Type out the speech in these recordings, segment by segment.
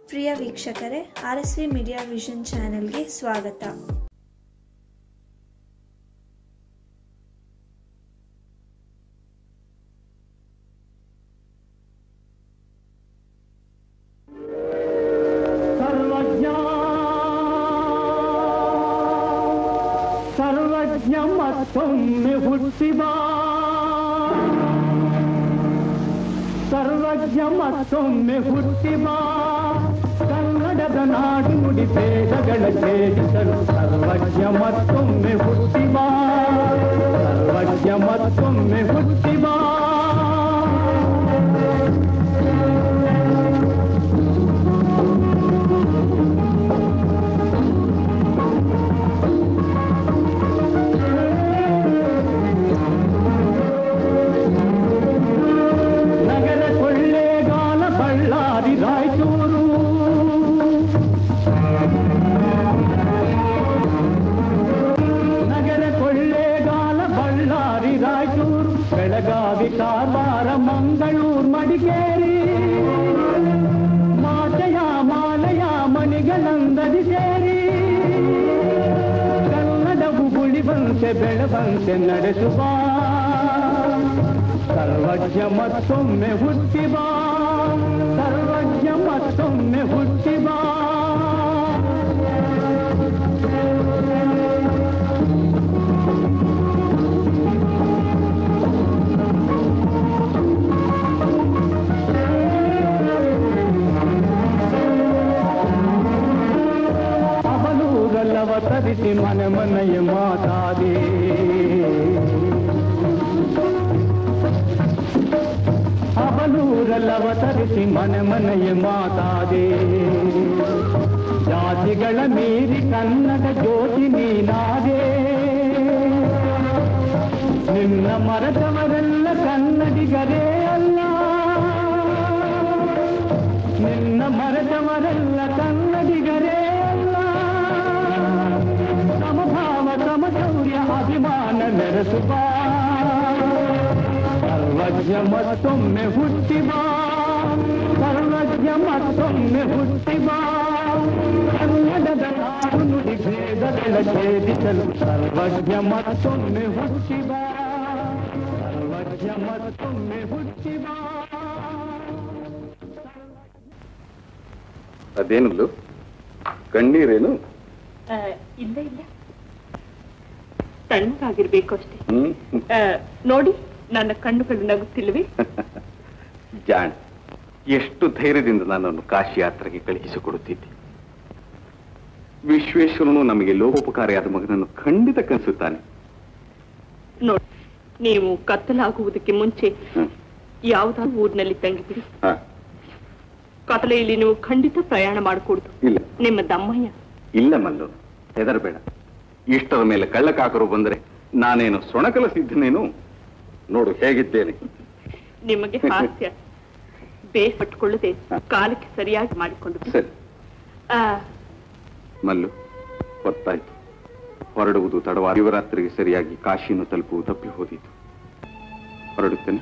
ಪ್ರಿಯ ವೀಕ್ಷಕರೇ R S V media vision ಚಾನೆಲ್ಗೆ ಸ್ವಾಗತ ಸರ್ವಜ್ಞ ಸರ್ವಜ್ಞ ಮತ್ತೊಮ್ಮೆ ಹುಟ್ಟಿಬ ಸರ್ವಜ್ಞ ಮತ್ತೊಮ್ಮೆ ಹುಟ್ಟಿಬ ಕನ್ನಡದ ನಾಡು ನುಡಿ ಭೇದಗಳ ಛೇದಿಸಲು ಸರ್ವಜ್ಞ ಮತ್ತೊಮ್ಮೆ ಹುಟ್ಟಿಬ ಸರ್ವಜ್ಞ ಮತ್ತೊಮ್ಮೆ ಹುಟ್ಟಿಬ ನಗರ ಕೊಳ್ಳೇಗಾಲ ಬಳ್ಳಾರಿ ರಾಯಚೂರು ನಗರ ಕೊಳ್ಳೇಗಾಲ ಬಳ್ಳಾರಿ ರಾಯಚೂರು ಬೆಳಗಾವಿ ಕಾರವಾರ ಮಂಗಳೂರು ಮಡಿಕೇರಿ ಮಾತೆಯ ಮಾಲಯ ಮಣಿಗಳಂದದಿ ಸೇರಿ ಕನ್ನಡವು ಉಳಿವಂತೆ ಬೆಳವಂತೆ ನಡೆಸುವ ಸರ್ವಜ್ಞ ಮತ್ತೊಮ್ಮೆ ಹುಟ್ಟಿಬ ಸರ್ವಜ್ಞ ಮತ್ತೊಮ್ಮೆ ಹುಟ್ಟಿಬ ಅವಲೂರಲ್ಲವತರಿಸಿ ಮನೆ ಮನೆಯ ಮಾತಾಡಿ ಅವಲೂರಲ್ಲವತರಿಸಿ ಮನೆ ಮನೆಯ ಮಾತಾಡಿ ಜಾತಿಗಳ ಮೀರಿ ಕನ್ನಡ ಜ್ಯೋತಿ ನೀನಾದೆ ನಿನ್ನ ಮರದವರೆಲ್ಲ ಕನ್ನಡಿಗರೇ ಅಲ್ಲ ನಿನ್ನ ಮರದವರೆಲ್ಲ ಕನ್ನಡಿಗರೇ ಅಲ್ಲ ಸಮಭಾವ ಸಮಶೌರ್ಯ ಅಭಿಮಾನ ನೆರೆಸುವ ಸರ್ವಜ್ಞ ಮತ್ತೊಮ್ಮೆ ಹುಟ್ಟಿಬ ಸರ್ವಜ್ಞ ಮತ್ತೊಮ್ಮೆ ಹುಟ್ಟಿಬ ಕನ್ನಡದ ನಾಡು ನುಡಿ ಭೇದಗಳ ಛೇದಿಸಲು ಸರ್ವಜ್ಞ ಮತ್ತೊಮ್ಮೆ ಹುಟ್ಟಿಬ ಸರ್ವಜ್ಞ ಮತ್ತೊಮ್ಮೆ ಹುಟ್ಟಿಬ ಅದೇನಲ್ಲ ಕಣ್ಣೀರೇನು ಆ, ಇಲ್ಲ ಇಲ್ಲ ತಣ್ಣಗಾಗಿರ್ಬೇಕು ಅಷ್ಟೇ ಹ್ಮ್ ಆ, ನೋಡಿ ನನ್ನ ಕಣ್ಣುಗಳು ನಗುತ್ತಿಲ್ವೇ ಜಾಣ್ ಎಷ್ಟು ಧೈರ್ಯದಿಂದ ನನ್ನನ್ನು ಕಾಶಿ ಯಾತ್ರೆಗೆ ಕಳುಹಿಸಿಕೊಡುತ್ತಿದ್ದೆ ವಿಶ್ವೇಶ್ವರನು ನಮಗೆ ಲೋಕೋಪಕಾರಿಯಾದ ಮಗನನ್ನು ಖಂಡಿತ ಕಲಿಸುತ್ತಾನೆ ನೋಡಿ ನೀವು ಕತ್ತಲಾಗುವುದಕ್ಕೆ ಮುಂಚೆ ಹ್ಮ್. ಯಾವ್ದಾದ್ರು ಊರಿನಲ್ಲಿ ತಂಗಿಬಿಡಿ ಹ, ಕತ್ತಲೆಯಲ್ಲಿ ನೀವು ಖಂಡಿತ ಪ್ರಯಾಣ ಮಾಡಕೂಡ್ದು ಇಲ್ಲ ನಿಮ್ಮ ದಮ್ಮಯ್ಯ ಇಲ್ಲ ಮಲ್ಲು ಹೆದರಬೇಡ ಇಷ್ಟರ ಮೇಲೆ ಕಳ್ಳಕಾಕರು ಬಂದರೆ ನಾನೇನು ಸೊಣಕಲ ಸಿದ್ಧನೇನು ನೋಡು ಹೇಗಿದ್ದೇನೆ ನಿಮಗೆ ಹಾಸ್ಯ ಬೇರ್ಪಟ್ಟುಕೊಳ್ಳದೆ ಕಾಲಕ್ಕೆ ಸರಿಯಾಗಿ ಮಾಡಿಕೊಂಡು ಬಿಡಿ. ಸರಿ ಆ, ಮಲ್ಲು ಹೊತ್ತಾಯ್ತು ಹೊರಡುವುದು ತಡವಾ ಶಿವರಾತ್ರಿಗೆ ಸರಿಯಾಗಿ ಕಾಶಿಯನ್ನು ತಲುಪುವುದು ತಪ್ಪಿ ಹೋದೀತು ಹೊರಡುತ್ತೇನೆ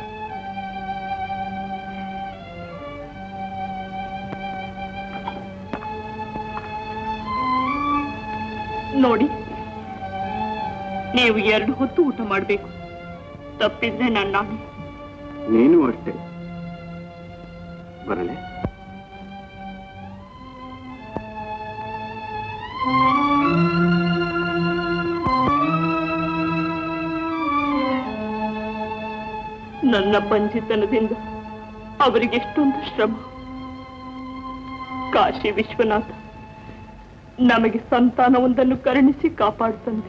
ನೋಡಿ ನೀವು ಎರಡು ಹೊತ್ತು ಊಟ ಮಾಡಬೇಕು ತಪ್ಪಿದ್ರೆ ನನ್ನ ಆಣೆ. ನೀನು ಅಷ್ಟೇ ಬರಲೇ ನನ್ನ ಬಂಜಿತನದಿಂದ ಅವರಿಗೆ ಎಷ್ಟೊಂದು ಶ್ರಮ ಕಾಶಿ ವಿಶ್ವನಾಥ ನಮಗೆ ಸಂತಾನವೊಂದನ್ನು ಕರುಣಿಸಿ ಕಾಪಾಡುತ್ತಂತೆ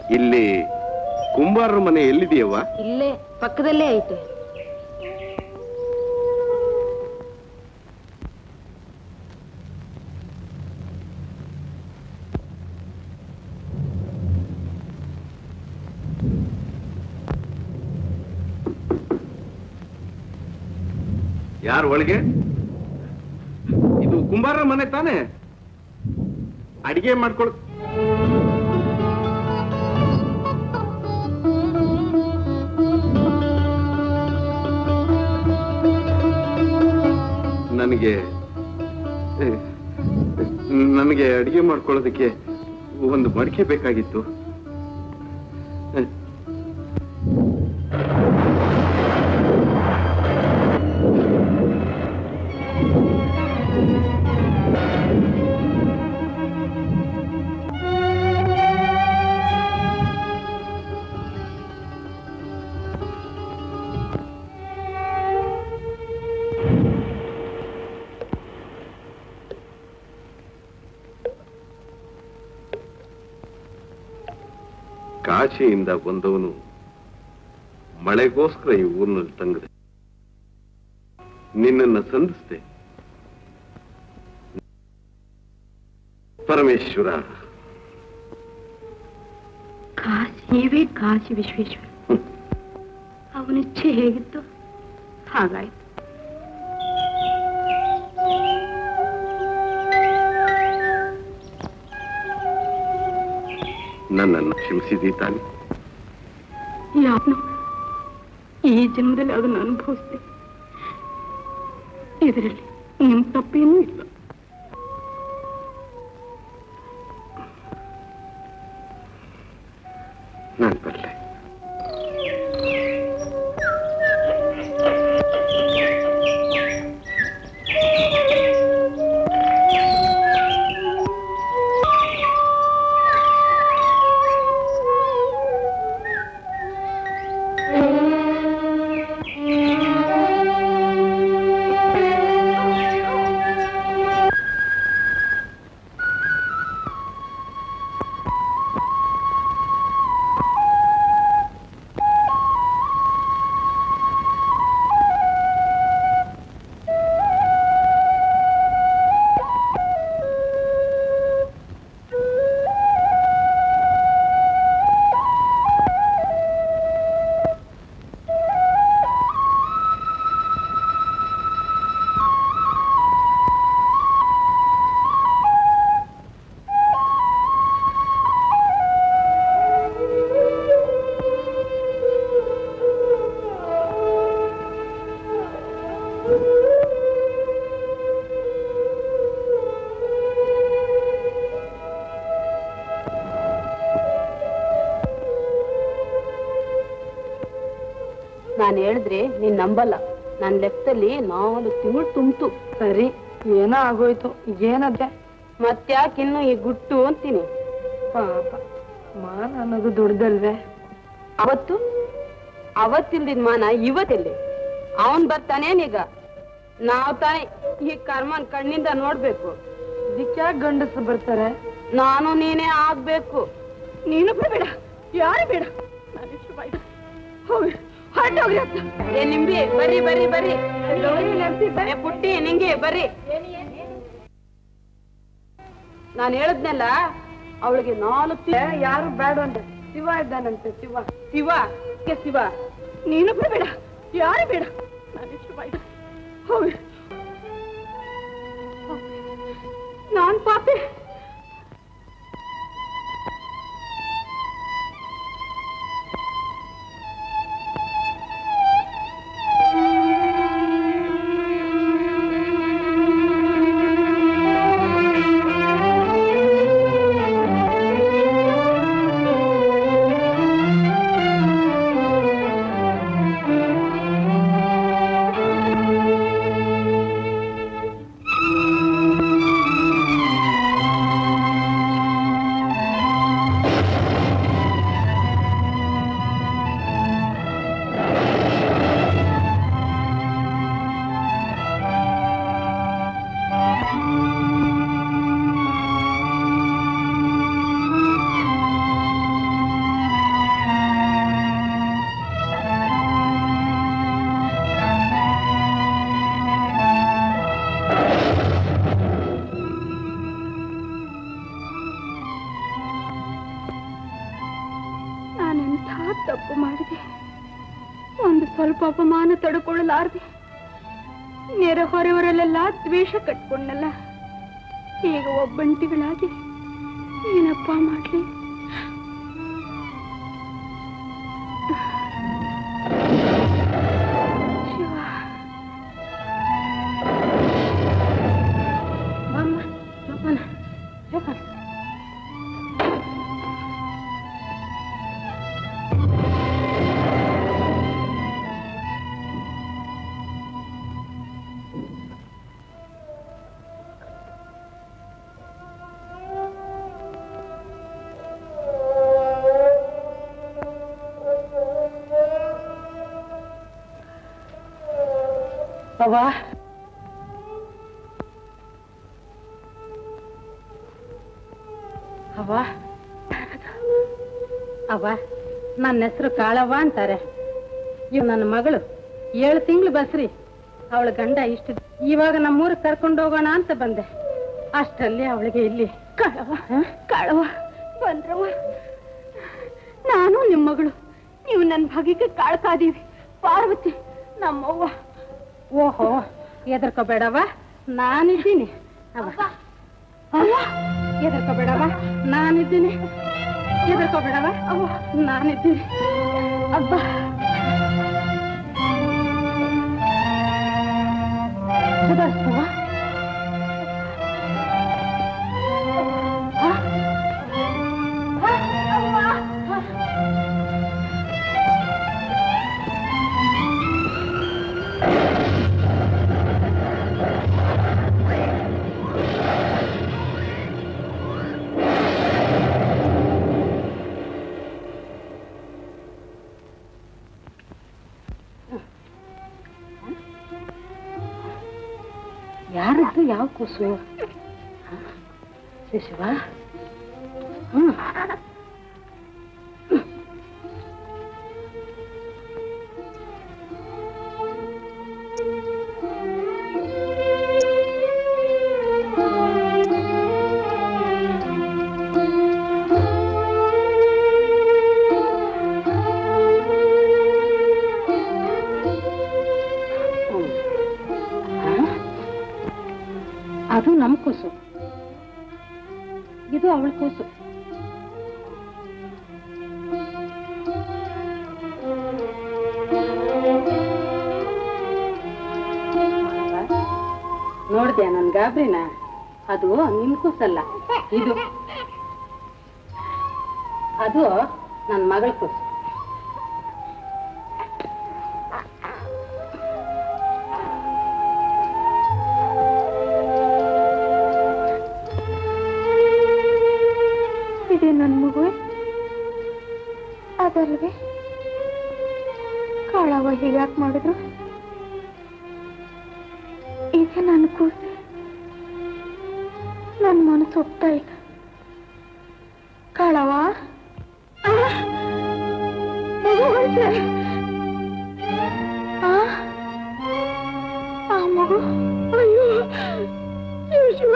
ಇಲ್ಲಿ ಕುಂಬಾರರ ಮನೆ ಎಲ್ಲಿದೆಯವ್ವ ಇಲ್ಲೇ ಪಕ್ಕದಲ್ಲೇ ಐತೆ ಯಾರು ಒಳಗೆ ಇದು ಕುಂಬಾರರ ಮನೆ ತಾನೆ ಅಡಿಗೆ ಮಾಡ್ಕೊಳ್ ನನಗೆ ಏ, ನನಗೆ ಅಡಿಗೆ ಮಾಡ್ಕೊಳ್ಳೋದಕ್ಕೆ ಒಂದು ಮಡಿಕೆ ಬೇಕಾಗಿತ್ತು ಕಾಶಿಯಿಂದ ಬಂದವನು ಮಳೆಗೋಸ್ಕರ ಈ ಊರಿನಲ್ಲಿ ತಂಗದೆ ನಿನ್ನನ್ನ ಸಂಧಿಸ್ದೆ ಪರಮೇಶ್ವರ ಕಾಶಿ ನೀವೇ ಕಾಶಿ ವಿಶ್ವೇಶ್ವರ ಅವನಿಚ್ಛೆ ಹೇಗಿತ್ತು ಹಾಗಾಯ್ತು ನನ್ನನ್ನು ಕ್ಷಮಿಸಿದಿ ತಾನೆ ಯಾವನು ಈ ಜನ್ಮದಲ್ಲಿ ಅದನ್ನು ಅನುಭವಿಸ್ದೆ ಇದರಲ್ಲಿ ನಿಮ್ ತಪ್ಪೇನೂ ಇಲ್ಲ ನಾನು ಬರಲೆ ನಾನು ಹೇಳಿದ್ರೆ ನೀನ್ ನಂಬಲ್ಲ ನನ್ ಲೆಕ್ಕದಲ್ಲಿ ನಾಲ್ಕು ತಿಂಗಳು ತುಂಬ್ತು ಸರಿ ಏನೋ ಆಗೋಯ್ತು ಏನದೆ ಮತ್ತ್ಯಾಕಿನ್ನು ಈ ಗುಟ್ಟು ಅಂತೀನಿ ಪಾಪ ಮಾನ ಅನ್ನೋದು ದೊಡ್ಡದಲ್ವೇ ಅವತ್ತು ಅವತ್ತಿಲ್ದಿದ್ ಮಾನ ಇವತ್ತೆಲ್ಲಿ ಅವನ್ ಬರ್ತಾನೇನೀಗ ನಾವ್ ತಾನೇ ಈ ಕರ್ಮನ್ ಕಣ್ಣಿಂದ ನೋಡ್ಬೇಕು ದಿಕ್ಕ್ಯಾಗ ಗಂಡಸರು ಬರ್ತಾರೆ ನಾನು ನೀನೇ ಆಗ್ಬೇಕು ನೀನು ಬೇಡ ಯಾರು ಬೇಡ ಹೋಗಿ ಹೊರಟೋಗ್ರಿ ಅತ್ತ. ಏ ನಿಂಬಿ ಬರ್ರಿ ಬರ್ರಿ ಬರ್ರಿ ಏ ಪುಟ್ಟಿ ನಿಂಗೆ ಬರ್ರಿ ನಾನು ಹೇಳದ್ನಲ್ಲ ಅವಳಿಗೆ ನಾಲ್ಕು ಯಾರು ಬೇಡ ಅಂತ ಶಿವ ಇದ್ದಾನಂತೆ ಶಿವ ಶಿವ ಕೆ ಶಿವ ನೀನು ಬೇಡ ಯಾರು ಬೇಡ ನಾನು ಶಿವ ಇದ್ದ ಹೋಗಿ ನಾನ್ ಪಾಪಿ ಆ ತಪ್ಪು ಮಾಡಿದೆ ಒಂದು ಸ್ವಲ್ಪ ಅಪಮಾನ ತಡ್ಕೊಳ್ಳಲಾರ್ದೆ ನೆರೆ ಹೊರೆಯವರಲ್ಲೆಲ್ಲ ದ್ವೇಷ ಕಟ್ಕೊಂಡಲ್ಲ ಈಗ ಒಬ್ಬಂಟಿಗಳಾಗಿ ಏನಪ್ಪ ಮಾಡ್ಲಿ ಶಿವ ಬಾಮ್ಮ ಜೋಪಾನ ಜೋಪಾನ ಅವ್ವ ಅವ್ವ ಅವ್ವ ನನ್ನ ಹೆಸರು ಕಾಳವ್ವ ಅಂತಾರೆ ಇವ್ ನನ್ನ ಮಗಳು ಏಳು ತಿಂಗಳು ಬಸ್ರಿ ಅವಳ ಗಂಡ ಇಷ್ಟು ಇವಾಗ ನಮ್ಮೂರಿಗೆ ಕರ್ಕೊಂಡು ಹೋಗೋಣ ಅಂತ ಬಂದೆ ಅಷ್ಟರಲ್ಲಿ ಅವಳಿಗೆ ಇಲ್ಲಿ ಕಾಳವ ಕಾಳವ ಬಂದ್ರವ ನಾನು ನಿಮ್ಮ ಮಗಳು ನೀವು ನನ್ನ ಭಾಗ್ಯಕ್ಕೆ ಕಾಳ್ಕಾದೀವಿ ಪಾರ್ವತಿ ನಮ್ಮವ್ವ ಓಹೋ ಎದರ್ಕೋಬೇಡವ ನಾನಿದ್ದೀನಿ ಅವ್ವ ಅವ್ವ ಎದರ್ಕೋಬೇಡವ ನಾನಿದ್ದೀನಿ ಎದರ್ಕೋಬೇಡವ ಅವ್ವ ನಾನಿದ್ದೀನಿ ಅಬ್ಬ ಸುಧಾರಿಸ್ತವ ಯಾರದ್ದು ಯಾವ ಕೂಸು ಶಿಶುವ ಹ್ಮ್ ಅದು ನಮ್ ಕೂಸು ಇದು ಅವಳ ಕೂಸು ನೋಡ್ದ್ಯಾ ನನ್ ಗಾಬ್ರಿನ ಅದು ನಿನ್ ಕೂಸಲ್ಲ ಇದು ಅದು ನನ್ ಮಗಳ ಕೂಸು ಇದೇ ನನ್ನ ಮಗುವೆ ಅದಲ್ಲದೆ ಕಾಳವ ಹೀಗ್ಯಾಕ್ ಮಾಡಿದ್ರು ಇದೇ ನನ್ನ ಕೂಸೆ ನನ್ನ ಮನಸ್ಸು ಒಪ್ತಾ ಇಲ್ಲ ಕಾಳವ ಆ! ಮಗು ಹೋಯ್ತೆ. ಆ? ಆ ಮಗು ಅಯ್ಯೋ ಶಿವ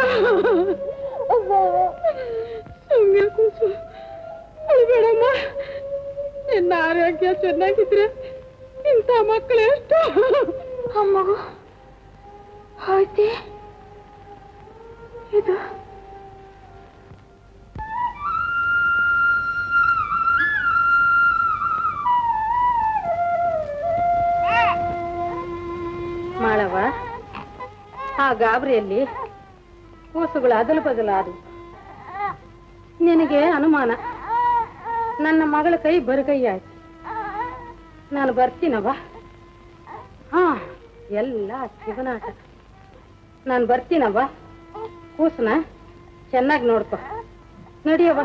ಸೌಮ್ಯ ಕೂಸು ಅಳ್ಬೇಡಮ್ಮ ನಿನ್ನ ಆರೋಗ್ಯ ಚೆನ್ನಾಗಿದ್ರೆ ಇಂಥ ಮಕ್ಕಳು ಎಷ್ಟು ಆ ಮಗು ಹೋಯ್ತಿ ಇದು ಮಾಡವ ಆ ಗಾಬರಿಯಲ್ಲಿ ಕೂಸುಗಳು ಅದಲು ಬದಲಾದು ನಿನಗೆ ಅನುಮಾನ ನನ್ನ ಮಗಳ ಕೈ ಬರುಗೈ ಆಯ್ತು ನಾನು ಬರ್ತೀನವ ಹಾ ಎಲ್ಲ ಶಿವನಾಟ ನಾನು ಬರ್ತೀನವ್ವ ಕೂಸನ ಚೆನ್ನಾಗಿ ನೋಡ್ಕೊ ನಡಿಯವ್ವ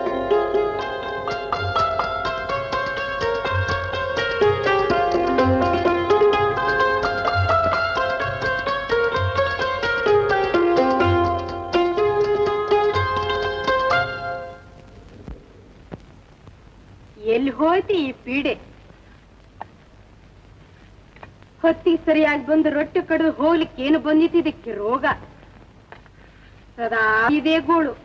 ಆ ಐತಿ ಈ ಪೀಡೆ ಹೊತ್ತಿಗೆ ಸರಿಯಾಗಿ ಬಂದು ರೊಟ್ಟಿ ಕಡಿದು ಹೋಗ್ಲಿಕ್ಕೆ ಏನು ಬಂದಿತ್ತು ಇದಕ್ಕೆ ರೋಗ ಸದಾ ಇದೇ ಗೋಳು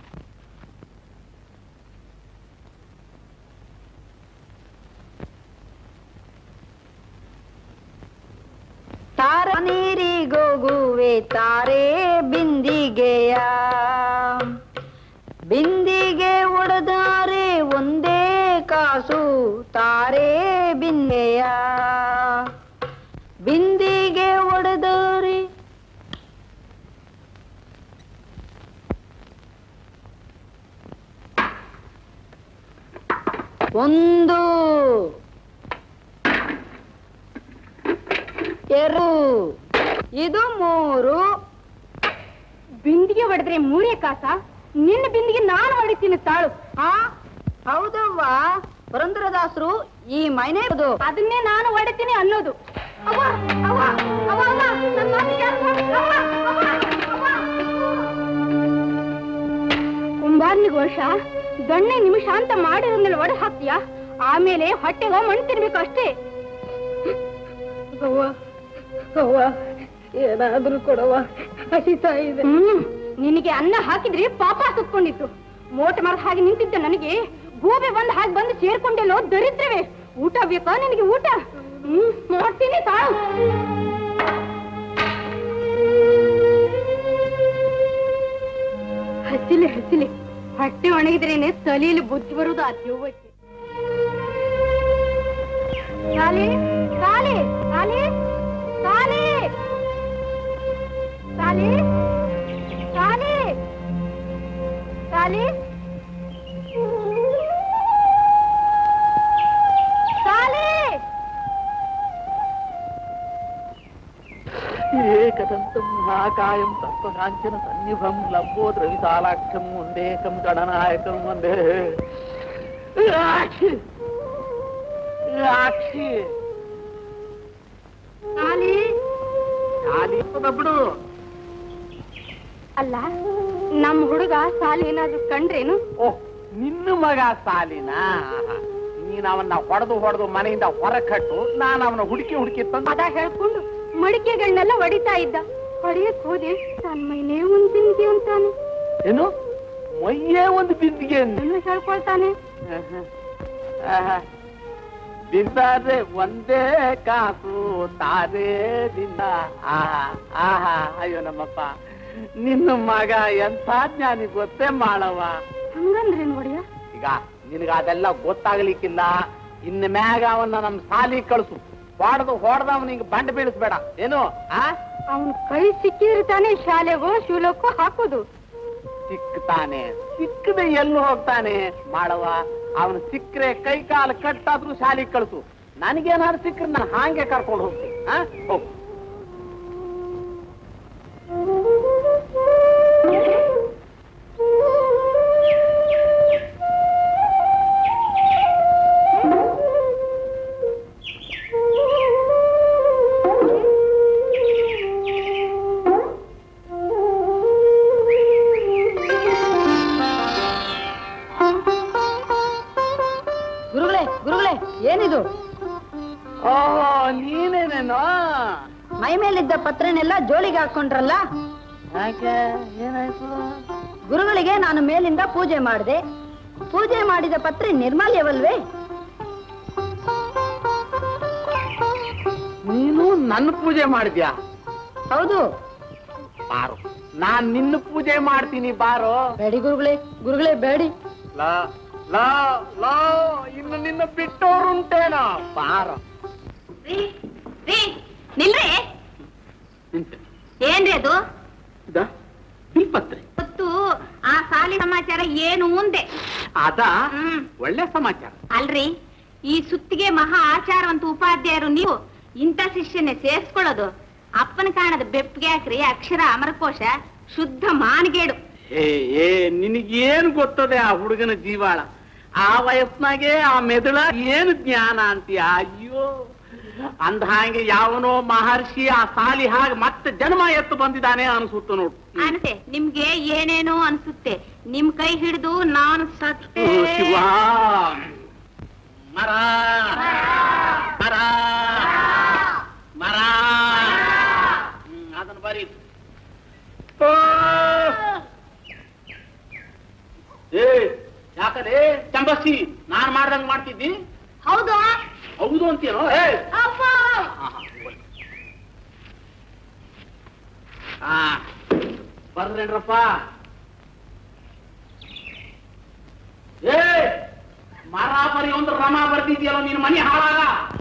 ತಾರ ನೀರಿಗೋಗುವೆ ತಾರೆ ಬಿಂದಿಗೆಯ ಬಿಂದಿಗೆ ಒಡೆದಾರೆ ಒಂದೇ ಕಾಸು ತಾರೆ ಬಿಂದೆಯ ಬಿಂದಿಗೆ ಒಡೆದಾರೆ ಒಂದು ಎರಡು ಇದು ಮೂರು ಬಿಂದಿಗೆ ಹೊಡೆದ್ರೆ ಮೂರೇ ಕಾಸ ನಿನ್ನ ಬಿಂದಿಗೆ ನಾನು ಹೊಡಿತೀನಿ ತಾಳು ಆ ಹೌದವ್ವ ಪುರಂದರದಾಸರು ಈ ಮೈನೆ ಅದನ್ನೇ ನಾನು ಹೊಡಿತೀನಿ ಅನ್ನೋದು ಅವ್ವ, ಅವ್ವ, ಅವ್ವ, ಅವ್ವ, ನನ್ ಮಾತು ಕೇಳ್ಕೊ. ಅವ್ವ, ಅವ್ವ, ಅವ್ವ. ಕುಂಬಾರನಿಗೆ ವರ್ಷ ದಣ್ಣೆ ನಿಮಿಷ ಅಂತ ಮಾಡಿರೋದ್ಮೇಲೆ ಒಡೆ ಹಾಕ್ತೀಯಾ ಆಮೇಲೆ ಹೊಟ್ಟೆಗೆ ಮಣ್ಣು ತಿನ್ಬೇಕು ಅಷ್ಟೇ ಅವ್ವ ಅವ್ವ ಏನಾದ್ರೂ ಕೊಡವ ಹಸಿತಾ ಇದೆ ಹ್ಮ್ ನಿನಗೆ ಅನ್ನ ಹಾಕಿದ್ರೆ ಪಾಪ ಸುತ್ಕೊಂಡಿತ್ತು ಮೋಟ ಮರದ ಹಾಗೆ ನಿಂತಿದ್ದ ನನಗೆ ಗೂಬೆ ಬಂದ ಹಾಗೆ ಬಂದು ಸೇರ್ಕೊಂಡೆಲ್ಲೋ ದರಿದ್ರವೇ ಊಟ ಬೇಕಾ ನಿನಗೆ ಊಟ ಹ್ಮ್ ಮಾಡ್ತೀನಿ ತಾಳು ಹಸಿಲಿ ಹಸಿಲಿ ಹೊಟ್ಟೆ ಒಣಗಿದ್ರೇನೆ ತಲೆಯಲ್ಲಿ ಬುದ್ಧಿ ಬರುವುದು ಆ ದೆವ್ವಕ್ಕೆ ಕಾಲಿ ಕಾಲಿ ಕಾಲಿ ಕಾಲಿ ಕಾಲಿ ಕಾಲಿ ಕಾಲಿ ಕಾಲಿ ಏಕದಂತಂ ಮಹಾಕಾಯಂ ತತ್ವಕಾಂಚನ ಸನ್ನಿಭಂ ಲಂಬೋದ್ರ ವಿಶಾಲಾಕ್ಷಂ ಒಂದೇಕಂ ಗಣನಾಯಕಂ ಒಂದೇ ಆಕ್ಷಿ ಆಕ್ಷಿ ಕಾಲಿ ಖಾಲಿ ಬಿಡು ಅಲ್ಲ ನಮ್ ಹುಡುಗ ಸಾಲಿ ಏನಾದ್ರು ಕಂಡ್ರೇನು ಓಹ್ ನಿನ್ನ ಮಗ ಸಾಲಿನ ನೀನ್ ಅವನ್ನ ಹೊಡೆದು ಹೊಡೆದು ಮನೆಯಿಂದ ಹೊರ ಕಟ್ಟು ನಾನು ಅವನ ಹುಡುಕಿ ಹುಡುಕಿ ತಂದು ಅದ ಹೇಳ್ಕೊಂಡು ಮಡಿಕೆಗಳನ್ನೆಲ್ಲ ಹೊಡಿತಾ ಇದ್ದ ಹೊಡೆಯಕ್ ಹೋದೆ ತನ್ ಮೈನೇ ಒಂದ್ ಬಿಂದಿಗೆ ಅಂತಾನೆ ಏನು ಮೈಯೇ ಒಂದು ಬಿಂದಿಗೆ ಅಂದೆ. ಏನು ಹೇಳ್ಕೊಳ್ತಾನೆ ಆಹಾ. ಬಿದ್ದಾರೆ ಒಂದೇ ಕಾಸು ತಾರೆ ದಿಂದ ಆಹಾ ಆಹಾ ಅಯ್ಯೋ ನಮ್ಮಪ್ಪ ನಿನ್ನ ಮಗ ಎಂಥ ಜ್ಞಾನಿ ಗೊತ್ತೇ ಮಾಡವ ಹಂಗಂದ್ರೇನ್ ಒಡೆಯ ಈಗ ನಿನಗ ಅದೆಲ್ಲ ಗೊತ್ತಾಗ್ಲಿಕ್ಕಿಲ್ಲ ಇನ್ನು ಮ್ಯಾಗ ಅವನ್ನ ನಮ್ ಸಾಲಿ ಕಳ್ಸು ಹೊಡೆದು ಹೊಡೆದ ಅವನಿಗೆ ಬಂಡ ಬೀಳಿಸ್ಬೇಡ ಏನು ಆ ಅವನ್ ಕೈ ಸಿಕ್ಕಿದ್ರೆ ತಾನೇ ಶಾಲೆಗೋ ಶೂಲಕ್ಕೋ ಹಾಕೋದು ಸಿಕ್ತಾನೆ ಸಿಕ್ಕದೆ ಎಲ್ಲಿ ಹೋಗ್ತಾನೆ ಮಾಡವ ಅವನು ಸಿಕ್ಕರೆ ಕೈ ಕಾಲು ಕಟ್ಟಾದ್ರೂ ಶಾಲೆಗೆ ಕಳ್ಸು ನನಗೇನಾದ್ರು ಸಿಕ್ಕರೆ ನಾನು ಹಾಗೆ ಕರ್ಕೊಂಡು ಹೋಗ್ತೀನಿ ಆ ಹೋಗು ಗುರುಗಳೇ ಗುರುಗಳೇ ಏನಿದು ಓ ನೀನೇನೇನೋ ಮೈ ಮೇಲಿದ್ದ ಪತ್ರೆನೆಲ್ಲ ಜೋಳಿಗೆ ಹಾಕೊಂಡ್ರಲ್ಲ ಯಾಕೆ ಏನಾಯ್ತು ಗುರುಗಳಿಗೆ ನಾನು ಮೇಲಿಂದ ಪೂಜೆ ಮಾಡಿದೆ ಪೂಜೆ ಮಾಡಿದ ಪತ್ರೆ ನಿರ್ಮಾಲ್ಯವಲ್ವೇ ನೀನು ನನ್ನ ಪೂಜೆ ಮಾಡಿದ್ಯಾ ಹೌದು ಬಾರು ನಾನ್ ನಿನ್ನ ಪೂಜೆ ಮಾಡ್ತೀನಿ ಬಾರೋ ಬೇಡಿ ಗುರುಗಳೇ ಗುರುಗಳೇ ಬೇಡಿ ಲಾ ಲಾ ಲಾ ಇನ್ನು ನಿನ್ನ ಬಿಟ್ಟೋರುಂಟೇನೋ ಬಾರೋ ನಿಲ್ರಿ ಏನ್ರಿ ಅದು ಬಿಲ್ಪತ್ರೆ ಗೊತ್ತು ಆ ಸಾಲಿ ಸಮಾಚಾರ ಏನು ಮುಂದೆ ಅದ ಹ್ಮ್. ಒಳ್ಳೆ ಸಮಾಚಾರ ಅಲ್ರಿ ಈ ಸುತ್ತಿಗೆ ಮಹಾ ಆಚಾರವಂತ ಉಪಾಧ್ಯಾಯರು ನೀವು ಇಂಥ ಶಿಷ್ಯನೇ ಸೇರ್ಸ್ಕೊಳ್ಳೋದು ಅಪ್ಪನ ಕಾಣದ ಬೆಪ್ಪಿಗೆ ಹಾಕ್ರಿ ಅಕ್ಷರ ಅಮರಕೋಶ ಶುದ್ಧ ಮಾನಗೇಡು ಏ ಏ ನಿನಗೇನು ಗೊತ್ತದೆ ಆ ಹುಡುಗನ ಜೀವಾಳ ಆ ವಯಸ್ನಾಗೆ ಆ ಮೆದುಳ ಏನು ಜ್ಞಾನ ಅಂತೀಯ ಅಯ್ಯೋ ಅಂದ ಹಾಗೆ ಯಾವನೋ ಮಹರ್ಷಿ ಆ ಸಾಲಿ ಹಾಗೆ ಮತ್ತೆ ಜನ್ಮ ಎತ್ತು ಬಂದಿದ್ದಾನೆ ಅನ್ಸುತ್ತ ನೋಡು ಅನ್ಸೆ ನಿಮ್ಗೆ ಏನೇನೋ ಅನ್ಸುತ್ತೆ ನಿಮ್ ಕೈ ಹಿಡಿದು ನಾನು ಸತ್ತೆ ಓ ಶಿವ ಮರ ಮರ ಮರ ಹ್ಮ್, ಅದನ್ನ ಬರೀ ಓ! ಏ ಯಾಕಲೇ ಚಂಬಸ್ಸಿ ನಾನ್ ಮಾಡ್ದಂಗ್ ಮಾಡ್ತಿದ್ದಿ ಹೌದು ಹೌದು ಅಂತೀನೋ ಏ ಅಪ್ಪ ಆ ಬರ್ದ್ರೇನ್ರಪ್ಪ ಏ ಮರ ಬರಿ ಒಂದು ರಮ ಬರ್ತಿದ್ಯಲ್ಲ ನಿನ್ ಮನೆ ಹಾಳಾಗ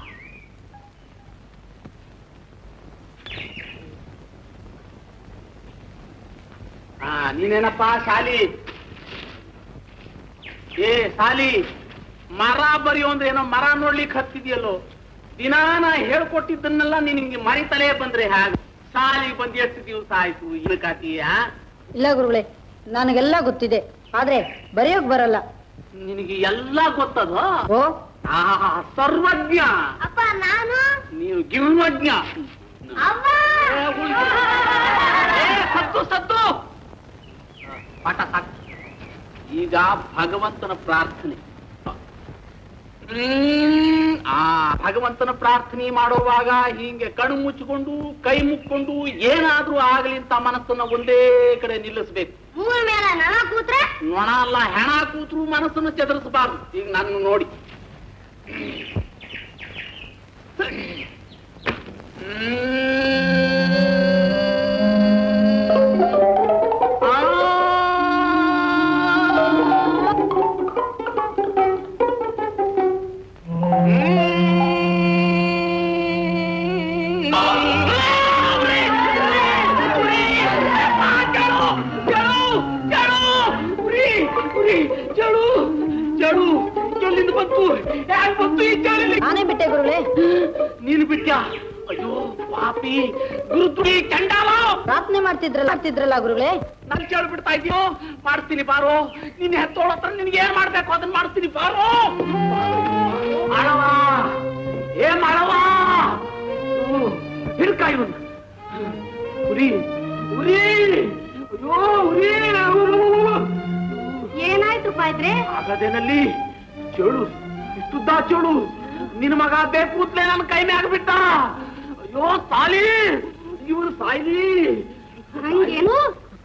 ಆ ನೀನೇನಪ್ಪ ಶಾಲಿ ಏ ಶಾಲಿ ಮರ ಬರೆಯೋ ಅಂದ್ರೆ ಏನೋ ಮರ ನೋಡ್ಲಿಕ್ಕೆ ಹತ್ತಿದ್ಯಲ್ಲೋ ದಿನಾ ನಾ ಹೇಳ್ಕೊಟ್ಟಿದ್ದನ್ನೆಲ್ಲ ನೀನ್ ಹಿಂಗೆ ಮರಿತಲೇ ಬಂದ್ರೆ ಹಾಗೆ ಶಾಲಿ ಬಂದ್ ಎಷ್ಟು ದಿವಸ ಆಯ್ತು ಏನಕ್ಕಾತೀಯ ಇಲ್ಲ ಗುರುಗಳೇ ನನಗೆಲ್ಲ ಗೊತ್ತಿದೆ ಆದ್ರೆ ಬರೆಯೋಕ್ ಬರಲ್ಲ ನಿನಗೆ ಎಲ್ಲ ಗೊತ್ತದ ಓ ಆ ಸರ್ವಜ್ಞ ಅಪ್ಪ ನಾನು ನೀನು ಗಿಲ್ವಜ್ಞ ಏ, ಉಳ್ದು. ಏ, ಸತ್ತು ಸತ್ತು ಪಾಠ ಸಾಕು ಈಗ ಭಗವಂತನ ಪ್ರಾರ್ಥನೆ ಹ್ಮ್, ಆ ಭಗವಂತನ ಪ್ರಾರ್ಥನೆ ಮಾಡುವಾಗ ಹೀಗೆ ಕಣ್ಣು ಮುಚ್ಚಿಕೊಂಡು ಕೈ ಮುಕ್ಕೊಂಡು ಏನಾದ್ರೂ ಆಗ್ಲಿ ಅಂತ ಮನಸ್ಸನ್ನ ಒಂದೇ ಕಡೆ ನಿಲ್ಲಿಸ್ಬೇಕು ಮೂಲ ಮೇಲೆ ನನ ಕೂತ್ರೆ ನೊಣ ಅಲ್ಲ ಹೆಣ ಕೂತ್ರು ಮನಸ್ಸನ್ನು ಚದರಿಸಬಾರ್ದು ಈಗ ನನ್ನ ನೋಡಿ ಚಳು ಚಳು ಎಲ್ಲಿಂದ ಬಂತು ಯಾಕೆ ಬಂತು ಈ ಚಳಿ ನಾನೇ ಬಿಟ್ಟೆ ಗುರುಗಳೇ ನೀನು ಬಿಟ್ಟ್ಯಾ ಅಯ್ಯೋ ಪಾಪಿ ಗುರುತು ಚಂಡಾಲ ಪ್ರಾರ್ಥನೆ ಮಾಡ್ತಿದ್ರಲ್ಲ ಮಾಡ್ತಿದ್ರಲ್ಲ ಗುರುಗಳೇ ನನ್ ಕೇಳಿ ಬಿಡ್ತಾ ಇದೀಯೋ ಮಾಡ್ತೀನಿ ಬಾರೋ ನಿನ್ನ ಹೆತ್ತೋಳ ಹತ್ರ ನಿನ್ಗೆ ಏನ್ ಮಾಡ್ಬೇಕು ಅದನ್ನ ಮಾಡ್ತೀನಿ ಬಾರೋ ಮಾಡವ ಏ ಮಾಡವ ಹಿಡ್ಕ ಇವನ್ ಉರಿ ಉರಿ ಅಯ್ಯೋ ಉರಿ ಏನಾಯ್ತು ಪಾಯ್ತ್ರೆ ಆಗದೇನಲ್ಲಿ ಚೇಳು ಇಷ್ಟುದ್ದ ಚೇಳು ನಿನ್ನ ಮಗ ಬೇಕು ಅಂತಲೇ ನನ್ನ ಕೈ ಮ್ಯಾಗ ಬಿಟ್ಟ ಅಯ್ಯೋ ಸಾಲಿ ಇವರು ಸಾಯ್ಲಿ ಹಂಗೇನು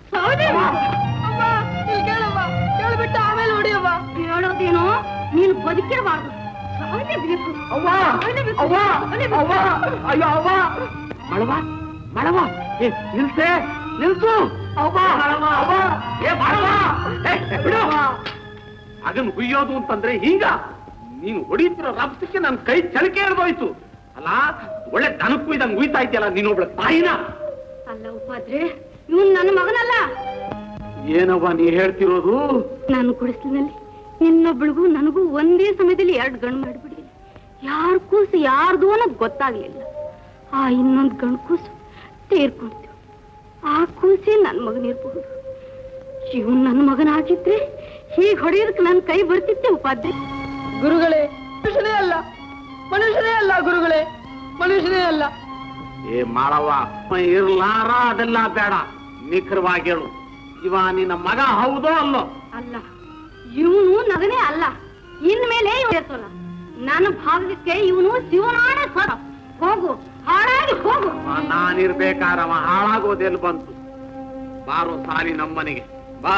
ಕೇಳ್ಬಿಟ್ಟು ಆಮೇಲೆ ಹೊಡಿಯವ್ವ ಹೇಳೋದೇನು ನೀನು ಬದುಕಿರಬಾರ್ದು ಸಾಯ್ಲೇಬೇಕು ಅವ್ವ ಅವ್ವ ಅವ್ವ ಅಯ್ಯೋ ಅವ್ವ ಮಳವ ಮಳವ ಏ ನಿಲ್ಸೆ ನಿಲ್ಸು ಅವ್ವ ಮಳವ ಅವ್ವ ಏ ಮಳವ ಏ, ಬಿಡು ಅದನ್ನ ಹುಯ್ಯೋದು ಅಂತಂದ್ರೆ ಹಿಂಗ ನೀನು ಹೊಡಿತಿರೋ ರಭಸಕ್ಕೆ ನನ್ನ ಕೈ ಚಳಕೆ ಹಿಡ್ದೋಯ್ತು ಅಲ್ಲ ಒಳ್ಳೆ ದನಕ್ಕೂ ಇದಂಗ್ ಉಯ್ತಾ ಇದೆಯಲ್ಲ ನೀನೊಬ್ಳ ತಾಯಿನ ಅಲ್ಲ ಉಪಾದ್ರೆ ಇವನ್ ನನ್ನ ಮಗನಲ್ಲ ಏನವ್ವ ನೀ ಹೇಳ್ತಿರೋದು ನಾನು ಗುಡಿಸಲಿನಲ್ಲಿ ನಿನ್ನೊಬ್ಳಿಗೂ ನನಗೂ ಒಂದೇ ಸಮಯದಲ್ಲಿ ಎರಡು ಗಂಡು ಮಾಡಿಬಿಡಿ ಯಾರ ಕೂಸು ಯಾರ್ದು ಅನ್ನೋದು ಗೊತ್ತಾಗ್ಲಿಲ್ಲ ಆ ಇನ್ನೊಂದು ಗಂಡು ಕೂಸು ತೀರ್ಕೊಂತು ಆ ಕೂಸೇ ನನ್ನ ಮಗನಿರ್ಬಹುದು ಇವನ್ ನನ್ನ ಮಗನಾಗಿದ್ರೆ ಹೀಗೆ ಹೊಡೆಯೋದಕ್ಕೆ ನನ್ನ ಕೈ ಬರ್ತಿತ್ತೆ ಉಪಾಧ್ಯ ಗುರುಗಳೇ ಮನುಷ್ಯನೇ ಅಲ್ಲ ಮನುಷ್ಯನೇ ಅಲ್ಲ ಗುರುಗಳೇ ಮನುಷ್ಯನೇ ಅಲ್ಲ ಏ ಮಾಡವ್ವ ಇರ್ಲಾರ ಅದೆಲ್ಲ ಬೇಡ ನಿಖರವಾಗಿ ಹೇಳು ಇವ ನಿನ್ನ ಮಗ ಹೌದೋ ಅಲ್ಲೋ ಅಲ್ಲ ಇವನು ನಗನೇ ಅಲ್ಲ ಇನ್ಮೇಲೆ ಇರ್ತಲ್ಲ ನನ್ನ ಭಾಗಕ್ಕೆ ಇವನು ಶಿವನಾಡ ಸ್ವರ ಹೋಗು ಹಾಳಾಗಿ ಹೋಗು ನಾನಿರ್ಬೇಕಾರವ ಹಾಳಾಗೋದೆಲ್ಲಿ ಬಂತು ಬಾರೋ ಸಾಲಿ ನಮ್ಮನೆಗೆ ಬಾ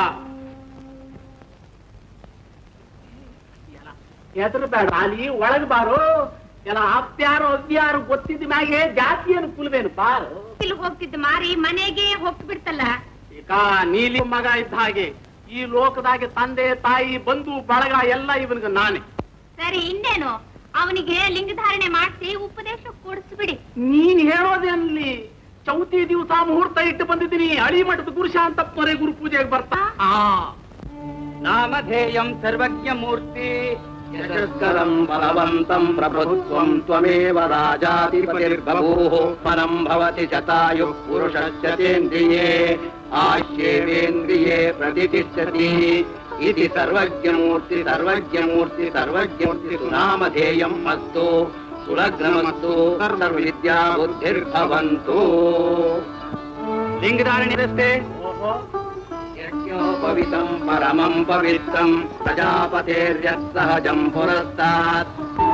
ಹೆದ್ರ ಬೇಡ ಅಲ್ಲಿ ಒಳಗ್ ಬಾರೋ ಎಲ್ಲ ಅಪ್ಪ್ಯಾರು ಅವ್ಯಾರು ಗೊತ್ತಿದ್ದ ಮ್ಯಾಗೆ ಜಾತಿಯನ್ನು ಕುಲ್ಬೇನು ಬಾರು ಇಲ್ಲಿ ಹೋಗ್ತಿದ್ದ ಮಾರಿ ಮನೆಗೆ ಹೋಗ್ತು ಬಿಡ್ತಲ್ಲ ಈಗ ನೀಲಿ ಮಗ ಇದ್ದ ಹಾಗೆ ಈ ಲೋಕದಾಗೆ ತಂದೆ ತಾಯಿ ಬಂಧು ಬಳಗ ಎಲ್ಲ ಇವನಿಗೆ ನಾನೇ ಸರಿ ಇನ್ನೇನು ಅವನಿಗೆ ಲಿಂಗಧಾರಣೆ ಮಾಡಿಸಿ ಉಪದೇಶ ಕೊಡಿಸ್ಬಿಡಿ ನೀನ್ ಹೇಳೋದೇನ್ಲಿ ಚೌತಿ ದಿವಸ ಮುಹೂರ್ತ ಇಟ್ಟು ಬಂದಿದ್ದೀನಿ ಅಳಿ ಮಠದ ಗುರುಶಾಂತಪ್ಪನವರೇ ಗುರು ಪೂಜೆಗೆ ಬರ್ತಾ ಆ ನಾಮಧೇಯಂ ಸರ್ವಜ್ಞ ಮೂರ್ತಿ ಯಶಸ್ಕರಂ ಬಲವಂತಂ ಪ್ರಭುತ್ವಂ ತ್ವಮೇವ ರಾಜಾಧಿಪತಿರ್ಬಭೂಃ ಪರಂ ಭವತಿ ಶತಾಯುಃ ಪುರುಷಸ್ಯ ತೇಂದ್ರಿಯೇ ಆಶ್ಯೇವೇಂದ್ರಿಯೇ ಪ್ರತಿಷ್ಠತಿ ಇತಿ ಸರ್ವಜ್ಞಮೂರ್ತಿ ಸರ್ವಜ್ಞಮೂರ್ತಿ ಸರ್ವಜ್ಞಮೂರ್ತಿ ಸುನಾಮಧೇಯಂ ಅಸ್ತು ಸುಲಗ್ನಮಸ್ತು ಸರ್ವವಿದ್ಯಾ ಬುದ್ಧಿರ್ಭವಂತು ಲಿಂಗಧಾರಣೆ ರಸ್ತೆ ಯಜ್ಞೋಪವಿತಂ ಪರಮಂ ಪವಿತ್ರಂ ಪ್ರಜಾಪತೇರ್ಯತ್ ಸಹಜಂ ಪುರಸ್ತಾತ್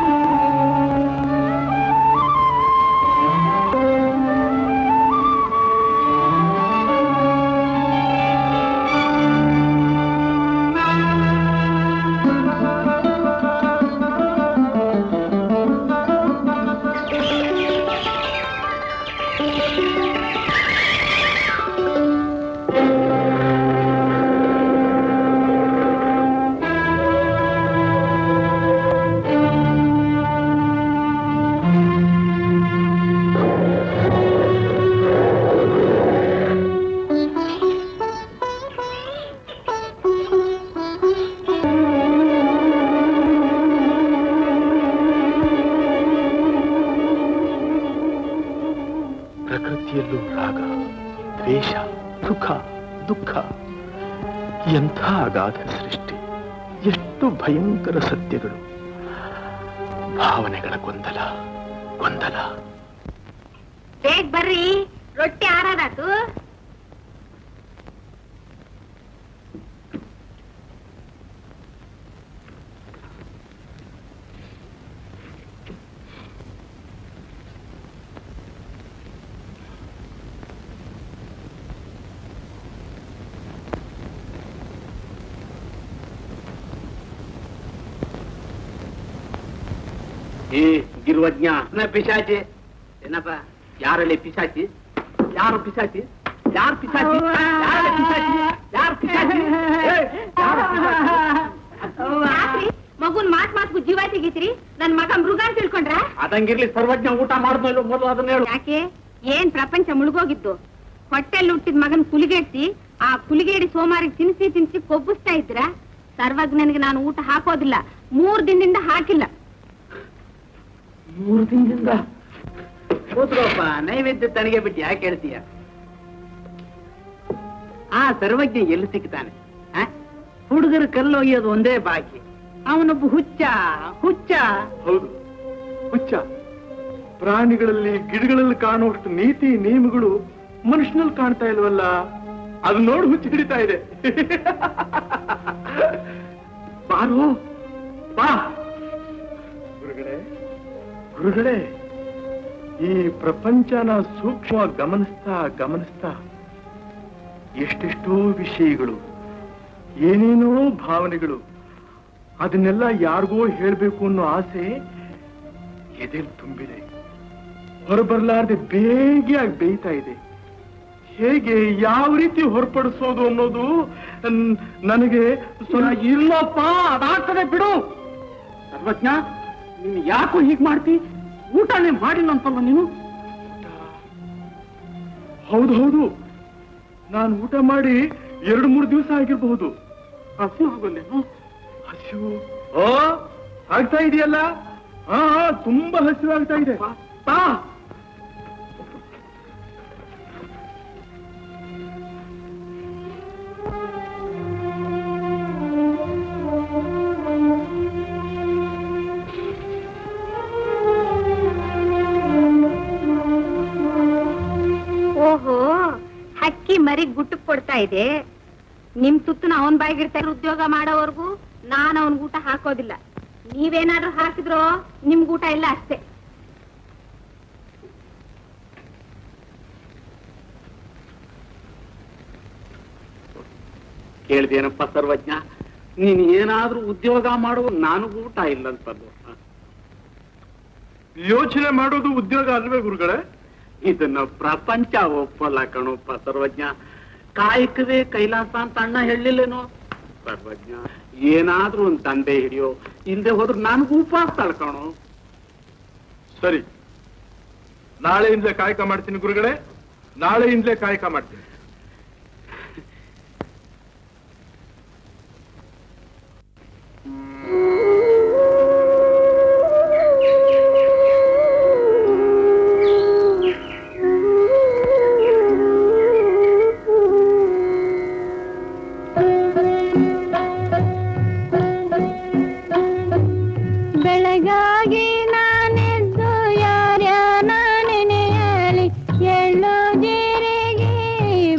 ಪ್ರಕೃತಿಯಲ್ಲೂ ರಾಗ ದ್ವೇಷ ಸುಖ ದುಃಖ ಎಂಥ ಅಗಾಧ ಸೃಷ್ಟಿ ಎಷ್ಟು ಭಯಂಕರ ಸತ್ಯಗಳು ಭಾವನೆಗಳ ಗೊಂದಲ ಗೊಂದಲ ಬೇಗ ಬರ್ರಿ ರೊಟ್ಟಿ ಆರಾದಾತು ಏ ಗಿರುವಜ್ಞ ನ ಪಿಶಾಚಿ ಏನಪ್ಪ ಯಾರಲ್ಲಿ ಪಿಶಾಚಿ ಯಾರು ಪಿಶಾಚಿ ಯಾರು ಪಿಶಾಚಿ ಯಾರಲ್ಲಿ ಪಿಶಾಚಿ ಯಾರು ಪಿಶಾಚಿ ಏ, ಯಾರು ಪಿಶಾಚಿ? ಯಾಕ್ರಿ ಮಗುನ್ ಮಾತ್ ಮಾತ್ಗೂ ಜೀವ ತೆಗಿತೀರಿ ನನ್ ಮಗ ಮೃಗ ಅಂತ ತಿಳ್ಕೊಂಡ್ರ ಅದಂಗಿರ್ಲಿ ಸರ್ವಜ್ಞ ಊಟ ಮಾಡಿದ್ಮೇಲೆ ಮೊದಲು ಅದನ್ನ ಹೇಳು ಯಾಕೆ ಏನ್ ಪ್ರಪಂಚ ಮುಳುಗೋಗಿದ್ದು ಹೊಟ್ಟೆಲ್ ಹುಟ್ಟಿದ ಮಗನ್ ಕುಲಿಗೇಡ್ಸಿ ಆ ಕುಲಿಗೇಡಿ ಸೋಮಾರಿಗೆ ತಿನ್ಸಿ ತಿನ್ಸಿ ಕೊಬ್ಬಿಸ್ತಾ ಇದ್ರ ಸರ್ವಜ್ಞನಿಗೆ ನಾನು ಊಟ ಹಾಕೋದಿಲ್ಲ ಮೂರ್ ದಿನದಿಂದ ಹಾಕಿಲ್ಲ ಮೂರು ದಿನದಿಂದ ಕೂತ್ಕೋಪ್ಪ ನೈವೇದ್ಯ ತನಗೆ ಬಿಟ್ಟು ಯಾಕೆ ಹೇಳ್ತೀಯ ಆ ಸರ್ವಜ್ಞ ಎಲ್ಲಿ ಸಿಗ್ತಾನೆ ಆ? ಹುಡುಗರು ಕಲ್ಲೊಯ್ಯೋದು ಒಂದೇ ಬಾಕಿ ಅವನೊಬ್ಬ ಹುಚ್ಚ ಹುಚ್ಚ ಹೌದು ಹುಚ್ಚ ಪ್ರಾಣಿಗಳಲ್ಲಿ ಗಿಡಗಳಲ್ಲಿ ಕಾಣುವಷ್ಟು ನೀತಿ ನಿಯಮಗಳು ಮನುಷ್ಯನಲ್ಲಿ ಕಾಣ್ತಾ ಇಲ್ವಲ್ಲ ಅದು ನೋಡಿ ಹುಚ್ಚು ಹಿಡಿತಾ ಇದೆ ಬಾರು ಬಾ ಗುರುಗಳೇ ಗುರುಗಳೇ ಈ ಪ್ರಪಂಚನ ಸೂಕ್ಷ್ಮ ಗಮನಿಸ್ತಾ ಗಮನಿಸ್ತಾ ಎಷ್ಟೆಷ್ಟೋ ವಿಷಯಗಳು ಏನೇನೋ ಭಾವನೆಗಳು ಅದನ್ನೆಲ್ಲ ಯಾರಿಗೋ ಹೇಳ್ಬೇಕು ಅನ್ನೋ ಆಸೆ ಎದೆಲ್ ತುಂಬಿದೆ ಹೊರಬರ್ಲಾರ್ದೆ ಬೇಗಿಯಾಗಿ ಬೇಯ್ತಾ ಇದೆ ಹೇಗೆ ಯಾವ ರೀತಿ ಹೊರಪಡಿಸೋದು ಅನ್ನೋದು ನ್- ನನಗೆ ಸ್ವಲ್ಪ ಇಲ್ಲಪ್ಪ ಅದಾಗ್ತದೆ ಬಿಡು ಸರ್ವಜ್ಞ ನೀನು ಯಾಕೋ ಹೀಗ್ ಮಾಡ್ತಿ ಊಟನೇ ಮಾಡಿಲ್ಲ ಅಂತಲ್ಲ ನೀನು ಹೌದು ಹೌದು ನಾನು ಊಟ ಮಾಡಿ ಎರಡು ಮೂರು ದಿವಸ ಆಗಿರಬಹುದು ಹಸು ಆಗೋಲ್ಲೇನು ಹಸಿವು ಓ ಆಗ್ತಾ ಇದೆಯಲ್ಲ ಹಾ ಹಾ, ತುಂಬಾ ಹಸಿವು ಆಗ್ತಾ ಇದೆ ಬಾ ಓಹೋ ಹಕ್ಕಿ ಮರಿ ಗುಟ್ಟು ಕೊಡ್ತಾ ಇದೆ ನಿಮ್ ತುತ್ತನ ಅವನ್ ಬಾಯಿಗಿರ್ತಾ ಉದ್ಯೋಗ ಮಾಡೋವರೆಗೂ ನಾನ್ ಅವನ್ ಊಟ ಹಾಕೋದಿಲ್ಲ ನೀವೇನಾದ್ರೂ ಹಾಕಿದ್ರೋ ನಿಮ್ಗ್ ಊಟ ಇಲ್ಲ ಅಷ್ಟೇ ಕೇಳ್ದೇನಪ್ಪ ಸರ್ವಜ್ಞ ನೀನ್ ಏನಾದ್ರೂ ಉದ್ಯೋಗ ಮಾಡುವ ನನಗೂ ಊಟ ಇಲ್ಲಂತದ್ದು ಯೋಚನೆ ಮಾಡೋದು ಉದ್ಯೋಗ ಅಲ್ವೇ ಗುರುಗಳೇ ಇದನ್ನ ಪ್ರಪಂಚ ಒಪ್ಪಲ್ಲ ಕಣಪ್ಪ ಸರ್ವಜ್ಞ ಕಾಯಕವೇ ಕೈಲಾಸ ಅಂತ ಅಣ್ಣ ಹೇಳಿಲ್ಲೇನೋ ಸರ್ವಜ್ಞ ಏನಾದ್ರೂ ಒಂದ್ ದಂಧೆ ಹಿಡಿಯೋ ಇಲ್ದೆ ಹೋದ್ರೆ ನನಗೂ ಉಪವಾಸ ತಳ್ಕಣೋ ಸರಿ ನಾಳೆಯಿಂದಲೇ ಕಾಯಕ ಮಾಡ್ತೀನಿ ಗುರುಗಳೇ ನಾಳೆಯಿಂದಲೇ ಕಾಯಕ ಮಾಡ್ತೀನಿ ಬೆಳಗಾಗಿ ನಾನೆದ್ದು ಯಾರ್ಯಾನ ನೆನೆಯಲಿ ಎಳ್ಳು ಜೀರಿಗೆ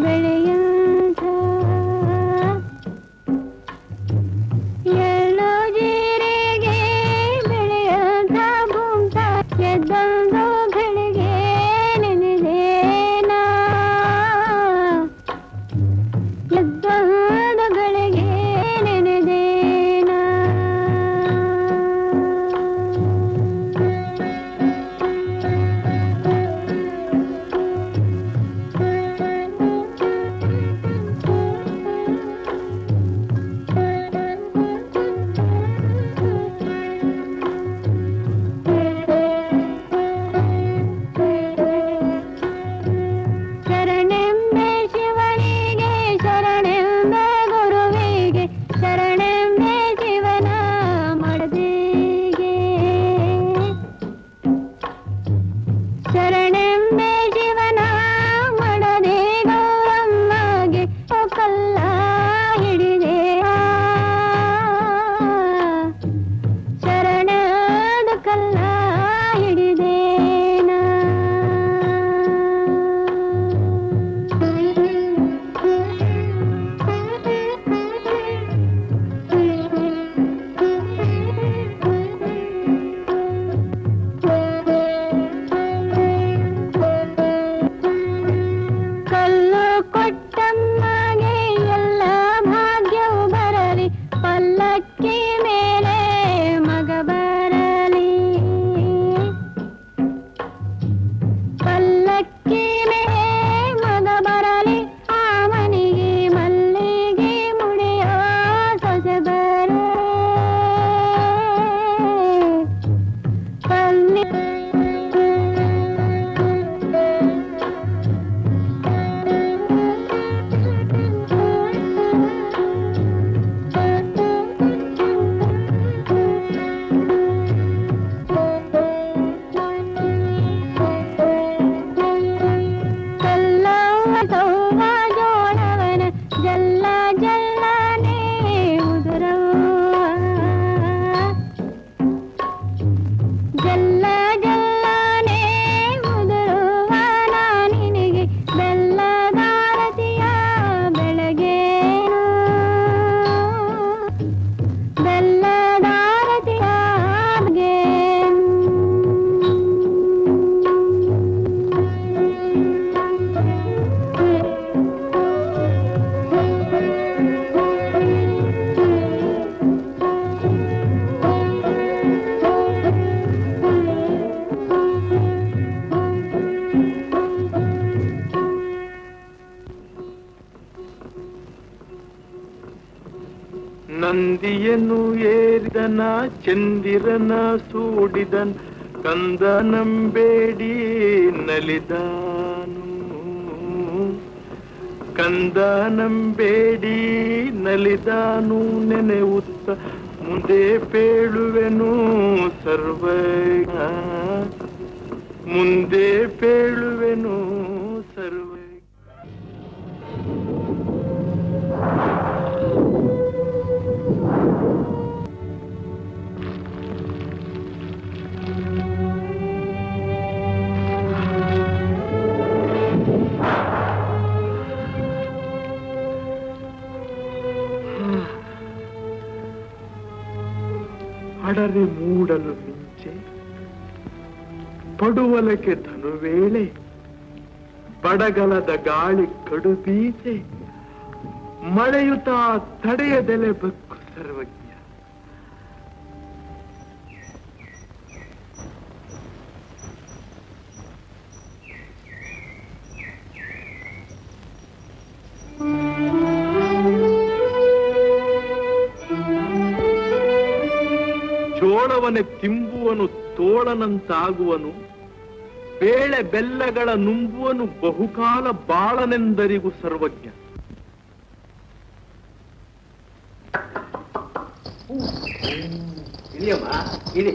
ನಂದಿಯನ್ನು ಏರಿದನ ಚಂದಿರನ ಸೂಡಿದನ್ ಕಂದನಂಬೇಡಿ ನಲಿದಾನು ಕಂದನಂಬೇಡಿ ನಲಿದಾನು ನೆನೆಯುತ್ತ ಮುಂದೆ ಪೇಳುವೆನು ಸರ್ವಜ್ಞ ಮುಂದೆ ಪೇಳುವೆನು ಸರ್ವಜ್ಞ ಅಡರೆ ಮೂಡಲು ಮಿಂಚೆ ಪಡುವಲಕ್ಕೆ ಧನುವೇಳೆ ಬಡಗಲದ ಗಾಳಿ ಕಡುಬೀಸೆ ಮಳೆಯುತ ತಡೆಯದೆಲೆ ಬಕ್ಕು ಸರ್ವಜ್ಞ ಚೋಳವನೆ ತಿಂಬುವನು ತೋಳನಂತಾಗುವನು ಬೇಳೆ ಬೆಲ್ಲಗಳ ನುಂಬುವನು ಬಹುಕಾಲ ಬಾಳನೆಂದರಿಗೂ ಸರ್ವಜ್ಞ ಇಳಿಯಮ್ಮ ಇಳಿ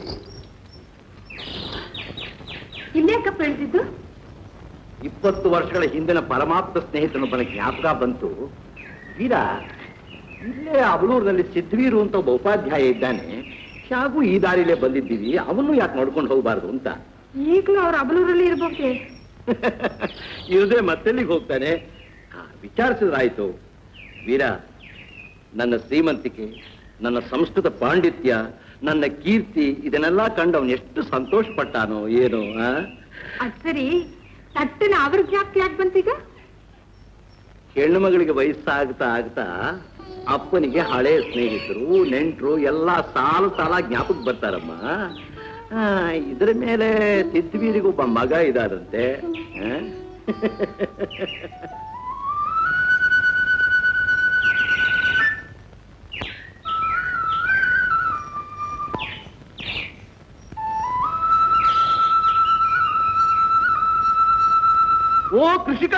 ಇಲ್ಲೇಕಪ್ಪ ಹೇಳ್ತಿದ್ದು ಇಪ್ಪತ್ತು ವರ್ಷಗಳ ಹಿಂದಿನ ಪರಮಾಪ್ತ ಸ್ನೇಹಿತನೊಬ್ಬನ ಜ್ಞಾಪಕ ಬಂತು ವೀರ ಇಲ್ಲೇ ಅವಳೂರಿನಲ್ಲಿ ಸಿದ್ಧವೀರು ಅಂತ ಒಬ್ಬ ಉಪಾಧ್ಯಾಯ ಇದ್ದಾನೆ ಹೇಗೂ ಈ ದಾರಿಲೇ ಬಂದಿದ್ದೀವಿ ಅವನು ಯಾಕೆ ನೋಡ್ಕೊಂಡು ಹೋಗಬಾರ್ದು ಅಂತ ಈಗಲೂ ಅವ್ರ ಅಬಲೂರಲ್ಲಿ ಇರ್ಬೋಕೆ ಇಲ್ಲದೆ ಮತ್ತೆಲ್ಲಿಗೆ ಹೋಗ್ತಾನೆ ಆ, ವಿಚಾರಿಸಿದ್ರಾಯ್ತು ವೀರ ನನ್ನ ಶ್ರೀಮಂತಿಕೆ ನನ್ನ ಸಂಸ್ಕೃತ ಪಾಂಡಿತ್ಯ ನನ್ನ ಕೀರ್ತಿ ಇದನ್ನೆಲ್ಲ ಕಂಡು ಅವನು ಎಷ್ಟು ಸಂತೋಷ ಪಟ್ಟಾನೋ ಏನೋ ಆ ಅದ್ ಸರಿ ತಟ್ಟನ ಅವ್ರ ಜ್ಞಾಪಕ ಯಾಕೆ ಬಂತೀಗ ಹೆಣ್ಣು ಮಗಳಿಗೆ ವಯಸ್ಸಾಗ್ತಾ ಆಗ್ತಾ ಅಪ್ಪನಿಗೆ ಹಳೆ ಸ್ನೇಹಿತರು ನೆಂಟರು ಎಲ್ಲ ಸಾಲು ಸಾಲ ಜ್ಞಾಪಕ ಬರ್ತಾರಮ್ಮ ಆ, ಇದ್ರ ಮೇಲೆ ಸಿದ್ಧವೀರಿಗೊಬ್ಬ ಮಗ ಇದಾದಂತೆ ಆ? ಓ ಕೃಷಿಕ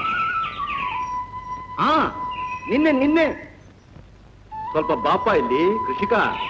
ಹಾ ನಿನ್ನೆ ನಿನ್ನೆ ಸ್ವಲ್ಪ ಬಾಪ ಇಲ್ಲಿ ಕೃಷಿಕ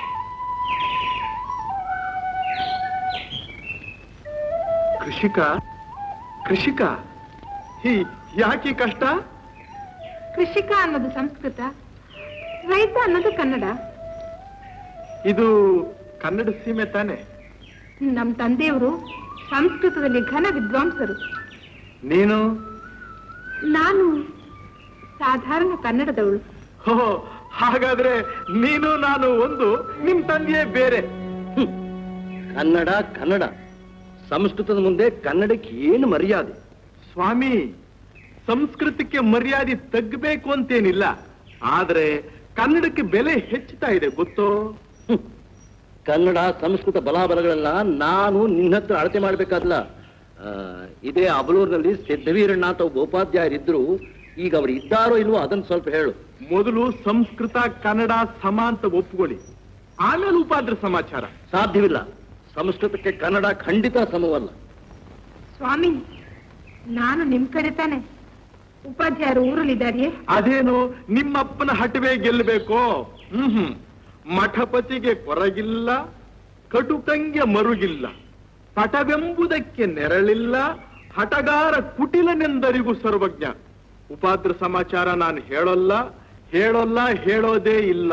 ಕೃಷಿಕ ಕೃಷಿಕ ಹೀ ಯಾಕೆ ಈ ಕಷ್ಟ ಕೃಷಿಕ ಅನ್ನೋದು ಸಂಸ್ಕೃತ ರೈತ ಅನ್ನೋದು ಕನ್ನಡ ಇದು ಕನ್ನಡ ಸೀಮೆ ತಾನೆ ನಮ್ ತಂದೆಯವರು ಸಂಸ್ಕೃತದಲ್ಲಿ ಘನ ವಿದ್ವಾಂಸರು ನೀನು ನಾನು ಸಾಧಾರಣ ಕನ್ನಡದವಳು ಹೋ ಹಾಗಾದ್ರೆ ನೀನು ನಾನು ಒಂದು ನಿಮ್ ತಂದೆಯೇ ಬೇರೆ ಹ್ಮ್. ಕನ್ನಡ ಕನ್ನಡ ಸಂಸ್ಕೃತದ ಮುಂದೆ ಕನ್ನಡಕ್ಕೆ ಏನು ಮರ್ಯಾದೆ ಸ್ವಾಮಿ ಸಂಸ್ಕೃತಕ್ಕೆ ಮರ್ಯಾದೆ ತಗ್ಬೇಕು ಅಂತೇನಿಲ್ಲ ಆದ್ರೆ ಕನ್ನಡಕ್ಕೆ ಬೆಲೆ ಹೆಚ್ಚುತ್ತಾ ಇದೆ ಗೊತ್ತೋ ಹ್ಮ್. ಕನ್ನಡ ಸಂಸ್ಕೃತ ಬಲಾಬಲಗಳೆಲ್ಲ ನಾನು ನಿನ್ನ ಹತ್ರ ಅಳತೆ ಮಾಡ್ಬೇಕಾದ್ಲ ಆ, ಇದೇ ಅಬಲೂರಿನಲ್ಲಿ ಸಿದ್ಧವೀರಣ್ಣ ಅಂತ ಒಬ್ಬ ಉಪಾಧ್ಯಾಯರಿದ್ರು ಈಗ ಅವ್ರು ಇದ್ದಾರೋ ಇಲ್ವೋ ಅದನ್ನ ಸ್ವಲ್ಪ ಹೇಳು ಮೊದಲು ಸಂಸ್ಕೃತ ಕನ್ನಡ ಸಮ ಅಂತ ಒಪ್ಕೊಳ್ಳಿ ಆಮೇಲೆ ಉಪಾದ್ರ ಸಮಾಚಾರ ಸಾಧ್ಯವಿಲ್ಲ ಸಂಸ್ಕೃತಕ್ಕೆ ಕನ್ನಡ ಖಂಡಿತ ಸಮವಲ್ಲ ಸ್ವಾಮಿ ನಾನು ನಿಮ್ ಕಡೆ ತಾನೆ ಉಪಾಧ್ಯಾಯರು ಊರಲ್ಲಿದ್ದಾರೆಯೇ ಅದೇನು ನಿಮ್ಮಪ್ಪನ ಹಟವೇ ಗೆಲ್ಲಬೇಕೋ ಹ್ಮ್ ಹ್ಮ್ ಮಠಪತಿಗೆ ಕೊರಗಿಲ್ಲ ಕಟುಕಂಗೆ ಮರುಗಿಲ್ಲ ಪಟವೆಂಬುದಕ್ಕೆ ನೆರಳಿಲ್ಲ ಹಟಗಾರ ಕುಟಿಲನೆಂದರಿಗೂ ಸರ್ವಜ್ಞ ಉಪಾದ್ರ ಸಮಾಚಾರ ನಾನು ಹೇಳೋಲ್ಲ ಹೇಳೋಲ್ಲ ಹೇಳೋದೇ ಇಲ್ಲ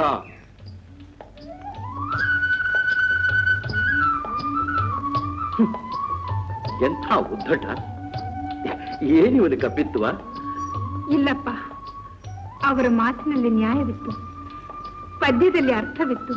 ಎಂಥ ಉದ್ದಟ ಏನಿವನು ಕಪಿತ್ವ ಇಲ್ಲಪ್ಪ ಅವರ ಮಾತಿನಲ್ಲಿ ನ್ಯಾಯವಿತ್ತು ಪದ್ಯದಲ್ಲಿ ಅರ್ಥವಿತ್ತು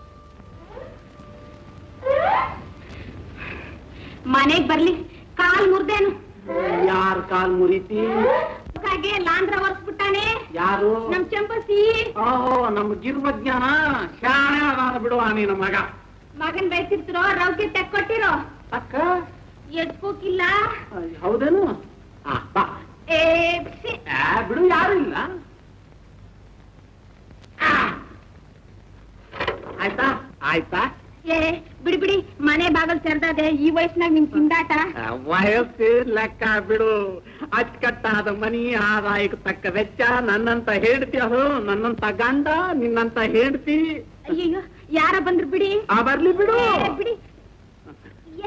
ಮನೆಗ್ ಬರ್ಲಿ ಕಾಲ್ ಮುರ್ದೇನು ಯಾರ ಕಾಲ್ ಮುರಿತಿ ಹಾಗೆ ಲಾಂದ್ರ ಒರ್ಸ್ಬಿಟ್ಟಾನೆ ಯಾರು ನಮ್ ಚಂಪಸಿ ಓಹೋ ನಮ್ ಗಿರ್ವಜ್ಞಾನ ಶಾಣೆ ಅದಾನ ಬಿಡುವ ನೀನು ಮಗ ಮಗನ್ ಬೈತಿರ್ತಿರೋ ರೌಕೆ ತೆಕ್ಕೊಟ್ಟಿರೋ ಅಕ್ಕ ಎದ್ಕೋಕಿಲ್ಲ ಹೌದೇನು ಆ, ಬಾ ಏ ಬಿಸಿ. ಆ, ಬಿಡು ಯಾರು ಇಲ್ಲ ಆ. ಆಯ್ತಾ ಆಯ್ತಾ ಏ ಬಿಡಿ ಬಿಡಿ ಮನೆ ಬಾಗಲ್ ತೆರ್ದದೆ ಈ ವಯಸ್ಸಿನಾಗ ನಿಮ್ ತಿಂದಾಟ ಆ, ವಯಸ್ಸು ಲೆಕ್ಕ ಬಿಡು ಅಚ್ಚುಕಟ್ಟಾದ ಮನಿ ಆದಾಯಕ್ಕೆ ತಕ್ಕ ವೆಚ್ಚ ನನ್ನಂತ ಹೆಂಡತಿ ಅದು ನನ್ನಂತ ಗಂಡ ನಿನ್ನಂತ ಹೆಂಡತಿ ಅಯ್ಯಯ್ಯೋ ಯಾರ ಬಂದ್ರು ಬಿಡಿ ಆ ಬರ್ಲಿ ಬಿಡು ಏ, ಬಿಡಿ ಏ,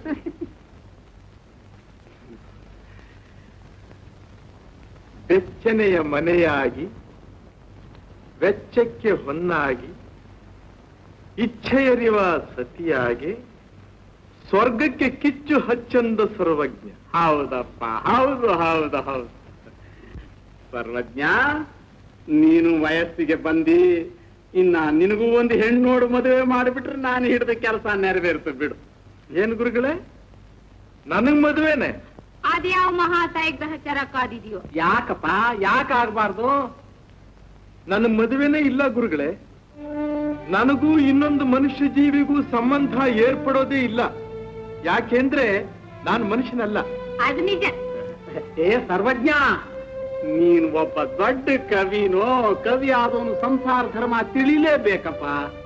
ಬೆಚ್ಚನೆಯ ಮನೆಯಾಗಿ ವೆಚ್ಚಕ್ಕೆ ಹೊನ್ನಾಗಿ ಇಚ್ಛೆಯರಿವ ಸತಿಯಾಗಿ ಸ್ವರ್ಗಕ್ಕೆ ಕಿಚ್ಚು ಹಚ್ಚಂದ ಸರ್ವಜ್ಞ ಹೌದಪ್ಪ ಹೌದು ಹೌದು ಹೌದು ಸರ್ವಜ್ಞ ನೀನು ವಯಸ್ಸಿಗೆ ಬಂದಿ ಇನ್ನ ನಿನಗೂ ಒಂದು ಹೆಣ್ಣು ನೋಡು ಮದುವೆ ಮಾಡಿಬಿಟ್ರೆ ನಾನು ಹಿಡಿದ ಕೆಲಸ ನೆರವೇರ್ತು ಬಿಡು ಏನ್ ಗುರುಗಳೇ ನನಗ್ ಮದುವೆನೆ ಅದ್ಯಾವ ಮಹಾತಾಯಿ ಗ್ರಹಚಾರ ಕಾದಿದ್ಯೋ ಯಾಕಪ್ಪ ಯಾಕಾಗ್ಬಾರ್ದು ನನ್ನ ಮದುವೆನೇ ಇಲ್ಲ ಗುರುಗಳೇ ನನಗೂ ಇನ್ನೊಂದು ಮನುಷ್ಯ ಜೀವಿಗೂ ಸಂಬಂಧ ಏರ್ಪಡೋದೇ ಇಲ್ಲ ಯಾಕೆಂದ್ರೆ ನಾನು ಮನುಷ್ಯನಲ್ಲ ಅದು ನಿಜ ಏ ಸರ್ವಜ್ಞ ನೀನು ಒಬ್ಬ ದೊಡ್ಡ ಕವಿನೋ ಕವಿ ಆದವನು ಸಂಸಾರ ಧರ್ಮ ತಿಳಿಲೇಬೇಕಪ್ಪ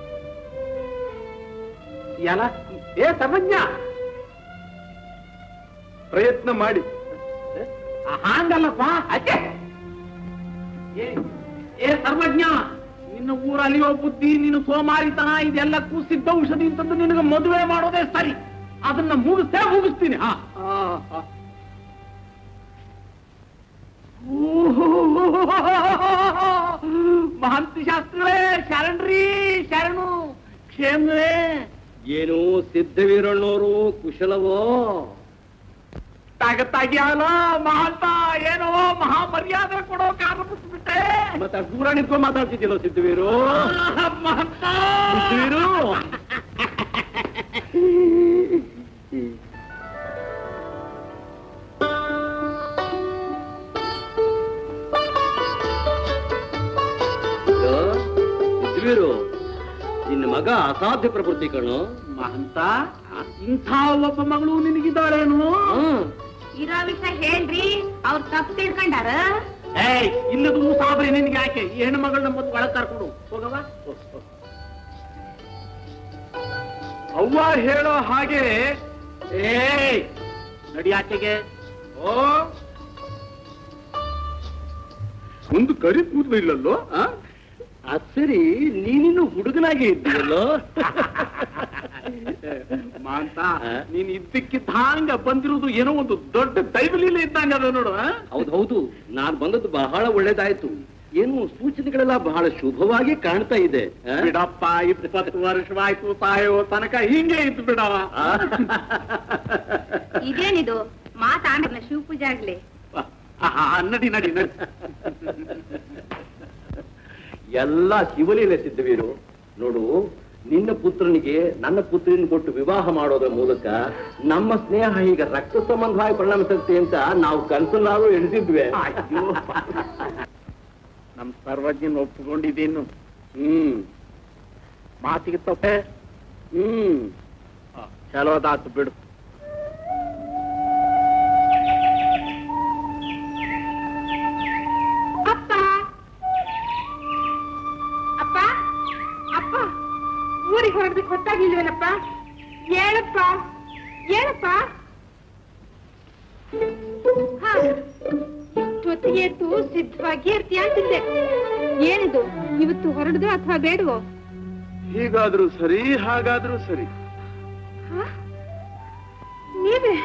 ಎಲ್ಲ ಏ ಸರ್ವಜ್ಞ ಪ್ರಯತ್ನ ಮಾಡಿ ಆ, ಹಾಂಗಲ್ಲಪ್ಪ ಅಚ್ಚೆ ಏ ಏ ಸರ್ವಜ್ಞ ನಿನ್ನ ಊರಲ್ಲಿಯೋ ಬುದ್ಧಿ ನಿನ್ನ ಸೋಮಾರಿತನ ಇದೆಲ್ಲಕ್ಕೂ ಸಿದ್ಧ ಔಷಧಿ ಅಂತಂದು ನಿನಗೆ ಮದುವೆ ಮಾಡೋದೇ ಸರಿ ಅದನ್ನ ಮುಗಿಸ್ತೇ ಮುಗಿಸ್ತೀನಿ ಹಾ ಆ, ಆ. ಮಹಂತ ಶಾಸ್ತ್ರಗಳೇ ಶರಣ್ರಿ ಶರಣು ಕ್ಷೇಮವೇ ಏನು ಸಿದ್ಧವೀರಣ್ಣವರು ಕುಶಲವೋ ತಾಗತ್ತಾಗ್ಯಾಲ ಮಹಂತ ಏನೋ ಮಹಾ ಮರ್ಯಾದೆ ಕೊಡೋ ಕಾರಣ ಬಿಟ್ಬಿಟ್ಟೆ ಮತ್ತೆ ದೂರ ನಿಂತ್ಕೊಂಡು ಮಾತಾಡ್ತಿದ್ದಿಲ್ಲ ಸಿದ್ಧವೀರು ಮಹಂತ ಸಿದ್ಧವೀರು ಸಿದ್ಧವೀರು ನಿನ್ನ ಮಗ ಅಸಾಧ್ಯ ಪ್ರಕೃತಿ ಕಣು ಮಹಂತ ಇಂಥ ಒಬ್ಬ ಮಗಳು ನಿನಗಿದ್ದಾಳೇನು ಇರೋ ವಿಷಯ ಹೇಳ್ರಿ ಅವ್ರ ತಪ್ಪು ತಿಳ್ಕೊಂಡಾರ ಏಯ್ ಇಲ್ಲದು ಸಾಬ್ರಿ ನಿನ್ಗೆ ಯಾಕೆ ಈ ಹೆಣ್ಣು ಮಗಳನ್ನ ಮತ್ತೆ ಒಳಗ್ ಕರ್ಕೊಡು ಹೋಗವ ಅವ್ವ ಹೇಳೋ ಹಾಗೆ ಏಯ್ ನಡಿ ಆಚೆಗೆ ಓ ಒಂದು ಕರಿ ಕೂದಲು ಇಲ್ಲಲ್ಲೋ ಆ? ಅದ್ ಸರಿ ನೀನಿನ್ನು ಹುಡುಗನಾಗೆ ಇದ್ದೀಯಲ್ಲೋ ಮಾಂತ ಆ? ನೀನ್ ಇದ್ದಕ್ಕಿದ್ದ ಹಾಂಗ ಬಂದಿರುವುದು ಏನೋ ಒಂದು ದೊಡ್ಡ ದೈವಲೀಲೆ ಇದ್ದಂಗ ಅದ ನೋಡು ಆ? ಹೌದು ಹೌದು ನಾನ್ ಬಂದದ್ದು ಬಹಳ ಒಳ್ಳೇದಾಯ್ತು ಏನು ಸೂಚನೆಗಳೆಲ್ಲ ಬಹಳ ಶುಭವಾಗಿ ಕಾಣ್ತಾ ಇದೆ ಆ? ಬಿಡಪ್ಪ ಇಪ್ಪತ್ತು ವರ್ಷವಾಯ್ತು ತಾಯೋ ತನಕ ಹಿಂಗೆ ಇದ್ದು ಬಿಡವ ಆ? ಇದೇನಿದು ಮಾತಾಡಲ್ಲ ಶಿವ ಪೂಜೆ ಆಗ್ಲಿ ಆ, ಆ, ನಡಿ ನಡಿ ನಡಿ ಎಲ್ಲ ಶಿವಲೀಲೆ ಸಿದ್ಧವೀರು ನೋಡು ನಿನ್ನ ಪುತ್ರನಿಗೆ ನನ್ನ ಪುತ್ರಿನ ಕೊಟ್ಟು ವಿವಾಹ ಮಾಡೋದ್ರ ಮೂಲಕ ನಮ್ಮ ಸ್ನೇಹ ಈಗ ರಕ್ತ ಸಂಬಂಧವಾಗಿ ಪರಿಣಮಿಸುತ್ತೆ ಅಂತ ನಾವು ಕನಸಲ್ಲಾದ್ರೂ ಎಣಿಸಿದ್ವಿ ಅಯ್ಯೋ ನಮ್ ಸರ್ವಜ್ಞನ್ ಒಪ್ಪಿಕೊಂಡಿದ್ದೀನು ಹ್ಮ್ ಮಾತಿಗೆ ತಪ್ಪೆ ಹ್ಮ್ ಚಲೋದಾತು ಬಿಡು ಅಪ್ಪ ಅಪ್ಪ ಅಪ್ಪ ಊರಿಗೆ ಹೊರಡ್ಬೇಕು ಹೊತ್ತಾಗಿಲ್ವೇನಪ್ಪ ಹೇಳಪ್ಪ ಹೇಳಪ್ಪ ಹಾ, ಇಷ್ಟೊತ್ತಿಗೆ ಎದ್ದು ಸಿದ್ಧವಾಗಿ ಇರ್ತೀಯ ಅಂತಿದ್ದೆ ಏನಿದು ಇವತ್ತು ಹೊರಡ್ದು ಅಥವಾ ಬೇಡವೋ ಹೀಗಾದ್ರೂ ಸರಿ ಹಾಗಾದ್ರೂ ಸರಿ ಹಾ? ನೀವೇ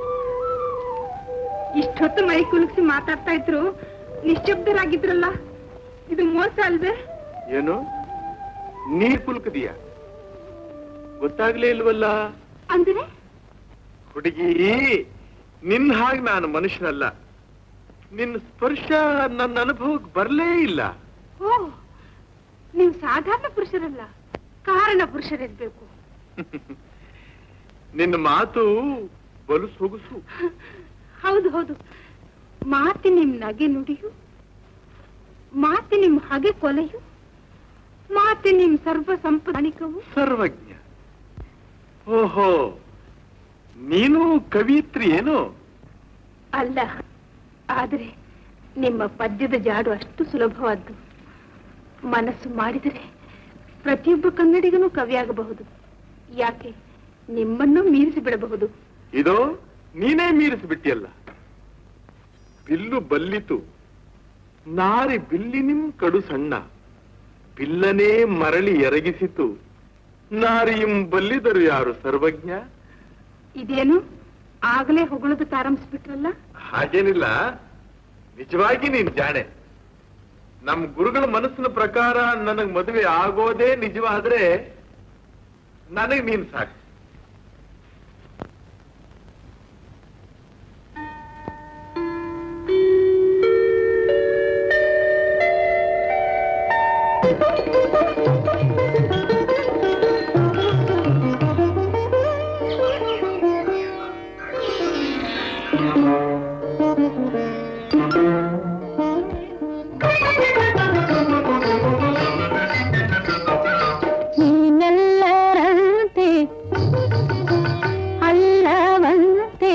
ಇಷ್ಟೊತ್ತು ಮೈ ಕುಲುಕ್ಸಿ ಮಾತಾಡ್ತಾ ಇದ್ರು ನಿಶ್ಶಬ್ದರಾಗಿದ್ರಲ್ಲ ಇದು ಮೋಸ ಅಲ್ವೇ ಏನು ನೀ ಕುಲ್ಕದಿಯ ಗೊತ್ತಾಗ್ಲೇ ಇಲ್ವಲ್ಲ ಅಂದ್ರೆ ಹುಡುಗಿ ನಿನ್ ಹಾಗೆ ನಾನು ಮನುಷ್ಯನಲ್ಲ ನಿನ್ನ ಸ್ಪರ್ಶ ನನ್ನ ಅನುಭವಕ್ಕೆ ಬರಲೇ ಇಲ್ಲ ಓ ನೀವು ಸಾಧಾರಣ ಪುರುಷರಲ್ಲ ಕಾರಣ ಪುರುಷರಿರ್ಬೇಕು ನಿನ್ನ ಮಾತು ಬಲು ಸೊಗಸು ಹೌದು ಹೌದು ಮಾತಿ ನಿಮ್ ನಗೆ ನುಡಿಯು ಮಾತಿ ನಿಮ್ ಹಗೆ ಕೊಲೆಯು ಮಾತಿ ನಿಮ್ ಸರ್ವ ಸಂಪದಾನಿಕವು ಸರ್ವಜ್ಞ ಓಹೋ ನೀನು ಕವಿತ್ರಿ ಏನು ಅಲ್ಲ ಆದರೆ ನಿಮ್ಮ ಪದ್ಯದ ಜಾಡು ಅಷ್ಟು ಸುಲಭವಾದ್ದು ಮನಸ್ಸು ಮಾಡಿದರೆ ಪ್ರತಿಯೊಬ್ಬ ಕನ್ನಡಿಗನೂ ಕವಿಯಾಗಬಹುದು ಯಾಕೆ ನಿಮ್ಮನ್ನು ಮೀರಿಸಿ ಬಿಡಬಹುದು ಇದೋ ನೀನೇ ಮೀರಿಸಿಬಿಟ್ಟಿಯಲ್ಲ ಬಿಲ್ಲು ಬಲ್ಲಿತು ನಾರಿ ಬಿಲ್ಲಿನಿಂ ಕಡು ಸಣ್ಣ ಬಿಲ್ಲನೇ ಮರಳಿ ಎರಗಿಸಿತು ನಾರಿಯಂ ಬಲ್ಲಿದರು ಯಾರು ಸರ್ವಜ್ಞ ಇದೇನು ಆಗಲೇ ಹೊಗಳದು ಪ್ರಾರಂಭಿಸ್ಬಿಟ್ರಲ್ಲ ಹಾಗೇನಿಲ್ಲ ನಿಜವಾಗಿ ನೀನ್ ಜಾಣೆ ನಮ್ ಗುರುಗಳ ಮನಸ್ಸಿನ ಪ್ರಕಾರ ನನಗ್ ಮದುವೆ ಆಗೋದೇ ನಿಜವಾದ್ರೆ ನನಗ್ ನೀನ್ ಸಾಕು ನೀನೆಲ್ಲರಂತೆ ಅಲ್ಲವಂತೆ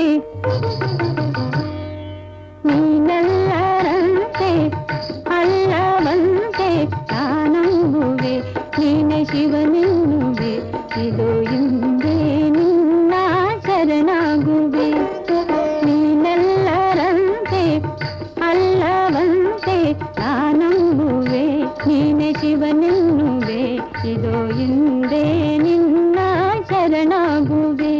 ನೀನೆಲ್ಲರಂತೆ ಅಲ್ಲವಂತೆ ನಾನಂಬುವೆ ನೀನೆ ಶಿವನೆನ್ನುವೆ ಇದು ಹಿಂದೆ ನಿನ್ನ ಶರಣಾಗುವೆ ನೀನೆಲ್ಲರಂತೆ ಅಲ್ಲವಂತೆ ನಾನಂಬುವೆ ನೀನೆ ಶಿವನೆನ್ನುವೆ ಇದು ಹಿಂದೆ ನಿನ್ನ ಶರಣಾಗುವೆ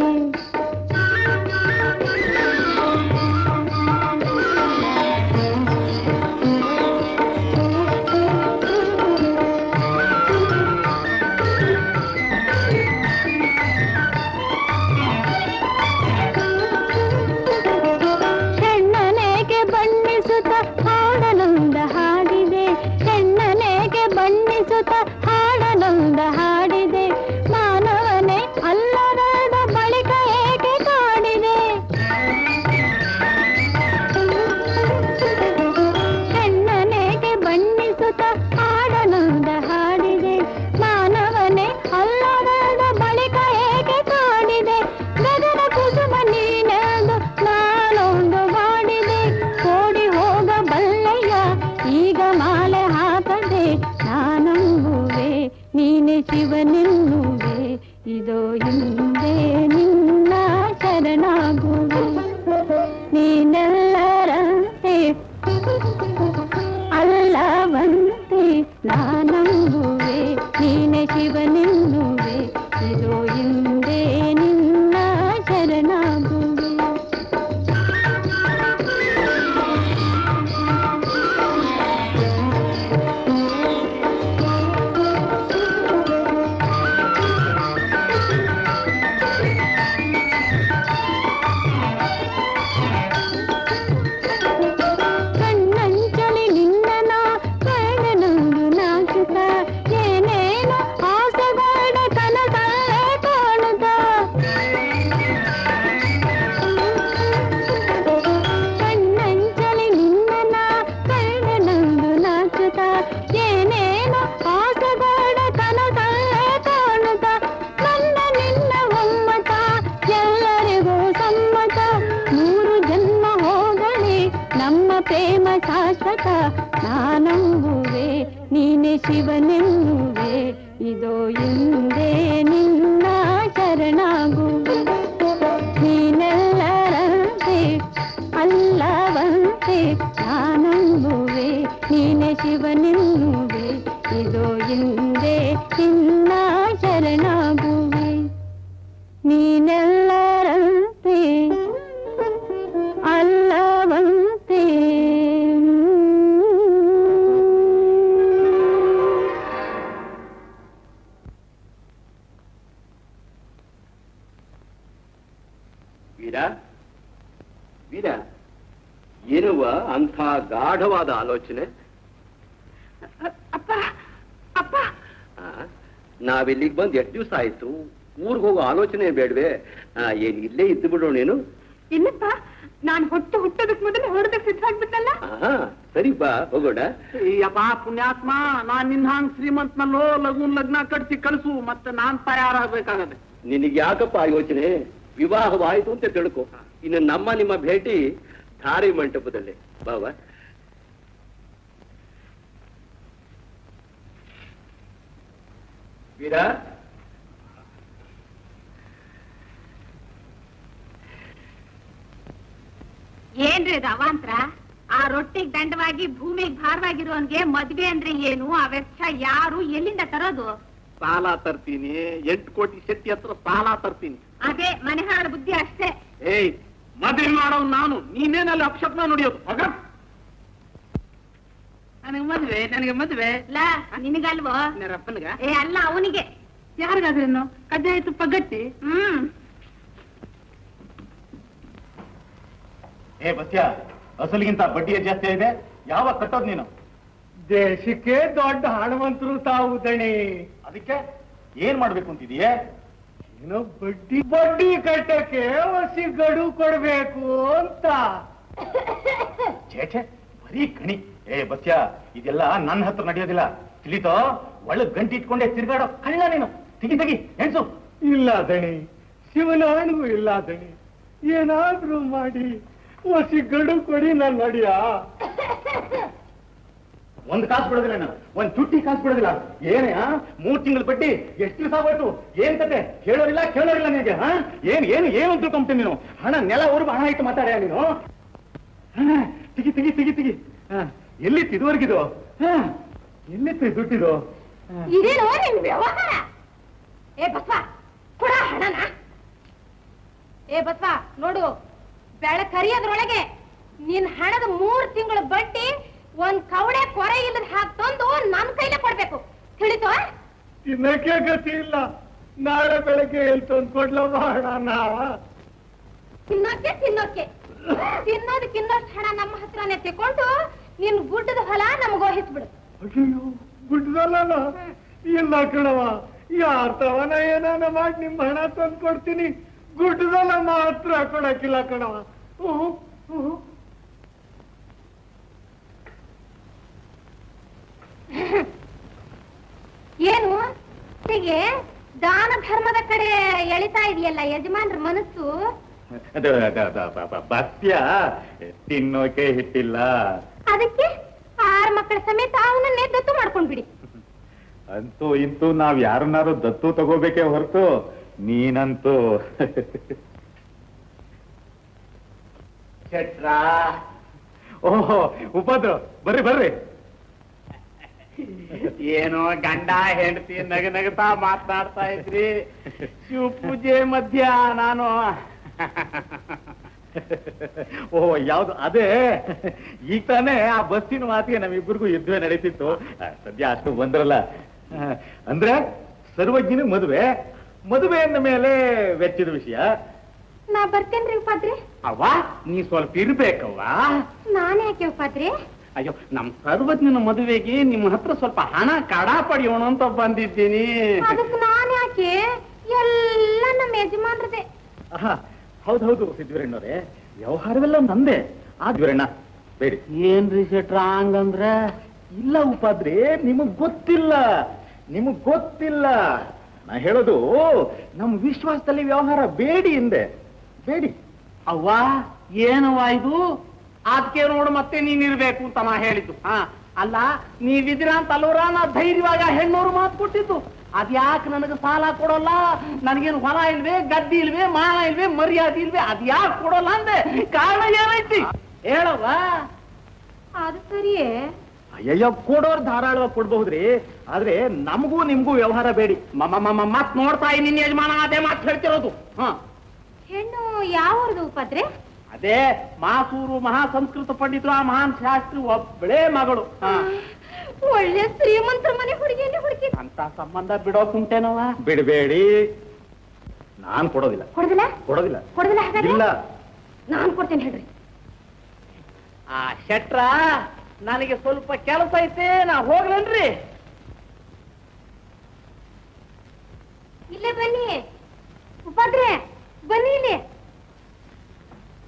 ಹೆಣ್ಣನೇಗೆ ಬಣ್ಣಿಸುತ್ತ ಹಾಡನೊಂದ ಹಾಡಿದೆ ಹೆಣ್ಣನೇಗೆ ಬಣ್ಣಿಸುತ್ತ ಹಾಡನೊಂದ ಹಾಡಿದೆ ಮಾನವನೇ ಅಲ್ಲದಾದ ಬಳಿಕ ಏಕೆ ಕಾಡಿದೆ ಹೆಣ್ಣನೇಗೆ ಬಣ್ಣಿಸುತ್ತ ಹಾಡನೊಂದ ಹಾಡಿದೆ ಮಾನವನೇ ಅಲ್ಲದಾದ ಬಳಿಕ ಏಕೆ ಕಾಡಿದೆ ಗಗನ ಕುಸುಮ ನೀನೆಂದು ನಾನೊಂದು ಮಾಡಿದೆ ಓಡಿ ಹೋಗ ಬಲ್ಲಯ್ಯ ಈಗ ಮಾಲೆ ಹಾಕದೆ ನಾನಂಬುವೆ ನೀನೆ ಶಿವನೆನ್ನುವೆ ಇದೋ ಹಿಂದೆ ನಿನ್ನ ಶರಣಾಗುವೆ ನೀನೆಲ್ಲರಂತೆ ಅಲ್ಲವಂತೆ ನಾನಂಬುವೆ ನೀನೆ ಶಿವನೆನ್ನುವೆ ಇದೋ ಹಿಂದೆ ನಿನ್ನ ಶರಣಾಗುವೆ ಕಣ್ಣಂಚಲಿ ನಿನ್ನನ ಕಣ್ಣನೊಂದು ನಾಚುತ್ತ ಏನೇನು ಆಸೆಗಾಡ ಕನಸಲ್ಲೇ ಕಾಣುತ್ತ ಕಣ್ಣಂಚಲಿ ನಿನ್ನನ ಕಣ್ಣನೊಂದು ನಾಚುತ್ತ ಏನೇನು ಆಸೆಗಾಡ ಕನಸಲ್ಲೇ ಕಾಣುತ್ತ ನನ್ನ ನಿನ್ನ ಒಮ್ಮತ ಎಲ್ಲರಿಗೂ ಸಮ್ಮತ ಮೂರು ಜನ್ಮ ಹೋಗಲಿ ನಮ್ಮ ಪ್ರೇಮ ಶಾಶ್ವತ ನಾನಂಬುವೆ ನೀನೆ ಶಿವನೆನ್ನುವೆ ಇದೋ ಎಂದೇ ನಿನ್ನ ಶರಣಾಗುವೆ ನೀನೆಲ್ಲರಂತೆ ಅಲ್ಲವಂತೆ ನಾನಂಬುವೆ ನೀನೆ ಶಿವನೆನ್ನುವೆ ಇದೋ ಎಂದೇ ನಿನ್ನ ಶರಣಾಗುವೆ ನೀನೆಲ್ಲರಂತೆ ಅಲ್ಲವಂತೆ ವೀರ ವೀರ ಏನುವ ಅಂಥ ಗಾಢವಾದ ಆಲೋಚನೆ ಅಪ್ಪ ಅಪ್ಪ ಆ, ನಾವಿಲ್ಲಿಗೆ ಬಂದು ಎಷ್ಟು ದಿವಸ ಆಯ್ತು ಊರಿಗೆ ಹೋಗೋ ಆಲೋಚನೆ ಬೇಡವೆ ಏನ್ ಇಲ್ಲೇ ಇದ್ದು ಬಿಡೋ ನೀನು ಇಲ್ಲಪ್ಪ ನಾನ್ ಹೊಟ್ಟು ಹುಟ್ಟೋದಕ್ ಮೊದಲು ಹೊರದಕ್ ಸಿದ್ಧ ಆಗ್ಬಿಟ್ಟಲ್ಲ ಹಾ ಸರಿ ಬಾ ಹೋಗೋಣ ಯಪ್ಪ ಪುಣ್ಯಾತ್ಮ ನಾನ್ ನಿನ್ನ ಹಂಗ್ ಶ್ರೀಮಂತನಲ್ಲೋ ಲಗುನ್ ಲಗ್ನ ಕಟ್ಸಿ ಕಳ್ಸು ಮತ್ತೆ ನಾನ್ ತಯಾರಾಗ್ಬೇಕಾಗದೆ ನಿನಗೆ ಯಾಕಪ್ಪ ಆ ಯೋಚನೆ ವಿವಾಹವಾಯಿತು ಅಂತ ತಿಳ್ಕೊ ಇನ್ನು ನಮ್ಮ ನಿಮ್ಮ ಭೇಟಿ ಧಾರೆ ಮಂಟಪದಲ್ಲಿ ಬಾವ ವೀರ ಏನ್ರಿ ರವಾಂತ್ರ ಆ ರೊಟ್ಟಿಗ್ ದಂಡವಾಗಿ ಭೂಮಿಗ್ ಭಾರವಾಗಿರೋನ್ಗೆ ಮದ್ವೆ ಅಂದ್ರೆ ಏನು ಆ ವೆಚ್ಚ ಯಾರು ಎಲ್ಲಿಂದ ತರೋದು ಸಾಲ ತರ್ತೀನಿ ಎಂಟು ಕೋಟಿ ಶೆಟ್ಟಿ ಹತ್ರ ಸಾಲ ತರ್ತೀನಿ ಅದೇ ಮನೆಹಾಳ ಬುದ್ಧಿ ಅಷ್ಟೇ ಏಯ್ ಮದುವೆ ಮಾಡೋವ್ ನಾನು ನೀನೇನಲ್ಲಿ ಅಪಶಕ್ನ ನುಡಿಯೋದು ಮಗ ನನಗೆ ಮದ್ವೆ ನನಗೆ ಮದ್ವೆ ಲಾ ನಿನಗಲ್ವೋ ರಪ್ಪನ್ಗ ಏ ಅಲ್ಲ ಅವನಿಗೆ ಯಾರಿಗಾದ್ರೇನು ಕಜ್ಜಾಯ ತುಪ್ಪ ಗಟ್ಟಿ ಹ್ಮ್ ಏ ಬಸ್ಯ ಅಸಲಿಗಿಂತ ಬಡ್ಡಿ ಜಾಸ್ತಿ ಇದೆ ಯಾವಾಗ ಕಟ್ಟೋದ್ ನೀನು ದೇಶಕ್ಕೆ ದೊಡ್ಡ ಹಣವಂತರು ತಾವು ದಣಿ ಅದಕ್ಕೆ ಏನ್ ಮಾಡ್ಬೇಕು ಅಂತಿದೀಯೇ ಏನೋ ಬಡ್ಡಿ ಬಡ್ಡಿ ಕಟ್ಟಕ್ಕೆ ಹೊಸಿ ಗಡು ಕೊಡ್ಬೇಕು ಅಂತ ಛೇ ಛೇ ಬರೀ ಕಣಿ ಏ ಬಸ್ಯ ಇದೆಲ್ಲ ನನ್ನ ಹತ್ರ ನಡೆಯೋದಿಲ್ಲ ತಿಳಿತೋ ಒಳ್ಳೆ ಗಂಟಿ ಇಟ್ಕೊಂಡೆ ತಿರ್ಗಾಡೋ ಕಳ್ಳ ನೀನು ತೆಗಿ ತೆಗಿ ಎಣ್ಸು ಇಲ್ಲ ದಣಿ ಶಿವನಾಣಿಗೂ ಇಲ್ಲ ದಣಿ ಏನಾದ್ರೂ ಮಾಡಿ ಹೊಸಿ ಗಡು ಕೊಡಿ ನನ್ನ ನಡಿಯ ಒಂದ್ ಕಾಸು ಬಿಡೋದಿಲ್ಲ ನಾನು ಒಂದ್ ಚುಟ್ಟಿ ಕಾಸು ಬಿಡೋದಿಲ್ಲ ಏನೇ ಆ? ಮೂರ್ ತಿಂಗಳ ಬಡ್ಡಿ ಎಷ್ಟು ದಿವಸ ಆಗೋಯ್ತು ಏನ್ ಕತೆ ಕೇಳೋರಿಲ್ಲ ಕೇಳೋರಿಲ್ಲ ನಿನಗೆ ಹಾ ಏನ್ ಏನು ಏನು ಅಂತ ತಿಳ್ಕೊಂತೀನಿ ನೀನು ಹಣ ನೆಲವರೆಗೂ ಹಣ ಇಟ್ಟು ಮಾತಾಡ್ಯಾ ನೀನು ಹಣ ತೆಗಿ ತೆಗಿ ತೆಗಿ ತೆಗಿ ಹಾ, ಎಲ್ಲಿತ್ತು ಇದುವರೆಗಿದು ಹಾ ಎಲ್ಲಿತ್ತು ಈ ದುಡ್ಡಿದು ಹಾ. ಇದೇನೋ ನಿನ್ ವ್ಯವಹಾರ ಏ ಬಸ್ವ ಕೊಡ ಹಣನ ಏ ಬಸ್ವ ನೋಡು ಬೆಳಕರಿಯೋದ್ರೊಳಗೆ ನಿನ್ ಹಣದ ಮೂರ್ ತಿಂಗಳ ಬಡ್ಡಿ ಒಂದ್ ಕವಡೆ ಕೊರೆ ಇಲ್ಲದ ಹಾಕ್ ತಂದು ನನ್ ಕೈಲೇ ಕೊಡ್ಬೇಕು ತಿಳಿತು ತಿನ್ನಕ್ಕೆ ಗತಿ ಇಲ್ಲ ನಾಳೆ ಬೆಳಗ್ಗೆ ಎಲ್ಲಿ ತಂದು ಕೊಡ್ಲವ ಹಣನ ತಿನ್ನೋಕೆ ತಿನ್ನೋಕೆ ತಿನ್ನೋದಕ್ಕೆ ಇನ್ನಷ್ಟು ಹಣ ನಮ್ಮ ಹತ್ರನೇ ತಕೊಂಡು ನಿನ್ ಗುಡ್ಡದ ಹೊಲ ನಮಗ್ ವಹಿಸ್ಬಿಡು ಅಯ್ಯೋ ಬಿಡ್ದಲ್ಲ ಇಲ್ಲ ಕಣವ ಯಾರ ತವನ ಏನಾನ ಮಾಡಿ ನಿಮ್ ಹಣ ತಂದು ಕೊಡ್ತೀನಿ ಗುಡ್ಡದಲ್ಲ ಮಾತ್ರ ಕೊಡಕ್ಕಿಲ್ಲ ಕಣವ ಹ್ಞೂ ಹ್ಞೂ ಏನು ಹೀಗೆ ದಾನ ಧರ್ಮದ ಕಡೆ ಎಳಿತಾ ಇದೆಯಲ್ಲ ಯಜಮಾನ್ರ ಮನಸ್ಸು ಅದು ಅದು, ಅದು, ಬ- ಬ- ಬಸ್ಯ ತಿನ್ನೋಕೆ ಹಿಟ್ಟಿಲ್ಲ ಅದಕ್ಕೆ ಆರ್ ಮಕ್ಕಳ ಸಮೇತ ಅವನನ್ನೇ ದತ್ತು ಮಾಡ್ಕೊಂಡ್ಬಿಡಿ ಅಂತೂ ಇಂತೂ ನಾವ್ ಯಾರನ್ನಾರು ದತ್ತು ತಗೋಬೇಕೇ ಹೊರತು ನೀನಂತೂ ಶೆಟ್ರ ಓಹೋ ಉಪದ್ರ ಬರ್ರಿ ಬರ್ರಿ ಏನೋ ಗಂಡ ಹೆಂಡತಿ ನಗ ನಗತಾ ಮಾತನಾಡ್ತಾ ಇದ್ರಿ ಶಿವ ಪೂಜೆ ಮಧ್ಯ ನಾನು ಓ ಯಾವ್ದು ಅದೇ ಈಗ ತಾನೇ ಆ ಬಸ್ಸಿನ ಮಾತಿಗೆ ನಮ್ಮಿಬ್ಬರಿಗೂ ಯುದ್ಧ ನಡೀತಿತ್ತು ಆ, ಸದ್ಯ ಅಷ್ಟು ಬಂದ್ರಲ್ಲ ಆ, ಅಂದ್ರೆ ಸರ್ವಜ್ಞನ ಮದುವೆ ಮದುವೆ ಅಂದ ಮೇಲೆ ವೆಚ್ಚದ ವಿಷಯ ನಾ ಬರ್ತೇನ್ರಿ ಉಪಾದ್ರಿ ಅವ್ವ ನೀ ಸ್ವಲ್ಪ ಇರ್ಬೇಕವ್ವ ನಾನ್ ಯಾಕೆ ಉಪಾದ್ರಿ ಅಯ್ಯೋ ನಮ್ ಸರ್ವಜ್ಞನ ಮದುವೆಗೆ ನಿಮ್ಮ ಹತ್ರ ಸ್ವಲ್ಪ ಹಣ ಕಡ ಪಡೆಯೋಣ ಅಂತ ಬಂದಿದ್ದೀನಿ ಅದಕ್ಕೆ ನಾನ್ ಯಾಕೆ ಎಲ್ಲ ನಮ್ಮ ಯಜಮಾನ್ರದೆ ಆಹಾ ಹೌದೌದು ಸಿದ್ವೀರಣ್ಣವ್ರೆ ವ್ಯವಹಾರವೆಲ್ಲ ನಂದೇ ಆ ವೀರಣ್ಣ ಬೇಡಿ ಏನ್ರಿ ಶೆಟ್ರ ಹಂಗಂದ್ರ ಇಲ್ಲ ಉಪಾದ್ರೆ ನಿಮಗ್ ಗೊತ್ತಿಲ್ಲ ನಿಮಗ್ ಗೊತ್ತಿಲ್ಲ ನಾ ಹೇಳೋದು ನಮ್ ವಿಶ್ವಾಸದಲ್ಲಿ ವ್ಯವಹಾರ ಬೇಡಿ ಹಿಂದೆ ಬೇಡಿ ಅವ್ವ ಏನವ್ವ ಇದು ಅದಕ್ಕೆ ನೋಡು ಮತ್ತೆ ನೀನ್ ಇರ್ಬೇಕು ಅಂತ ನಾ ಹೇಳಿದ್ದು ಹಾ ಅಲ್ಲ ನೀವಿದ್ದೀರ ಅಂತ ಅಲ್ಲವ್ರ ನಾ ಧೈರ್ಯವಾಗ ಹೆಣ್ಣೋರು ಮಾತು ಕೊಟ್ಟಿದ್ದು ಅದ್ಯಾಕೆ ನನಗೆ ಸಾಲ ಕೊಡೋಲ್ಲ ನನಗೇನು ಹೊಲ ಇಲ್ವೇ ಗದ್ದಿ ಇಲ್ವೇ ಮಾನ ಇಲ್ವೇ ಮರ್ಯಾದೆ ಇಲ್ವೇ ಅದ್ಯಾಕೆ ಕೊಡೋಲ್ಲ ಅಂದೆ ಕಾರಣ ಏನೈತಿ ಹೇಳವ್ವ ಅದು ಸರಿಯೇ ಅಯ್ಯಯ್ಯೋ ಕೊಡೋರ್ ಧಾರಾಳವಾಗಿ ಕೊಡ್ಬಹುದ್ರಿ ಆದ್ರೆ ನಮಗೂ ನಿಮ್ಗೂ ವ್ಯವಹಾರ ಬೇಡಿ ಮಮ್ಮ ಮಮ್ಮ ಮತ್ ನೋಡ್ತಾ ನಿನ್ನ ಯಜಮಾನ ಅದೇ ಮಾತು ಹೇಳ್ತಿರೋದು ಹಾ ಹೆಣ್ಣು ಯಾವ್ದು ಉಪಾದ್ರೆ ಅದೇ ಮಾಸೂರು ಮಹಾ ಸಂಸ್ಕೃತ ಪಂಡಿತರು ಆ ಮಹಾನ್ ಶಾಸ್ತ್ರಿ ಒಬ್ಬಳೇ ಮಗಳು ಹಾ ಒಳ್ಳೆ ಶ್ರೀಮಂತರ ಮನೆ ಹುಡುಗಿಯನ್ನೇ ಹುಡುಕಿ ಅಂತ ಸಂಬಂಧ ಬಿಡೋಕುಂಟೇನವ ಬಿಡಬೇಡಿ ನಾನ್ ಕೊಡೋದಿಲ್ಲ ಕೊಡುದಿಲ್ಲ ಕೊಡೋದಿಲ್ಲ ಕೊಡುದಿಲ್ಲ ಹಾಗಾದ್ರೆ ಇಲ್ಲ ನಾನ್ ಕೊಡ್ತೇನೆ ಹೇಳ್ರಿ ಆ ಶೆಟ್ರ ನನಗೆ ಸ್ವಲ್ಪ ಕೆಲಸ ಐತೆ ನಾ ಹೋಗ್ಲೇನ್ರಿ ಇಲ್ಲೇ ಬನ್ನಿ ಉಪಾದ್ರೆ ಬನ್ನಿ ಇಲ್ಲಿ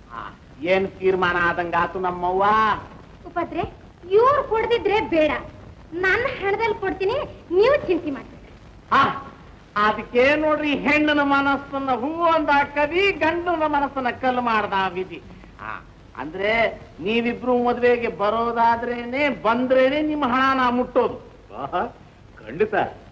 ಏನ್ ತೀರ್ಮಾನ ಆದಂಗಾತು ನಮ್ಮವ್ವ ಉಪದ್ರೆ ಇವ್ರು ಕೊಡ್ದಿದ್ರೆ ಬೇಡ ನನ್ನ ಹಣದಲ್ಲಿ ಕೊಡ್ತೀನಿ ನೀವು ಚಿಂತೆ ಮಾಡಿ ಆ, ಅದಕ್ಕೆ ನೋಡ್ರಿ ಹೆಣ್ಣನ ಮನಸ್ಸನ್ನ ಹೂ ಅಂದ ಕವಿ ಗಂಡನ ಮನಸ್ಸನ್ನ ಕಲ್ಲು ಮಾಡ್ದ ವಿಧಿ ಆ, ಅಂದ್ರೆ ನೀವಿಬ್ರು ಮದ್ವೆಗೆ ಬರೋದಾದ್ರೇನೆ ಬಂದ್ರೇನೆ ನಿಮ್ಮ ಹಣ ನಾ ಮುಟ್ಟೋದು ಖಂಡಿತ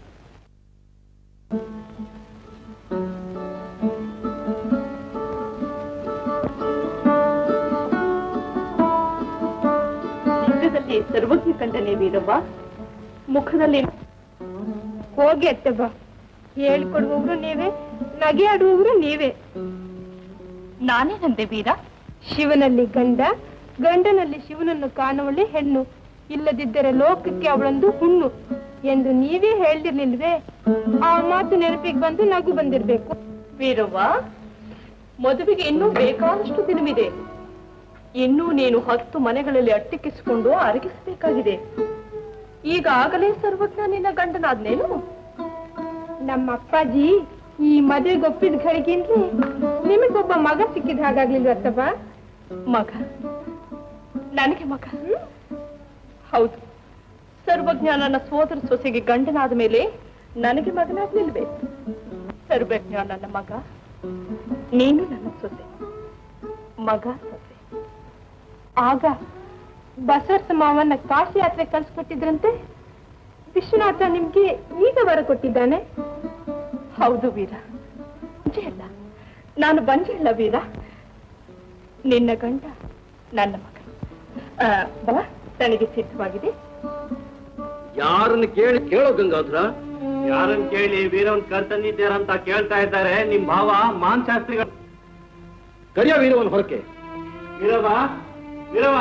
ಲಿಂಗದಲ್ಲಿ ಸರ್ವಜ್ಞ ಕಂಡನೆ ವೀರವ್ವ ಮುಖದಲ್ಲಿ ಹೋಗಿ ಅತ್ತೆ ಬಾ ಹೇಳ್ಕೊಡುವವರು ನೀವೇ ನಗೆ ಆಡುವವರು ನೀವೇ ನಾನೇನಂದೆ ವೀರ ಶಿವನಲ್ಲಿ ಗಂಡ ಗಂಡನಲ್ಲಿ ಶಿವನನ್ನು ಕಾಣುವಳೆ ಹೆಣ್ಣು ಇಲ್ಲದಿದ್ದರೆ ಲೋಕಕ್ಕೆ ಅವಳೊಂದು ಹುಣ್ಣು ಎಂದು ನೀವೇ ಹೇಳ್ದಿರ್ಲಿಲ್ವೇ ಆ ಮಾತು ನೆನಪಿಗೆ ಬಂದು ನಗು ಬಂದಿರ್ಬೇಕು ವೀರವ್ವ ಮದುವೆಗೆ ಇನ್ನೂ ಬೇಕಾದಷ್ಟು ದಿನವಿದೆ ಇನ್ನೂ ನೀನು ಹತ್ತು ಮನೆಗಳಲ್ಲಿ ಅಟ್ಟಿಕ್ಕಿಸಿಕೊಂಡು ಅರಗಿಸಬೇಕಾಗಿದೆ ಈಗಾಗಲೇ ಸರ್ವಜ್ಞ ನಿನ್ನ ಗಂಡನಾದ್ನೇನು ನಮ್ಮ ಅಪ್ಪಾಜಿ ಈ ಮದುವೆಗೆ ಒಪ್ಪಿದ ಘಳಿಗೆಂದ್ರೆ ನಿಮಗೊಬ್ಬ ಮಗ ಸಿಕ್ಕಿದ ಹಾಗಾಗ್ಲಿಲ್ವತ್ತಪ್ಪ ಮಗ ನನಗೆ ಮಗ ಹೌದು ಸರ್ವಜ್ಞ ನನ್ನ ಸೋದರ ಸೊಸೆಗೆ ಗಂಡನಾದ ಮೇಲೆ ನನಗೆ ಮಗನಾಗ್ಲಿಲ್ವೇ ಸರ್ವಜ್ಞ ನನ್ನ ಮಗ ನೀನು ನನ್ನ ಸೊಸೆ ಮಗ ಸೊಸೆ ಆಗ ಬಸವರ್ಸ ಮಾವನ್ನ ಕಾಶಿ ಯಾತ್ರೆ ಕಳ್ಸಿಕೊಟ್ಟಿದ್ರಂತೆ ವಿಶ್ವನಾಥ ನಿಮ್ಗೆ ಈಗ ವರ ಕೊಟ್ಟಿದ್ದಾನೆ ಹೌದು ವೀರ ಬಂಜೆ ಅಲ್ಲ ನಾನು ಬಂಜೆ ಅಲ್ಲ ವೀರ ನಿನ್ನ ಗಂಡ ನನ್ನ ಮಗ ಆ, ಬಾ ತನಗೆ ಸಿದ್ಧವಾಗಿದೆ ಯಾರನ್ನು ಕೇಳಿ ಕೇಳೋ ಗಂಗಾಧರ ಯಾರನ್ನ ಕೇಳಿ ವೀರವನ್ ಕರ್ತಂದಿದ್ದೀರಂತ ಕೇಳ್ತಾ ಇದ್ದಾರೆ ನಿಮ್ ಭಾವ ಮಾನ್ ಶಾಸ್ತ್ರಿಗಳು ಕರಿಯ ವೀರವನ್ ಹೊರಕೆ ವೀರವ ವೀರವ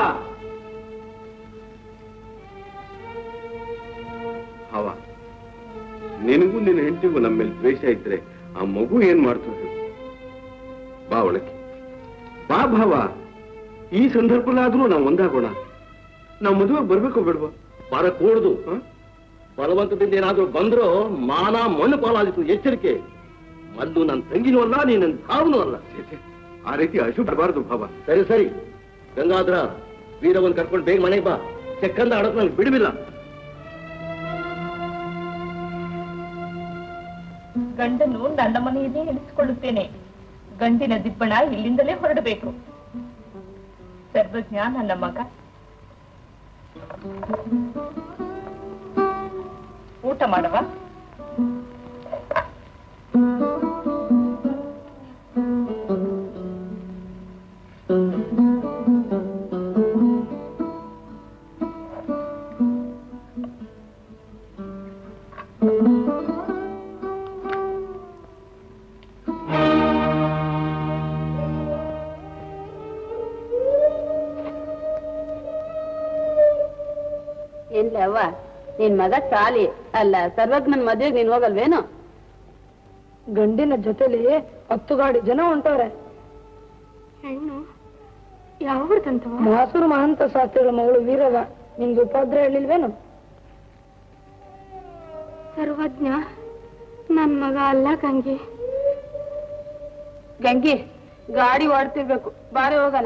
ಭಾವ ನಿನಗೂ ನಿನ್ನ ಹೆಂಡತಿಗೂ ನಮ್ಮ ಮೇಲೆ ದ್ವೇಷ ಇದ್ರೆ ಆ ಮಗು ಏನ್ ಮಾಡ್ತದೆ ಬಾ ಒಳಗೆ ಬಾ ಭಾವ ಈ ಸಂದರ್ಭದಲ್ಲಾದ್ರೂ ನಾವು ಒಂದಾಗೋಣ ನಾವು ಮದುವೆ ಬರ್ಬೇಕು ಬೇಡವಾ ಬರಕೂಡ್ದು ಬಲವಂತದಿಂದ ಏನಾದ್ರೂ ಬಂದ್ರೋ ಮಾನ ಮಣ್ಣು ಪಾಲಾದಿತ್ತು ಎಚ್ಚರಿಕೆ ಮಲ್ಲು ನನ್ನ ತಂಗಿನೂ ಅಲ್ಲ ನೀ ನನ್ನ ಭಾವನೂ ಅಲ್ಲ ಆ ರೀತಿ ಅಶುಭ ಬರಬಾರದು ಭಾವ ಸರಿ ಸರಿ ಗಂಗಾಧರ ವೀರವನ್ ಕರ್ಕೊಂಡು ಬೇಗ ಮನೆಗೆ ಬಾ ಚೆಕ್ಕಂದ ಆಡಕ್ ನನಗೆ ಬಿಡುವಿಲ್ಲ ಗಂಡನು ನನ್ನ ಮನೆಯಲ್ಲೇ ಇಳಿಸಿಕೊಳ್ಳುತ್ತೇನೆ ಗಂಡಿನ ದಿಬ್ಬಣ ಇಲ್ಲಿಂದಲೇ ಹೊರಡಬೇಕು ಸರ್ವಜ್ಞ ನನ್ನ ಮಗ ಊಟ ಮಾಡವ ಏನ್ಲೆ ಅವ್ವ ನಿನ್ ಮಗ ಸಾಲಿ ಅಲ್ಲ ಸರ್ವಜ್ಞನ್ ಮದ್ವೆಗ್ ನೀನ್ ಹೋಗಲ್ವೇನು ಗಂಡಿನ ಜೊತೆಲಿ ಹತ್ತು ಗಾಡಿ ಜನ ಹೊಂಟವ್ರೆ ಹೆಣ್ಣು ಯಾವ್ದಂತವ ಮಹಾಸುರ ಮಹಂತ ಶಾಸ್ತ್ರಿಗಳ ಮಗಳು ವೀರವ ನಿಮ್ಗೆ ಉಪದ್ರ ಹೇಳಿಲ್ವೇನು ಸರ್ವಜ್ಞ ನನ್ ಮಗ ಅಲ್ಲ ಗಂಗೆ ಗಂಗಿ ಗಾಡಿ ಓಡ್ತಿರ್ಬೇಕು ಬಾರಿ ಹೋಗಣ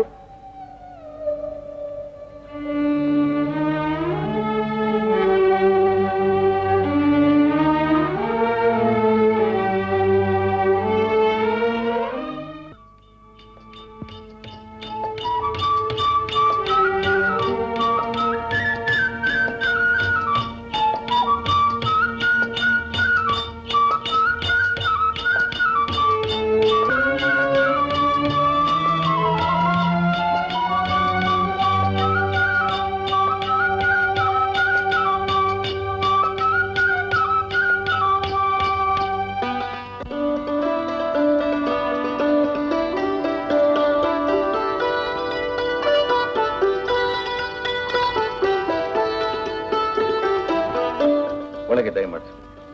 ಒಳಗೆ ದಯಮಾಡಿಸಿ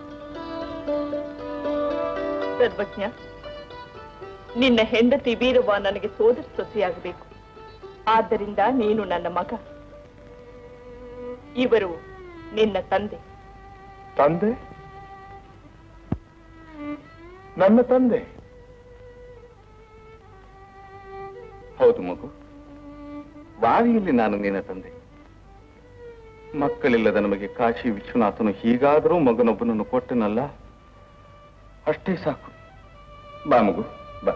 ಸರ್ವಜ್ಞ ನಿನ್ನ ಹೆಂಡತಿ ವೀರವ್ವ ನನಗೆ ಸೋದರ ಸೊಸೆಯಾಗಬೇಕು ಆದ್ದರಿಂದ ನೀನು ನನ್ನ ಮಗ ಇವರು ನಿನ್ನ ತಂದೆ ತಂದೆ ನನ್ನ ತಂದೆ ಹೌದು ಮಗು ಬಾವಿಯಲ್ಲಿ ನಾನು ನಿನ್ನ ತಂದೆ ಮಕ್ಕಳಿಲ್ಲದ ನಮಗೆ ಕಾಶಿ ವಿಶ್ವನಾಥನು ಹೀಗಾದರೂ ಮಗನೊಬ್ಬನನ್ನು ಕೊಟ್ಟನಲ್ಲ ಅಷ್ಟೇ ಸಾಕು ಬಾ ಮಗು ಬಾ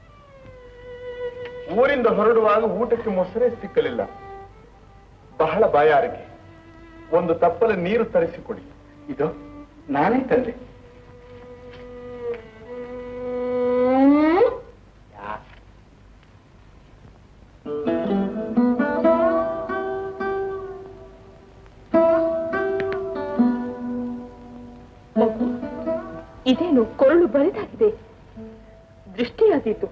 ಊರಿಂದ ಹೊರಡುವಾಗ ಊಟಕ್ಕೆ ಮೊಸರೇ ಸಿಕ್ಕಲಿಲ್ಲ ಬಹಳ ಬಾಯಾರಿಕೆ ಒಂದು ತಪ್ಪಲ ನೀರು ತರಿಸಿಕೊಡಿ ಇದು ನಾನೇ ತಂದೆ ಮಗು ಇದೇನು ಕೊರಳು ಬರಿದಾಗಿದೆ ದೃಷ್ಟಿಯಾದೀತು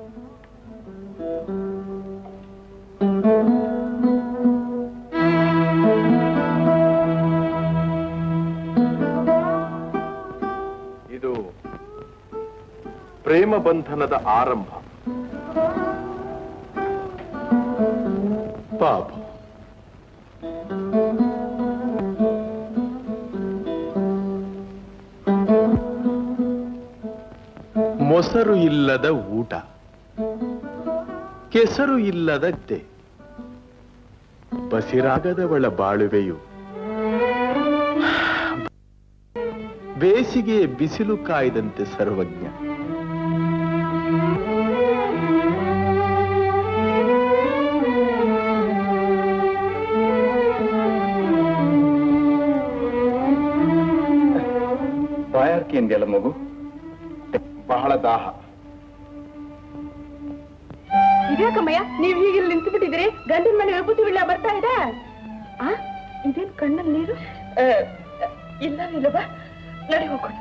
ಇದು ಪ್ರೇಮ ಬಂಧನದ ಆರಂಭ ಪಾಪ ಮೊಸರು ಇಲ್ಲದ ಊಟ ಕೆಸರು ಇಲ್ಲದದ್ದೆ ಬಸಿರಾಗದವಳ ಬಾಳುವೆಯು ಬೇಸಿಗೆ ಬಿಸಿಲು ಕಾಯ್ದಂತೆ ಸರ್ವಜ್ಞ ಬಾಯಾರ್ಕೆ ಎಂದೆಲ್ಲ ಮಗು ಬಹಳ ದಾಹ ಇದ್ಯಾಕಮ್ಮಯ್ಯ ನೀವ್ ಹೀಗೆ ನಿಂತು ಬಿಟ್ಟಿದ್ರಿ ಗಂಡನ ಮನೆ ವಿಭೂತಿ ವಿಳ್ಳ ಬರ್ತಾ ಇದೆ ಆ ಇದೇನ್ ಕಣ್ಣಲ್ಲಿ ನೀರು ಆ, ಇಲ್ಲ ಇಲ್ಲವಾ ನಡಿ ಹೋಗೋಣ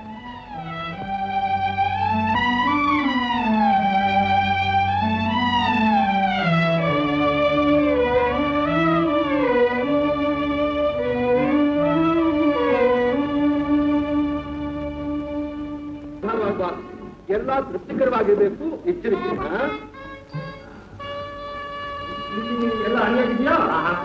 ಎಲ್ಲ ತೃಪ್ತಿಕರವಾಗಿರ್ಬೇಕು ಎಚ್ಚರಿಕೆ ಹಾ? ಇಲ್ಲಿ ಎಲ್ಲ ಅಣಿಯಾಗಿದ್ಯಾ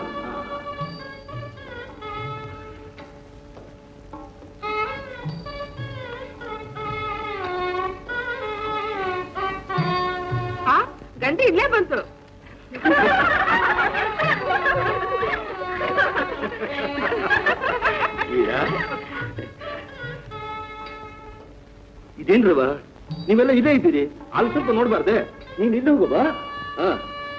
ಆ ಗಂಡ ಇಲ್ಲೇ ಬಂತು ಇದೇನ್ರವ ನೀವೆಲ್ಲ ಇದೇ ಇದ್ದೀರಿ ಅಲ್ಲಿ ಸ್ವಲ್ಪ ನೋಡ್ಬಾರ್ದೆ ನೀನ್ ಇಲ್ಲಿ ಹೋಗವಾ ಹಾ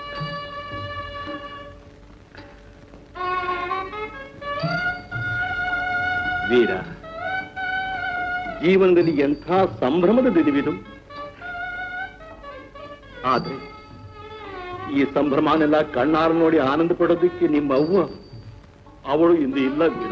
ವೀರ ಜೀವನದಲ್ಲಿ ಎಂಥ ಸಂಭ್ರಮದ ದಿನವಿದು ಆದ್ರೆ ಈ ಸಂಭ್ರಮನೆಲ್ಲ ಕಣ್ಣಾರು ನೋಡಿ ಆನಂದ ಪಡೋದಕ್ಕೆ ನಿಮ್ಮ ಅವ್ವ ಅವಳು ಇಂದು ಇಲ್ಲ ವೀರ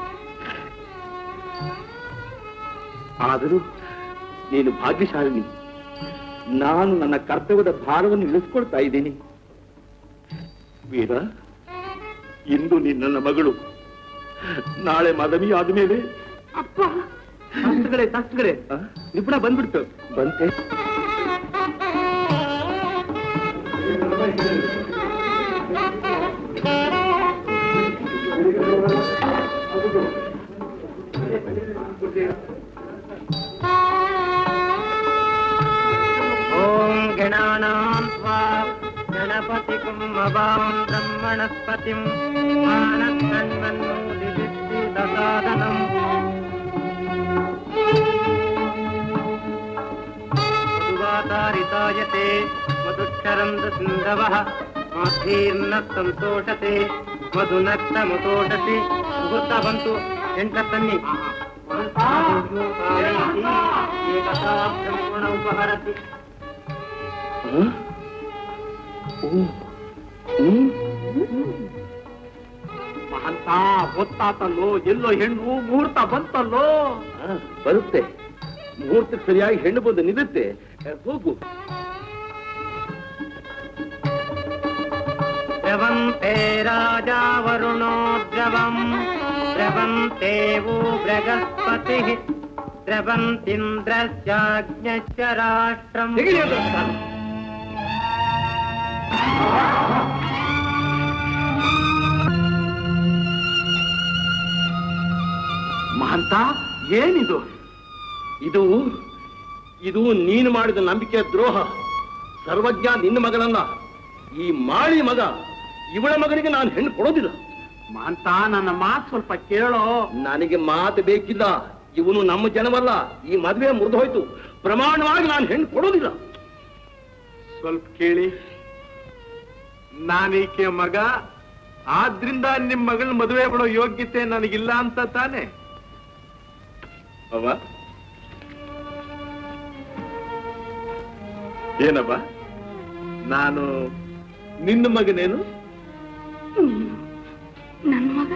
ಆದರೂ ನೀನು ಭಾಗ್ಯಶಾಲಿನಿ ನಾನು ನನ್ನ ಕರ್ತವ್ಯದ ಭಾರವನ್ನು ಇಳಿಸ್ಕೊಳ್ತಾ ಇದ್ದೀನಿ ವೀರ ಇಂದು ನಿನ್ನ ಮಗಳು ನಾಳೆ ಮದವಿ ಆದ್ಮೇಲೆ ಅಪ್ಪ ಶಾಸ್ತ್ರಗಳೇ ಶಾಸ್ತ್ರಗಳೇ ನಿಪುಣ ಬಂದ್ಬಿಡ್ತು ಬಂತೆ ॐ गणानां त्वा गणपतिकुम्भवां ब्रह्मणस्पतिम् मानसन्मन्मोदिविद्युतसादनम् मधुवातारितायते मधुक्षरन्द सिन्धवः माधीर्न सन्तोषते मधुनक्तमुतोषति ಮುಹೂರ್ತ ಬಂತು ಎಂಟ ತನ್ನಿ ಏಕತಾ ಬ್ರಹ್ಮಣ ಉಪಹರತಿ ಮಹಂತ ಗೊತ್ತಾತಲ್ಲೋ ಎಲ್ಲೋ ಹೆಣ್ಣು ಮುಹೂರ್ತ ಬಂತಲ್ಲೋ ಬರುತ್ತೆ ಮುಹೂರ್ತಕ್ಕೆ ಸರಿಯಾಗಿ ಹೆಣ್ಣು ಬಂದು ನಿಲ್ಲುತ್ತೆ ಹೋಗು द्रवन्ते राजा वरुणो द्रवम् द्रवन्ते वो बृहस्पतिः द्रवन्तीन्द्रस्याज्ञश्च राष्ट्रम् ಮಹಂತ ಏನಿದು ಇದು ಇದು ನೀನು ಮಾಡಿದ ನಂಬಿಕೆ ದ್ರೋಹ ಸರ್ವಜ್ಞ ನಿನ್ನ ಮಗನನ್ನ ಈ ಮಾಳಿ ಮಗ ಇವಳ ಮಗನಿಗೆ ನಾನು ಹೆಣ್ಣು ಕೊಡೋದಿಲ್ಲ ಮಾಂತ ನನ್ನ ಮಾತು ಸ್ವಲ್ಪ ಕೇಳೋ ನನಗೆ ಮಾತು ಬೇಕಿಲ್ಲ ಇವನು ನಮ್ಮ ಜನವಲ್ಲ ಈ ಮದುವೆ ಮುರಿದು ಹೋಯ್ತು ಪ್ರಮಾಣವಾಗಿ ನಾನು ಹೆಣ್ಣು ಕೊಡೋದಿಲ್ಲ ಸ್ವಲ್ಪ ಕೇಳಿ ನಾನೀಕೆ ಮಗ ಆದ್ರಿಂದ ನಿಮ್ ಮಗಳ ಮದುವೆ ಬಿಡೋ ಯೋಗ್ಯತೆ ನನಗಿಲ್ಲ ಅಂತ ತಾನೆ ಅವ್ವ ಏನವ್ವ ನಾನು ನಿನ್ನ ಮಗನೇನು ನೀನು ನನ್ನ ಮಗ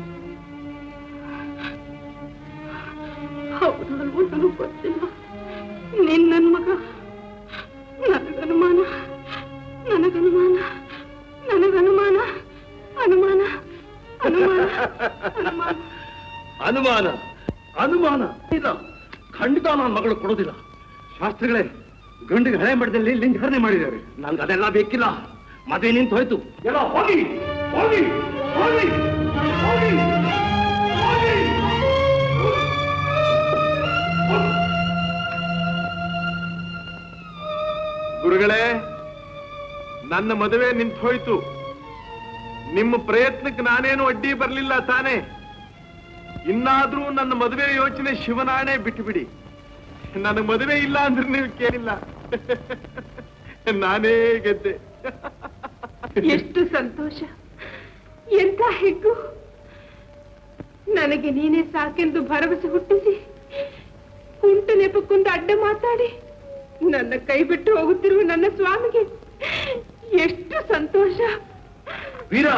ಹೌದು ಅಲ್ವೋ ನನಗೆ ಗೊತ್ತಿಲ್ಲ ನೀನ್ ನನ್ನ ಮಗ ನನಗನುಮಾನ ನನಗನುಮಾನ ನನಗನುಮಾನ ಅನುಮಾನ ಅನುಮಾನ ಅನುಮಾನ ಅನುಮಾನ ಅನುಮಾನ ಇಲ್ಲ ಖಂಡಿತ ನಾನು ಮಗಳು ಕೊಡೋದಿಲ್ಲ ಶಾಸ್ತ್ರಿಗಳೇ ಗಂಡಿಗೆ ಹಳೆ ಮಠದಲ್ಲಿ ಲಿಂಗಾರಣೆ ಮಾಡಿದ್ದಾರೆ ನನ್ಗೆ ಅದೆಲ್ಲ ಬೇಕಿಲ್ಲ ಮದುವೆ ನಿಂತು ಹೋಯ್ತು ಎಲ್ಲ ಹೋಗಿ ಹೋಗಿ ಹೋಗಿ ಹೋಗಿ ಹೋಗಿ ಗುರುಗಳೇ ನನ್ನ ಮದುವೆ ನಿಂತು ಹೋಯ್ತು ನಿಮ್ಮ ಪ್ರಯತ್ನಕ್ಕೆ ನಾನೇನು ಅಡ್ಡಿ ಬರಲಿಲ್ಲ ತಾನೇ ಇನ್ನಾದ್ರೂ ನನ್ನ ಮದುವೆ ಯೋಚನೆ ಶಿವನಾಣೆ ಬಿಟ್ಟು ಬಿಡಿ ನನಗೆ ಮದುವೆ ಇಲ್ಲ ಅಂದ್ರೆ ನೀವು ಕೇಳಿಲ್ಲ ನಾನೇ ಗೆದ್ದೆ ಎಷ್ಟು ಸಂತೋಷ ಎಂತ ಹೆಗ್ಗು ನನಗೆ ನೀನೇ ಸಾಕೆಂದು ಭರವಸೆ ಹುಟ್ಟಿಸಿ ಕುಂಟು ನೆಪಕ್ಕೊಂದು ಅಡ್ಡ ಮಾತಾಡಿ ನನ್ನ ಕೈ ಬಿಟ್ಟು ಹೋಗುತ್ತಿರುವ ನನ್ನ ಸ್ವಾಮಿಗೆ ಎಷ್ಟು ಸಂತೋಷ ವೀರ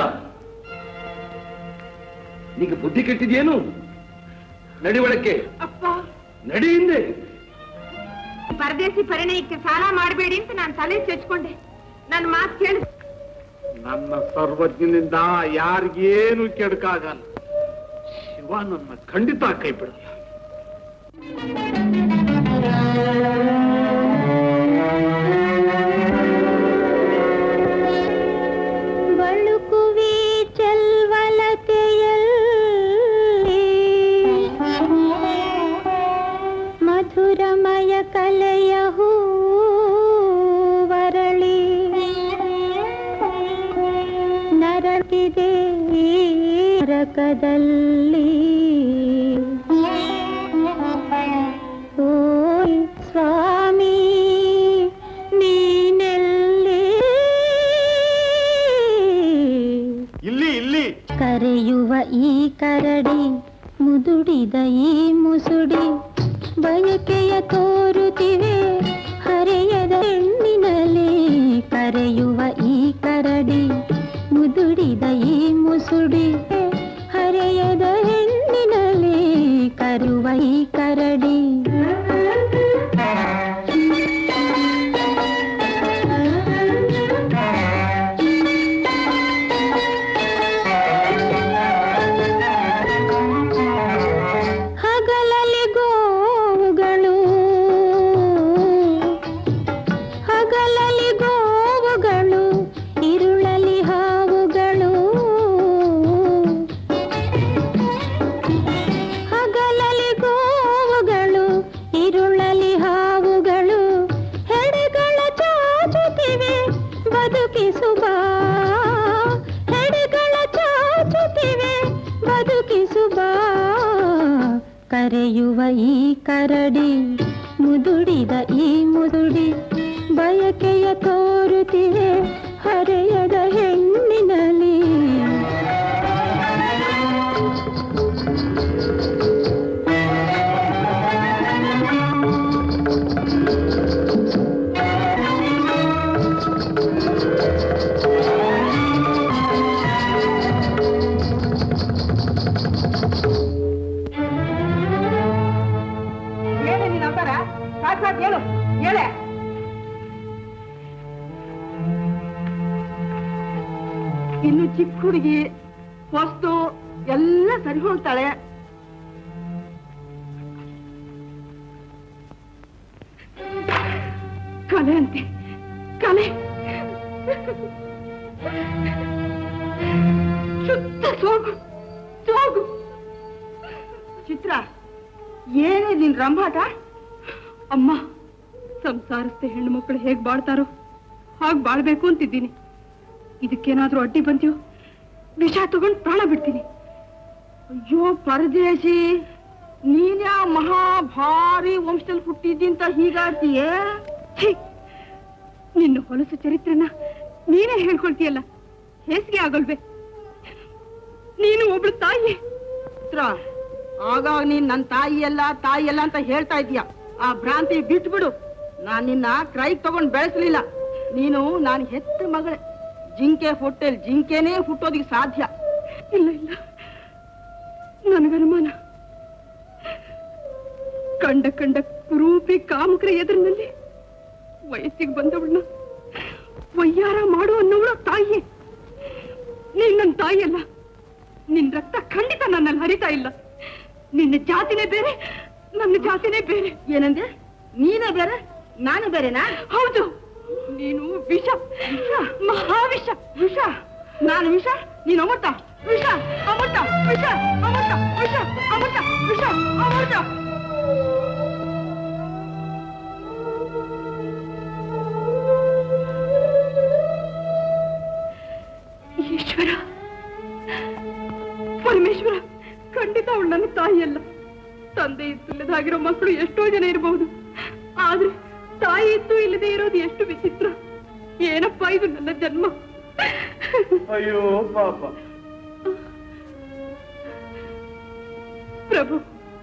ನಿಂಗೆ ಬುದ್ಧಿ ಕೆಟ್ಟಿದ್ಯೇನು ನಡಿ ಒಳಕ್ಕೆ ಅಪ್ಪ ನಡಿ ಹಿಂದೆ ಪರದೇಸಿ ಪರಿಣಯಕ್ಕೆ ಸಾಲ ಮಾಡಬೇಡಿ ಅಂತ ನಾನು ತಲೆ ಚೆಚ್ಕೊಂಡೆ ನನ್ನ ಮಾತು ಕೇಳಿ ನನ್ನ ಸರ್ವಜ್ಞನಿಂದ ಯಾರಿಗೇನು ಕೆಡಕಾಗಲ್ಲ ಶಿವ ನನ್ನ ಖಂಡಿತ ಕೈ ಬಿಡಲ್ಲ ಬಳುಕುವಿ ಚಲ್ವಲತೆಯಲ್ಲಿ ಮಧುರಮಯ ಕಲೆಯ ಹೂವರಳಿ ನರಕಿದೆ ನರಕದಲ್ಲಿ ಓಯ್ ಸ್ವಾಮಿ ನೀನೆಲ್ಲಿ ಇಲ್ಲಿ ಇಲ್ಲಿ ಕರೆಯುವ ಈ ಕರಡಿ ಮುದುಡಿದ ಈ ಮುಸುಡಿ ಬಯಕೆಯ ತೋರುತ್ತಿವೆ ಹರೆಯದ ಹೆಣ್ಣಿನಲ್ಲಿ ಕರೆಯುವ ಈ ಕರಡಿ ಮುದುಡಿದ ಈ ಮುಸುಡಿ ಹರೆಯದ ಹೆಣ್ಣಿನಲ್ಲಿ ಕರುವ ಈ ಕರಡಿ ಹಗಲಲ್ಲಿ ಗೋವುಗಳು ಹಗಲಲ್ಲಿ ಗೋವುಗಳು ಇರುಳಲಿ ಹಾವುಗಳು ಹಗಲಲ್ಲಿ ಗೋವುಗಳು ಇರುಳಲಿ ಹಾವುಗಳು ಹೆಡೆಗಳ ಚಾಚುತ್ತಿವೆ ಬದುಕಿಸುವ ಹೆಡೆಗಳ ಚಾಚುತ್ತಿವೆ ಬದುಕಿಸುವ ಕರೆಯುವ ಈ ಕರಡಿ ಮುದುಡಿದ ಈ ಮುದುಡಿ ಬಯಕೆಯ ತೋರುತ್ತಿವೆ ಹರೆಯದ ಹೆಣ್ಣಿನಲ್ಲಿ ಹೇಳಿ ನೀನು ಅಂತಾರ ಸಾಕ್ ಸಾಕ್ ಹೇಳು ಹೇಳೆ ಇನ್ನು ಚಿಕ್ಕ ಹುಡುಗಿ ವಸ್ತು ಎಲ್ಲ ಸರಿ ಹೋಗ್ತಾಳೆ ಕಲೆ ಅಂತೆ ಕಲೆ ಶುದ್ಧ ಸೋಗು ಸೋಗು ಚಿತ್ರ ಏನೇ ನಿನ್ ರಂಭಾಟ ಅಮ್ಮ ಸಂಸಾರಸ್ಥ ಹೆಣ್ಣು ಮಕ್ಕಳು ಹೇಗ್ ಬಾಳ್ತಾರೋ ಹಾಗ್ ಬಾಳ್ಬೇಕು ಅಂತಿದ್ದೀನಿ ಇದಕ್ಕೇನಾದ್ರೂ ಅಡ್ಡಿ ಬಂದ್ಯೋ ವಿಷ ತಗೊಂಡು ಪ್ರಾಣ ಬಿಡ್ತೀನಿ ಅಯ್ಯೋ ಪರದೇಶಿ ನೀನ್ಯಾ ಮಹಾ ಭಾರಿ ವಂಶದಲ್ಲಿ ಹುಟ್ಟಿದ್ದಿ ಅಂತ ಹೀಗಾಡ್ತೀಯೇ ಛೀ! ನಿನ್ನ ಹೊಲಸು ಚರಿತ್ರೆನ ನೀನೇ ಹೇಳ್ಕೊಳ್ತೀಯಲ್ಲ ಹೇಸಿಗೆ ಆಗಲ್ವೇ ನೀನು ಒಬ್ಳು ತಾಯಿ ಪುತ್ರ ಆಗಾಗ ನೀನ್ ನನ್ನ ತಾಯಿ ಎಲ್ಲ ತಾಯಿ ಎಲ್ಲ ಅಂತ ಹೇಳ್ತಾ ಇದೀಯ ಆ ಭ್ರಾಂತಿ ಬಿಟ್ಬಿಡು ನಾನ್ ನಿನ್ನ ಕ್ರೈಗ್ ತಗೊಂಡ್ ಬೆಳೆಸ್ಲಿಲ್ಲ ನೀನು ನಾನು ಹೆತ್ತ ಮಗಳೇ ಜಿಂಕೆ ಹೊಟ್ಟೆಲ್ ಜಿಂಕೆನೇ ಹುಟ್ಟೋದಿಕ್ ಸಾಧ್ಯ ಇಲ್ಲ ಇಲ್ಲ ನನಗನುಮಾನ ಕಂಡ ಕಂಡ ಕುರೂಪಿ ಕಾಮುಕರ ಎದುರಿನಲ್ಲಿ ವಯಸ್ಸಿಗೆ ಬಂದವಳನ್ನ ವಯ್ಯಾರ ಮಾಡು ಅನ್ನೋವಳ ತಾಯಿ ನೀನ್ ನನ್ನ ತಾಯಿ ಅಲ್ಲ ನಿನ್ ರಕ್ತ ಖಂಡಿತ ನನ್ನಲ್ಲಿ ಹರಿತಾ ಇಲ್ಲ ನಿನ್ನ ಜಾತಿನೇ ಬೇರೆ ನನ್ನ ಜಾತಿನೇ ಬೇರೆ ಏನಂದೆ ನೀನೇ ಬೇರೆ ನಾನೇ ಬೇರೆನಾ ಹೌದು ನೀನು ವಿಷ ವಿಷ ಮಹಾವಿಷ ವಿಷ ನಾನು ವಿಷ ನೀನು ಅಮೃತ ವಿಷ ಅಮೃತ ವಿಷ ಅಮೃತ ವಿಷ ಅಮೃತ ವಿಷ ಅಮೃತ ಈಶ್ವರ ಪರಮೇಶ್ವರ ಖಂಡಿತ ಅವಳು ನನ್ನ ತಾಯಿಯಲ್ಲ ತಂದೆ ಇಲ್ಲದಾಗಿರೋ ಮಕ್ಕಳು ಎಷ್ಟೋ ಜನ ಇರಬಹುದು ಆದ್ರೆ ತಾಯಿ ಇದ್ದು ಇಲ್ಲದೆ ಇರೋದು ಎಷ್ಟು ವಿಚಿತ್ರ ಏನಪ್ಪಾ ಇದು ನನ್ನ ಜನ್ಮ ಅಯ್ಯೋ ಪಾಪ ಪ್ರಭು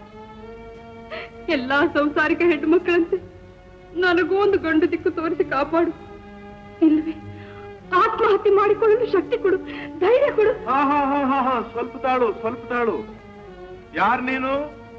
ಎಲ್ಲಾ ಸಂಸಾರಿಕ ಹೆಣ್ಣು ಮಕ್ಕಳಂತೆ ನನಗೂ ಒಂದು ಗಂಡು ದಿಕ್ಕು ತೋರಿಸಿ ಕಾಪಾಡು ಇಲ್ಲವೇ ಆತ್ಮಹತ್ಯೆ ಮಾಡಿಕೊಳ್ಳಲು ಶಕ್ತಿ ಕೊಡು ಧೈರ್ಯ ಕೊಡು ಹಾ ಹಾ ಹಾ ಹಾ ಹಾ ಸ್ವಲ್ಪ ತಾಳು ಸ್ವಲ್ಪ ತಾಳು ಯಾರ್ ನೀನು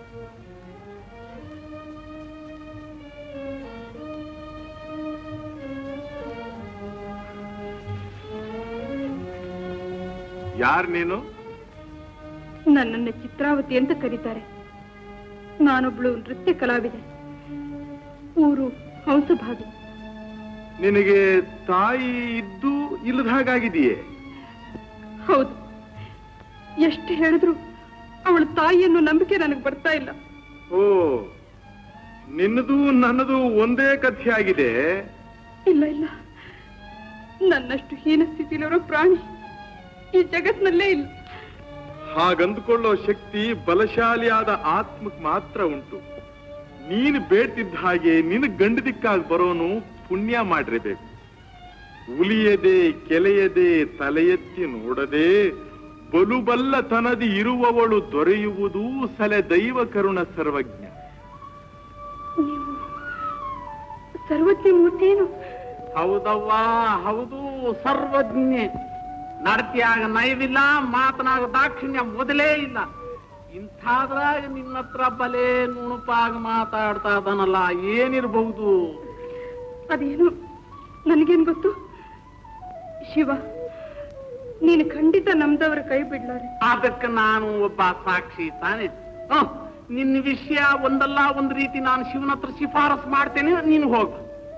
ಯಾರ್ ನೀನು ನನ್ನನ್ನ ಚಿತ್ರಾವತಿ ಅಂತ ಕರೀತಾರೆ ನಾನೊಬ್ಳು ನೃತ್ಯ ಕಲಾವಿದೆ ಊರು ಹಂಸಭಾವಿ ನಿನಗೆ ತಾಯಿ ಇದ್ದು ಇಲ್ಲದ ಹಾಗಾಗಿದೆಯೇ ಹೌದು ಎಷ್ಟು ಹೇಳಿದ್ರು ಅವಳ ತಾಯಿಯನ್ನು ನಂಬಿಕೆ ನನಗೆ ಬರ್ತಾ ಇಲ್ಲ ಓ ನಿನ್ನದು ನನ್ನದು ಒಂದೇ ಕಥೆ ಆಗಿದೆ ಇಲ್ಲ ಇಲ್ಲ ನನ್ನಷ್ಟು ಹೀನ ಸ್ಥಿತಿಲಿರೋ ಪ್ರಾಣಿ ಈ ಜಗತ್ನಲ್ಲೇ ಇಲ್ಲ ಹಾಗಂದುಕೊಳ್ಳೋ ಶಕ್ತಿ ಬಲಶಾಲಿಯಾದ ಆತ್ಮಕ್ ಮಾತ್ರ ಉಂಟು ನೀನು ಬೇಡ್ತಿದ್ದ ಹಾಗೆ ನಿನ್ನ ಗಂಡು ದಿಕ್ಕಾಗಿ ಬರೋನು ಪುಣ್ಯ ಮಾಡಿರಬೇಕು ಉಲಿಯದೆ ಕೆಲೆಯದೆ ತಲೆ ಎತ್ತಿ ನೋಡದೆ ಬಲುಬಲ್ಲ ತನದಿ ಇರುವವಳು ದೊರೆಯುವುದು ಸಲೆ ದೈವ ಕರುಣ ಸರ್ವಜ್ಞ ನೀವು ಸರ್ವಜ್ಞ ಮೂರ್ತಿಯೇನು ಹೌದವ್ವ ಹೌದು ಸರ್ವಜ್ಞೆ ನಡತಿಯಾಗ ನಯವಿಲ್ಲ ಮಾತನಾಗ ದಾಕ್ಷಿಣ್ಯ ಮೊದಲೇ ಇಲ್ಲ ಇಂಥಾದ್ರಾಗ ನಿನ್ನ ಹತ್ರ ಬಲೆ ನುಣುಪಾಗ ಮಾತಾಡ್ತಾ ಅದನಲ್ಲ ಏನಿರ್ಬಹುದು ಅದೇನು ನನಗೇನ್ ಗೊತ್ತು ಶಿವ ನೀನು ಖಂಡಿತ ನಮ್ದವರ ಕೈ ಬಿಡ್ಲಾರೆ ಅದಕ್ಕೆ ನಾನು ಒಬ್ಬ ಸಾಕ್ಷಿ ತಾನೆ ಹ್ಮ್, ನಿನ್ನ ವಿಷಯ ಒಂದಲ್ಲ ಒಂದು ರೀತಿ ನಾನು ಶಿವನ ಹತ್ರ ಶಿಫಾರಸ್ ಮಾಡ್ತೇನೆ ನೀನು ಹೋಗು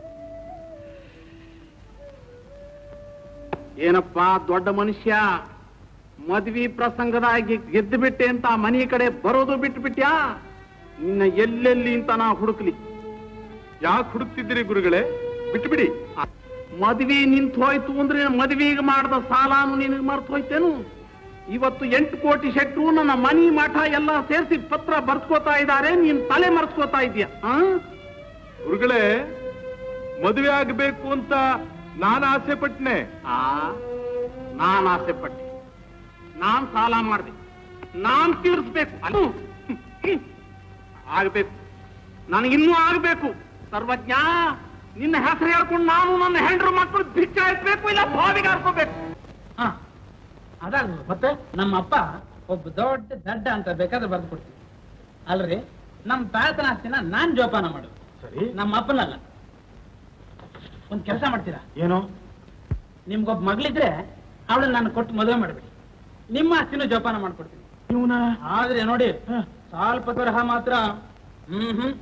ಏನಪ್ಪಾ ದೊಡ್ಡ ಮನುಷ್ಯ ಮದ್ವಿ ಪ್ರಸಂಗದಾಗಿ ಗೆದ್ದು ಬಿಟ್ಟೆ ಅಂತ ಮನೆ ಕಡೆ ಬರೋದು ಬಿಟ್ಟು ಬಿಟ್ಯಾ ನಿನ್ನ ಎಲ್ಲೆಲ್ಲಿ ಅಂತ ನಾ ಹುಡುಕ್ಲಿ ಯಾಕೆ ಹುಡುಕ್ತಿದ್ದೀರಿ ಗುರುಗಳೇ ಬಿಟ್ಬಿಡಿ ಮದ್ವಿ ನಿಂತು ಹೋಯ್ತು ಅಂದ್ರೆ ಮದ್ವಿಗೆ ಮಾಡಿದ ಸಾಲಾನು ನಿನಗೆ ಮರ್ತು ಹೋಯ್ತೇನು ಇವತ್ತು ಎಂಟು ಕೋಟಿ ಶೆಟ್ರು ನನ್ನ ಮನಿ ಮಠ ಎಲ್ಲ ಸೇರಿಸಿ ಪತ್ರ ಬರ್ಸ್ಕೋತಾ ಇದ್ದಾರೆ ನೀನ್ ತಲೆ ಮರ್ಸ್ಕೋತಾ ಇದೀಯ ಆ ಗುರುಗಳೇ ಮದುವೆ ಆಗಬೇಕು ಅಂತ ನಾನು ಆಸೆ ಪಟ್ನೆ ಆ ನಾನ್ ಆಸೆ ಪಟ್ಟೆ ನಾನ್ ಸಾಲ ಮಾಡಿದೆ ನಾನ್ ತೀರಿಸ್ಬೇಕು ಅಲ್ಲೂ ಆಗ್ಬೇಕು ನನಗಿನ್ನೂ ಆಗ್ಬೇಕು ಸರ್ವಜ್ಞ ನಿನ್ನ ಹೆಸರು ಹೇಳ್ಕೊಂಡು ನಾನು ನನ್ನ ಹೆಂಡ್ರು ಮಕ್ಕಳು ಭಿಕ್ಷ ಎತ್ಬೇಕು ಇಲ್ಲ ಬಾವಿಗೆ ಹಾರ್ಕೋಬೇಕು ಅದಾಗ ಮತ್ತೆ ನಮ್ಮ ಅಪ್ಪ ಒಬ್ಬ ದೊಡ್ಡ ದಡ್ಡ ಅಂತ ಬೇಕಾದ್ರೆ ಬರ್ದು ಕೊಡ್ತೀವಿ ಅಲ್ರಿ ನಮ್ಮ ತಾತನ ಆಸ್ತಿನ ನಾನ್ ಜೋಪಾನ ಮಾಡು ಸರಿ ನಮ್ಮ ಅಪ್ಪನಲ್ಲ ಒಂದ್ ಕೆಲಸ ಮಾಡ್ತೀರಾ ಏನು ನಿಮ್ಗೊಬ್ಬ ಮಗಳಿದ್ರೆ ಅವಳನ್ನ ನಾನು ಕೊಟ್ಟು ಮದುವೆ ಮಾಡ್ಬಿಡಿ ನಿಮ್ಮ ಆಸ್ತಿನೂ ಜೋಪಾನ ಮಾಡ್ಕೊಡ್ತೀನಿ ಇವನ ಆದ್ರೆ ನೋಡಿ ಸ್ವಲ್ಪ ತರಹ ಮಾತ್ರ ಹ್ಮ್ ಹ್ಮ್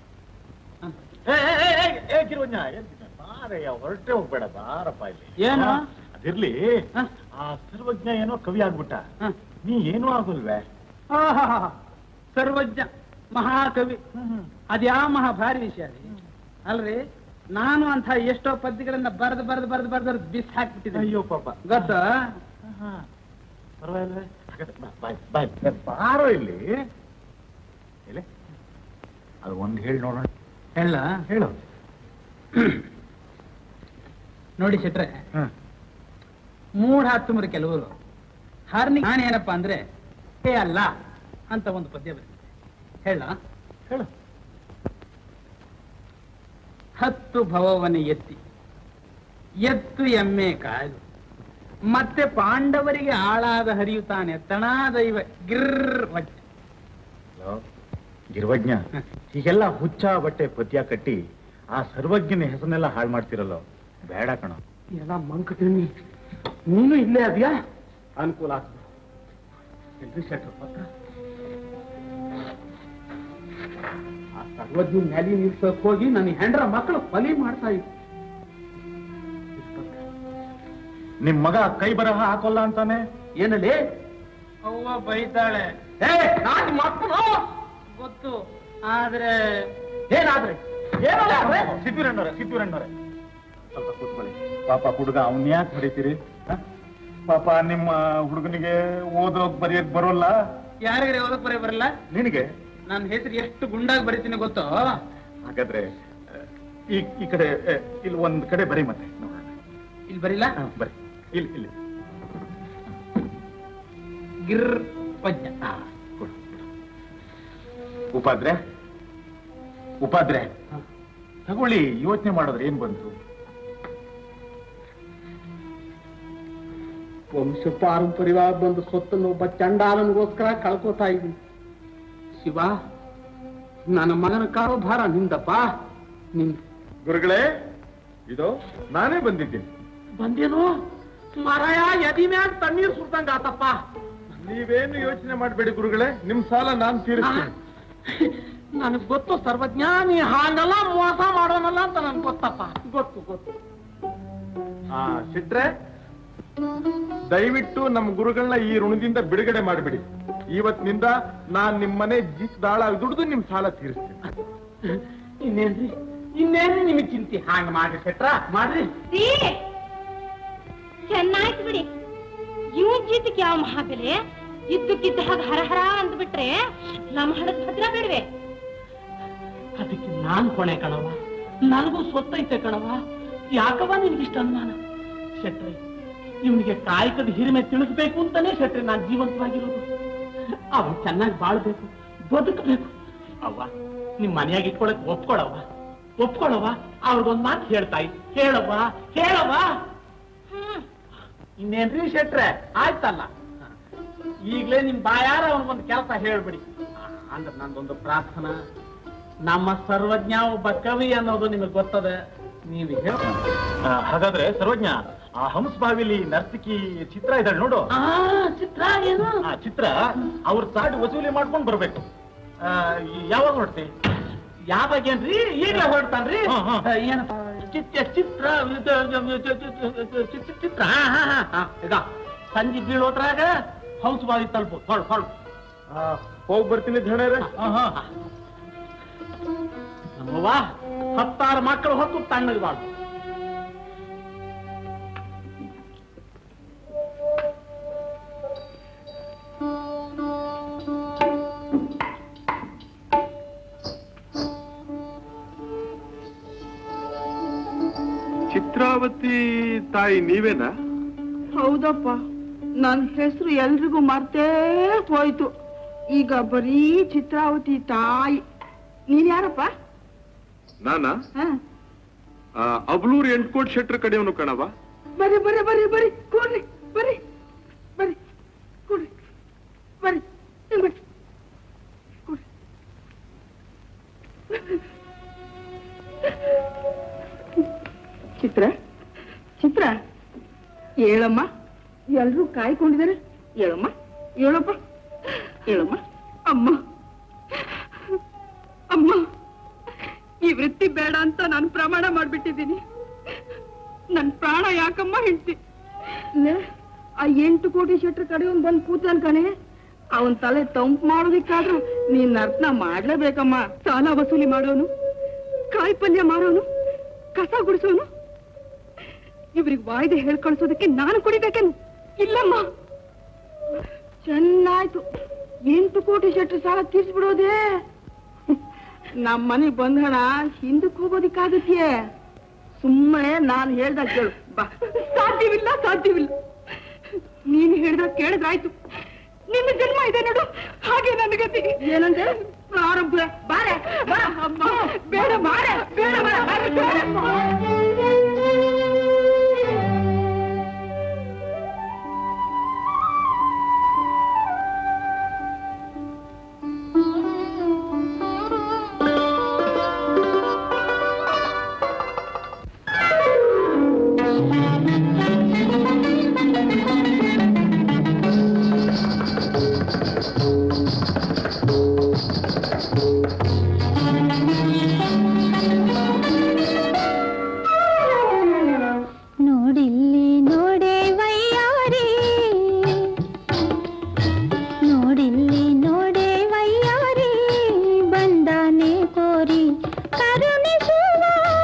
ಬಾರಯ್ಯ ಹೊರಟೆ ಹೋಗ್ಬೇಡ ಬಾರಪ್ಪ ಇಲ್ಲಿ ಏನು? ಹಾ, ಅದಿರ್ಲಿ ಆ ಸರ್ವಜ್ಞ ಏನೋ ಕವಿ ಆಗ್ಬಿಟ್ಟ ನೀ ಏನೂ ಆಗೋಲ್ವೇ ಆಹಾಹಾ. ಸರ್ವಜ್ಞ ಮಹಾಕವಿ ಅದ್ಯಾ ಮಹಾ ಭಾರಿ ವಿಷಯ ರೀ ಅಲ್ರಿ ನಾನು ಅಂತ ಎಷ್ಟೋ ಪದ್ಯಗಳನ್ನ ಬರೆದು ಬರೆದು ಬರೆದು ಬರೆದು ಬಿಸ್ ಹಾಕ್ಬಿಟ್ಟಿದ್ದೆ ಅಯ್ಯೋ ಪಾಪ ಗೊತ್ತಾ ಪರವಾಗಿಲ್ಲ ಬಾಯ್ ಬಾಯ್ ಬಾರೋ ಇಲ್ಲಿ ಎಲೆ ಅದು ಒಂದು ಹೇಳಿ ನೋಡೋಣ ಹೇಳ ಹೇಳು ನೋಡಿ ಶೆಟ್ರೆ ಹ್ಮ್. ಮೂಢ ಹತ್ತುಮರು ಕೆಲವರು ಹಾರ್ನಿ ನಾನೇನಪ್ಪ ಅಂದ್ರೆ ಹೇ ಅಲ್ಲ ಅಂತ ಒಂದು ಪದ್ಯ ಬರ್ತದೆ ಹೇಳ ಹೇಳು ಹತ್ತು ಭವವನ ಎತ್ತಿ ಎತ್ತು ಎಮ್ಮೆ ಕಾಯ್ದು ಮತ್ತೆ ಪಾಂಡವರಿಗೆ ಆಳಾದ ಹರಿಯುತ್ತಾನೆ ತಣಾ ದೈವ ಗಿರ್ ವಚ್ಚ ಹಲೋ ಗಿರ್ವಜ್ಞ ಹೀಗೆಲ್ಲ ಹುಚ್ಚ ಬಟ್ಟೆ ಪದ್ಯ ಕಟ್ಟಿ ಆ ಸರ್ವಜ್ಞನ ಹೆಸರನ್ನೆಲ್ಲ ಹಾಳು ಮಾಡ್ತಿರಲ್ಲೋ ಬೇಡ ಕಣ ಎಲ್ಲ ಮಂಕತೀನಿ ನೀನು ಇಲ್ಲೇ ಅದ್ಯಾ ಅನುಕೂಲ ಆಗ್ತದೆ ಎಲ್ರಿ ಶೆಟ್ರ ಪತ್ರ ಆ ಸರ್ವಜ್ಞ ಮ್ಯಾಲಿ ನಿಲ್ಸಕ್ ಹೋಗಿ ನನ್ನ ಹೆಂಡ್ರ ಮಕ್ಕಳು ಬಲಿ ಮಾಡ್ತಾ ಇದ್ರು ನಿಮ್ ಮಗ ಕೈ ಬರಹ ಹಾಕೋಲ್ಲ ಅಂತಾನೆ ಏನಲ್ಲಿ ಅವ್ವ ಬೈತಾಳೆ ಏ ನಾನ್ ಮಕ್ಕಳು ಗೊತ್ತು ಆದ್ರೆ ಏನಾದ್ರೆ ಸಿದ್ದೂರಣ್ಣವ್ರೆ ಸಿದ್ದೂರಣ್ಣವ್ರೆ ಸ್ವಲ್ಪ ಕೂತ್ಕೊಳ್ಳಿ ಪಾಪ ಹುಡುಗ ಅವನ್ ಯಾಕೆ ಹೊಡಿತೀರಿ ಹ? ಪಾಪ ನಿಮ್ಮ ಹುಡುಗನಿಗೆ ಓದೋಕ್ ಬರೆಯೋಕ್ ಬರೋಲ್ಲ ಯಾರಿಗಾರೆ ಓದಕ್ ಬರೀ ಬರಲ್ಲ ನಿನಗೆ ನನ್ನ ಹೆಸರು ಎಷ್ಟು ಗುಂಡಾಗಿ ಬರಿತೀನಿ ಗೊತ್ತೋ ಹಾಗಾದ್ರೆ ಆ, ಈ ಈ ಕಡೆ ಆ, ಇಲ್ಲಿ ಒಂದ್ ಕಡೆ ಬರಿ ಮತ್ತೆ ನೋಡೋಣ ಇಲ್ಲಿ ಬರಿಲ್ಲ ಹ, ಬರಿ ಇಲ್ಲಿ ಇಲ್ಲಿ ಗಿರ್ ಪದ್ಯ ಹಾ, ಕೊಡು, ಕೊಡು. ಉಪಾದ್ರೆ ಉಪಾದ್ರೆ ತಗೊಳ್ಳಿ ಯೋಚನೆ ಮಾಡಿದ್ರೆ ಏನ್ ಬಂತು ವಂಶ ಪಾರಂಪರ್ಯವಾಗಿ ಬಂದ ಸೊತ್ತನ್ನು ಒಬ್ಬ ಚಂಡಾಲನಿಗೋಸ್ಕರ ಕಳ್ಕೊತಾ ಇದ್ದೀನಿ ಶಿವ ನನ್ನ ಮಗನ ಕಾರೋಭಾರ ನಿಂದಪ್ಪ ನಿಂದ ಗುರುಗಳೇ ಇದು ನಾನೇ ಬಂದಿದ್ದೀನಿ ಬಂದೇನು ಮರಾಯ ಎದಿ ಮ್ಯಾಗ ತಣ್ಣೀರ್ ಸುಡ್ದಂಗ ಆತಪ್ಪ ನೀವೇನು ಯೋಚನೆ ಮಾಡಬೇಡಿ ಗುರುಗಳೇ ನಿಮ್ ಸಾಲ ನಾನ್ ತೀರಿಸ್ತೀನಿ ನನಗ್ ಗೊತ್ತು ಸರ್ವಜ್ಞ ನೀ ಹಾಗೆಲ್ಲ ಮೋಸ ಮಾಡೋನಲ್ಲ ಅಂತ ನನ್ಗೆ ಗೊತ್ತಪ್ಪ ಗೊತ್ತು ಗೊತ್ತು ಆ ಸಿಟ್ರೆ ದಯವಿಟ್ಟು ನಮ್ಮ ಗುರುಗಳನ್ನ ಈ ಋಣದಿಂದ ಬಿಡುಗಡೆ ಮಾಡಿಬಿಡಿ ಇವತ್ತಿನಿಂದ ನಾನ್ ನಿಮ್ಮನೆ ಜಿ ದಾಳ ದುಡಿದು ನಿಮ್ ಸಾಲ ತೀರಿಸ್ತೀನಿ ಇನ್ನೇನ್ರಿ ಇನ್ನೇನ್ರಿ ನಿಮಗ್ ಚಿಂತೆ ಹಾಂಗ ಮಾಡ್ರಿ ಸೆಟ್ರ ಮಾಡ್ರಿ ಚೆನ್ನಾಯ್ತು ಬಿಡಿ ಇವನ್ ಜೀತಕ್ಕೆ ಯಾವ ಮಹಾಬೆಲೆ ಇದ್ದಕ್ಕಿದ್ದ ಹಾಗೆ ಹರಹರ ಅಂದ್ಬಿಟ್ರೆ ನಮ್ಮ ಹಣದ ಭದ್ರ ಬೇಡವೆ ಅದಕ್ಕೆ ನಾನ್ ಕೊನೆ ಕಣವ ನನಗೂ ಸೊತ್ತೈತೆ ಕಣವ ಯಾಕವ ನಿನ್ಗಿಷ್ಟ ಅನುಮಾನ ಶೆಟ್ರೆ ಇವನಿಗೆ ಕಾಯಕದ ಹಿರಿಮೆ ತಿಳಿಸ್ಬೇಕು ಅಂತಾನೆ ಶೆಟ್ರೆ ನಾನ್ ಜೀವಂತವಾಗಿರೋದು ಅವನು ಚೆನ್ನಾಗಿ ಬಾಳ್ಬೇಕು ಬದುಕಬೇಕು ಅವ್ವ ನಿಮ್ ಮನೆಯಾಗ ಇಟ್ಕೊಳಕ್ ಒಪ್ಕೊಳವ್ವ ಒಪ್ಕೊಳವ್ವ ಅವ್ರಿಗೊಂದ್ ಮಾತು ಹೇಳ್ತಾ ಇದ್ದೆ ಹೇಳವ್ವ ಹೇಳವ್ವ ಇನ್ನೇನ್ರಿ ಶೆಟ್ರೆ ಆಯ್ತಲ್ಲ ಈಗ್ಲೇ ನಿಮ್ ಬಾಯಾರ ಅವನಿಗೊಂದು ಕೆಲಸ ಹೇಳ್ಬಿಡಿ ಅಂದ್ರೆ ನಂದೊಂದು ಪ್ರಾರ್ಥನಾ ನಮ್ಮ ಸರ್ವಜ್ಞ ಒಬ್ಬ ಕವಿ ಅನ್ನೋದು ನಿಮಗೆ ಗೊತ್ತದೆ ನೀವು ಹೇಳ ಆ, ಹಾಗಾದ್ರೆ ಸರ್ವಜ್ಞ ಆ ಹಂಸ ಬಾವಿಲಿ ನರ್ತಕಿ ಚಿತ್ರ ಇದ್ದಾಳೆ ನೋಡು ಆ ಚಿತ್ರ ಏನು ಆ ಚಿತ್ರ ಅವ್ರ ಸಾಡಿ ವಸೂಲಿ ಮಾಡ್ಕೊಂಡ್ ಬರ್ಬೇಕು ಆ, ಯಾವಾಗ ನೋಡ್ತಿ ಯಾವಾಗೇನ್ರಿ ಈಗಲೇ ಹೊರಡ್ತಾನ್ರಿ ಹ್ಮ್, ಹ್ಮ್. ಏನಪ್ಪ ಚಿತ್ರ ಚಿತ್ರ ಇದು, ಇದು, ಇದು, ಇದು, ಇದು, ಚಿತ್ರ ಚಿತ್ರ ಹಾ ಹಾ ಹಾ ಹಾ ಈಗ ಸಂಜೆ ಬೀಳೋದ್ರಾಗ ಹೌಸ್ ಬಾವಿ ತಲುಪು ಹೊಳ್ ಹೊಳ್ ಹೋಗ್ ಬರ್ತೀನಿ ಧಣರೇ ನಮ್ಮವ್ವ ಹತ್ತಾರು ಮಕ್ಕಳು ಹೊತ್ತು ತಣ್ಣಗೆ ಬಾಳು ಚಿತ್ರಾವತಿ ತಾಯಿ ನೀವೇನಾ ಹೌದಪ್ಪ ನನ್ನ ಹೆಸರು ಎಲ್ರಿಗೂ ಮರ್ತೇ ಹೋಯ್ತು ಈಗ ಬರೀ ಚಿತ್ರಾವತಿ ತಾಯಿ ನೀನ್ ಯಾರಪ್ಪ ನಾನಾ ಹ? ಆ, ಅಬ್ಲೂರ್ ಎಂಟ್ಕೋಟ್ ಶೆಟ್ರ್ ಕಡೆಯವನು ಕಣವ ಬರ್ರಿ ಬರ್ರಿ ಬರ್ರಿ ಬರ್ರಿ ಕೂಡ್ರಿ ಬರ್ರಿ ಬರ್ರಿ ಕೂಡ್ರಿ ಬರ್ರಿ ಹಿಂಗ್ ಬರ್ರಿ ಕೂಡ್ರಿ ಚಿತ್ರ ಚಿತ್ರ ಹೇಳಮ್ಮ ಎಲ್ರೂ ಕಾಯ್ಕೊಂಡಿದ್ದಾರೆ ಹೇಳಮ್ಮ ಹೇಳಪ್ಪ ಹೇಳಮ್ಮ ಅಮ್ಮ ಅಮ್ಮ ಈ ವೃತ್ತಿ ಬೇಡ ಅಂತ ನಾನು ಪ್ರಮಾಣ ಮಾಡ್ಬಿಟ್ಟಿದ್ದೀನಿ ನನ್ ಪ್ರಾಣ ಯಾಕಮ್ಮ ಹೆಂಡ್ತಿ ಲೇ, ಆ ಎಂಟು ಕೋಟಿ ಶೆಟ್ರ ಕಡೆ ಒಂದ್ ಬಂದ್ ಕೂತನ್ ಕಣೆ ಅವನ್ ತಲೆ ತಂಪು ಮಾಡೋದಿಕ್ಕಾದ್ರೂ ನೀನ್ ನರ್ತನ ಮಾಡ್ಲೇಬೇಕಮ್ಮ ಸಾಲ ವಸೂಲಿ ಮಾಡೋನು ಕಾಯಿ ಪಲ್ಯ ಮಾರೋನು ಕಸ ಗುಡಿಸೋನು ಇವ್ರಿಗೆ ವಾಯ್ದೆ ಹೇಳ್ ಕಳ್ಸೋದಕ್ಕೆ ನಾನು ಕುಡಿಬೇಕೇನು ಇಲ್ಲಮ್ಮ ಚೆನ್ನಾಯ್ತು ಎಂಟು ಕೋಟಿ ಶೆಟ್ರು ಸಾಲ ತೀರ್ಸ್ಬಿಡೋದೇ ನಮ್ಮ ಮನೆಗ್ ಬಂದ ಹಣ ಹಿಂದಕ್ಕೆ ಹೋಗೋದಿಕ್ಕಾಗತ್ಯೆ ಸುಮ್ಮನೆ ನಾನು ಹೇಳ್ದಾಗ ಕೇಳು ಬಾ ಸಾಧ್ಯವಿಲ್ಲ ಸಾಧ್ಯವಿಲ್ಲ ನೀನು ಹೇಳ್ದಾಗ ಕೇಳಿದ್ರಾಯ್ತು ನಿನ್ನ ಜನ್ಮ ಇದೆ ನೋಡು ಹಾಗೆ ನನ್ನ ಗತಿ ಏನಂದ್ರೆ ಪ್ರಾರಂಭ ಬಾರೆ ಬಾ ಅಮ್ಮ ಬೇಡ ಬಾರೆ ಬೇಡ ಬಾರೆ, ಬಾರೆ, ಬೇಡಮ್ಮ. ನೋಡಿಲ್ಲಿ ನೋಡೆ ವಯ್ಯಾರಿ ನೋಡಿಲ್ಲಿ ನೋಡೆ ವಯ್ಯಾರಿ ಬಂದಾನೆ ಕೋರಿ ಕರುಣಿಸುವ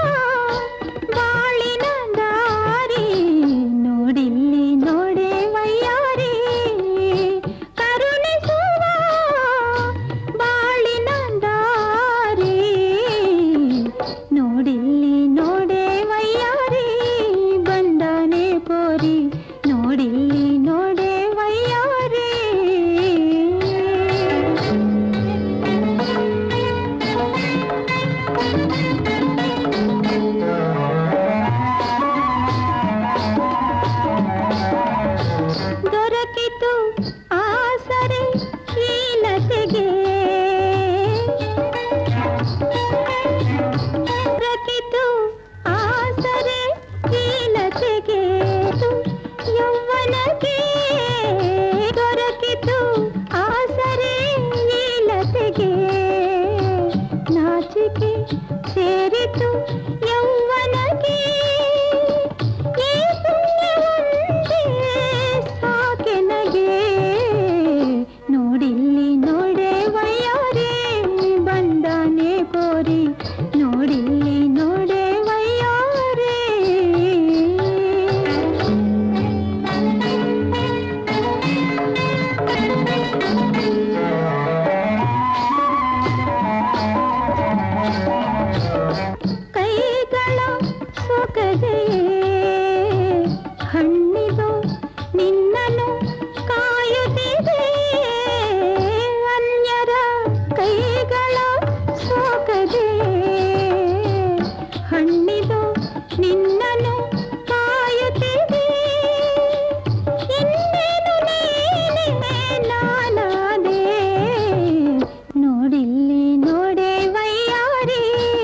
ಬಾಳಿನ ದಾರಿ ನೋಡಿಲ್ಲಿ ನೋಡೆ ವಯ್ಯಾರಿ ಕರುಣಿಸುವ ಬಾಳಿನ ದಾರಿ ನೋಡಿಲ್ಲಿ ನೋಡೆ ವಯ್ಯಾರಿ ಬಂದನೆ ಕೋರಿ ನೋಡಿಲ್ಲಿ ನೋಡೆ ವಯ್ಯಾರಿ ದೊರಕಿತು ಆಸರೆ ಶೀಲತೆಗೆ ದೊರಕಿತು ಆಸರೆ ಶೀಲತೆಗೆ ಯೌವನಕ್ಕೆ ದೊರಕಿತು ಆಸರೆ ಶೀಲತೆಗೆ ನಾಚಿಕೆ ಸೇರಿತು ಯೌವನಕ್ಕೆ ಈ ಪುಣ್ಯವೊಂದೇ ಸಾಕೆನಗೆ ನೋಡಿಲ್ಲಿ ನೋಡೆ ವಯ್ಯಾರಿ ಬಂದನೆ ಕೋರಿ ನೋಡಿಲ್ಲಿ ನೋಡೆ ವಯ್ಯಾರಿ ಕೈಗಳ ಸೊಗದೆಯೇ ಹಣ್ಣಿದು ನಿನ್ನನ್ನು ಕಾಯುತ್ತಿದೆ ಅನ್ಯರ ಕೈಗಳ ಸೊಗದೆ ಹಣ್ಣಿದು ನಿನ್ನನ್ನು ಕಾಯುತ್ತಿದೆ ಇನ್ನೇನು ನೀನೆ ನಾನಾದೆ ನೋಡಿಲ್ಲಿ ನೋಡೆ ವಯ್ಯಾರಿ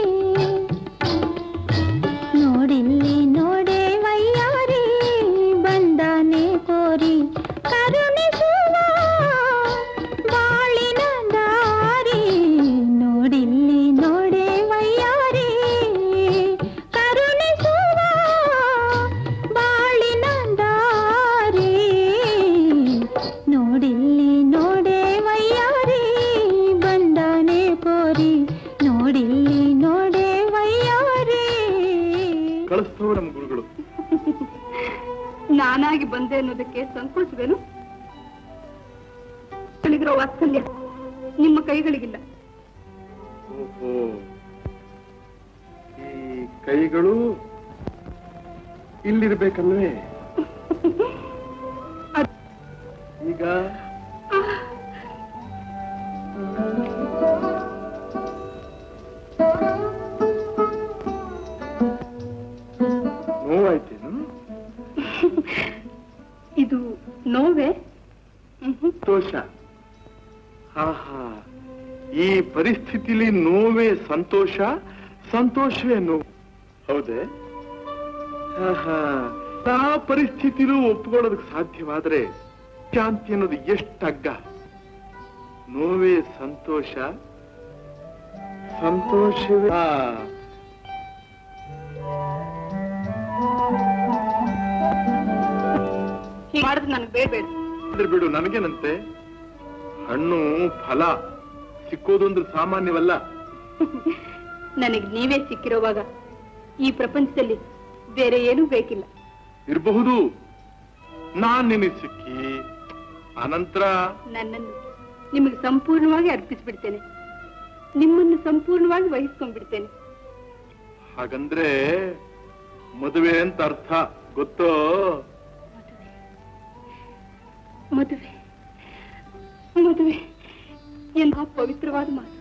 ನೋಡಿಲ್ಲಿ ನೋಡೆ ವಯ್ಯಾರಿ ಬಂದಾನೆ ಕೋರಿ ಕರುಣಿಸುವ ಬಾಳಿನ ದಾರಿ ನೋಡಿಲ್ಲಿ ನೋಡೆ ವಯ್ಯಾರಿ ಕರುಣಿಸುವ ಬಾಳಿನ ದಾರಿ ನೋಡಿಲ್ಲಿ ನೋಡೆ ವಯ್ಯಾರಿ ಬಂದಾನೆ ಕೋರಿ ನೋಡಿಲ್ಲಿ ನೋಡೆ ವಯ್ಯಾರಿ ಕಳಿಸ್ತವ ನಮ್ಮ ಗುರುಗಳು ನಾನಾಗಿ ಬಂದೆ ಅನ್ನೋದಕ್ಕೆ ಸಂಕೋಚವೇನು ಗಳಿಗಿರೋ ವಾತ್ಸಲ್ಯ ನಿಮ್ಮ ಕೈಗಳಿಗಿಲ್ಲ ಓಹೋ ಈ ಕೈಗಳು ಇಲ್ಲಿರ್ಬೇಕಲ್ವೇ ಈಗ ನೋವಾಯ್ತೇನು ಇದು ನೋವೇ ಸಂತೋಷ ಹಾ ಹಾ ಈ ಪರಿಸ್ಥಿತಿಲಿ ನೋವೇ ಸಂತೋಷ ಸಂತೋಷವೇ ನೋವು ಹೌದೇ ಹಾ ಹಾ ಆ ಪರಿಸ್ಥಿತಿಲೂ ಒಪ್ಕೊಳ್ಳೋದಕ್ಕೆ ಸಾಧ್ಯವಾದ್ರೆ ಶಾಂತಿ ಅನ್ನೋದು ಎಷ್ಟಗ್ಗ ನೋವೇ ಸಂತೋಷ ಸಂತೋಷವೇ ಆ, ಹೀಗೆ ಮಾಡಿದ್ರೆ ನನಗೆ ಬೇಡ ಬೇಡ ಅಂದ್ರೆ ಬಿಡು ನನಗೇನಂತೆ ಹಣ್ಣು ಫಲ ಸಿಕ್ಕೋದು ಅಂದ್ರೆ ಸಾಮಾನ್ಯವಲ್ಲ ನನಗೆ ನೀವೇ ಸಿಕ್ಕಿರೋವಾಗ ಈ ಪ್ರಪಂಚದಲ್ಲಿ ಬೇರೆ ಏನೂ ಬೇಕಿಲ್ಲ ಇರಬಹುದು ನಾನ್ ನಿನಗೆ ಸಿಕ್ಕಿ ಅನಂತರ ನನ್ನನ್ನು ನಿಮಗೆ ಸಂಪೂರ್ಣವಾಗಿ ಅರ್ಪಿಸ್ಬಿಡ್ತೇನೆ ನಿಮ್ಮನ್ನು ಸಂಪೂರ್ಣವಾಗಿ ವಹಿಸ್ಕೊಂಡ್ಬಿಡ್ತೇನೆ ಹಾಗಂದ್ರೆ ಮದುವೆ ಅಂತ ಅರ್ಥ ಗೊತ್ತೋ ಮದುವೆ ಮದುವೆ ಎಂಥ ಪವಿತ್ರವಾದ ಮಾತು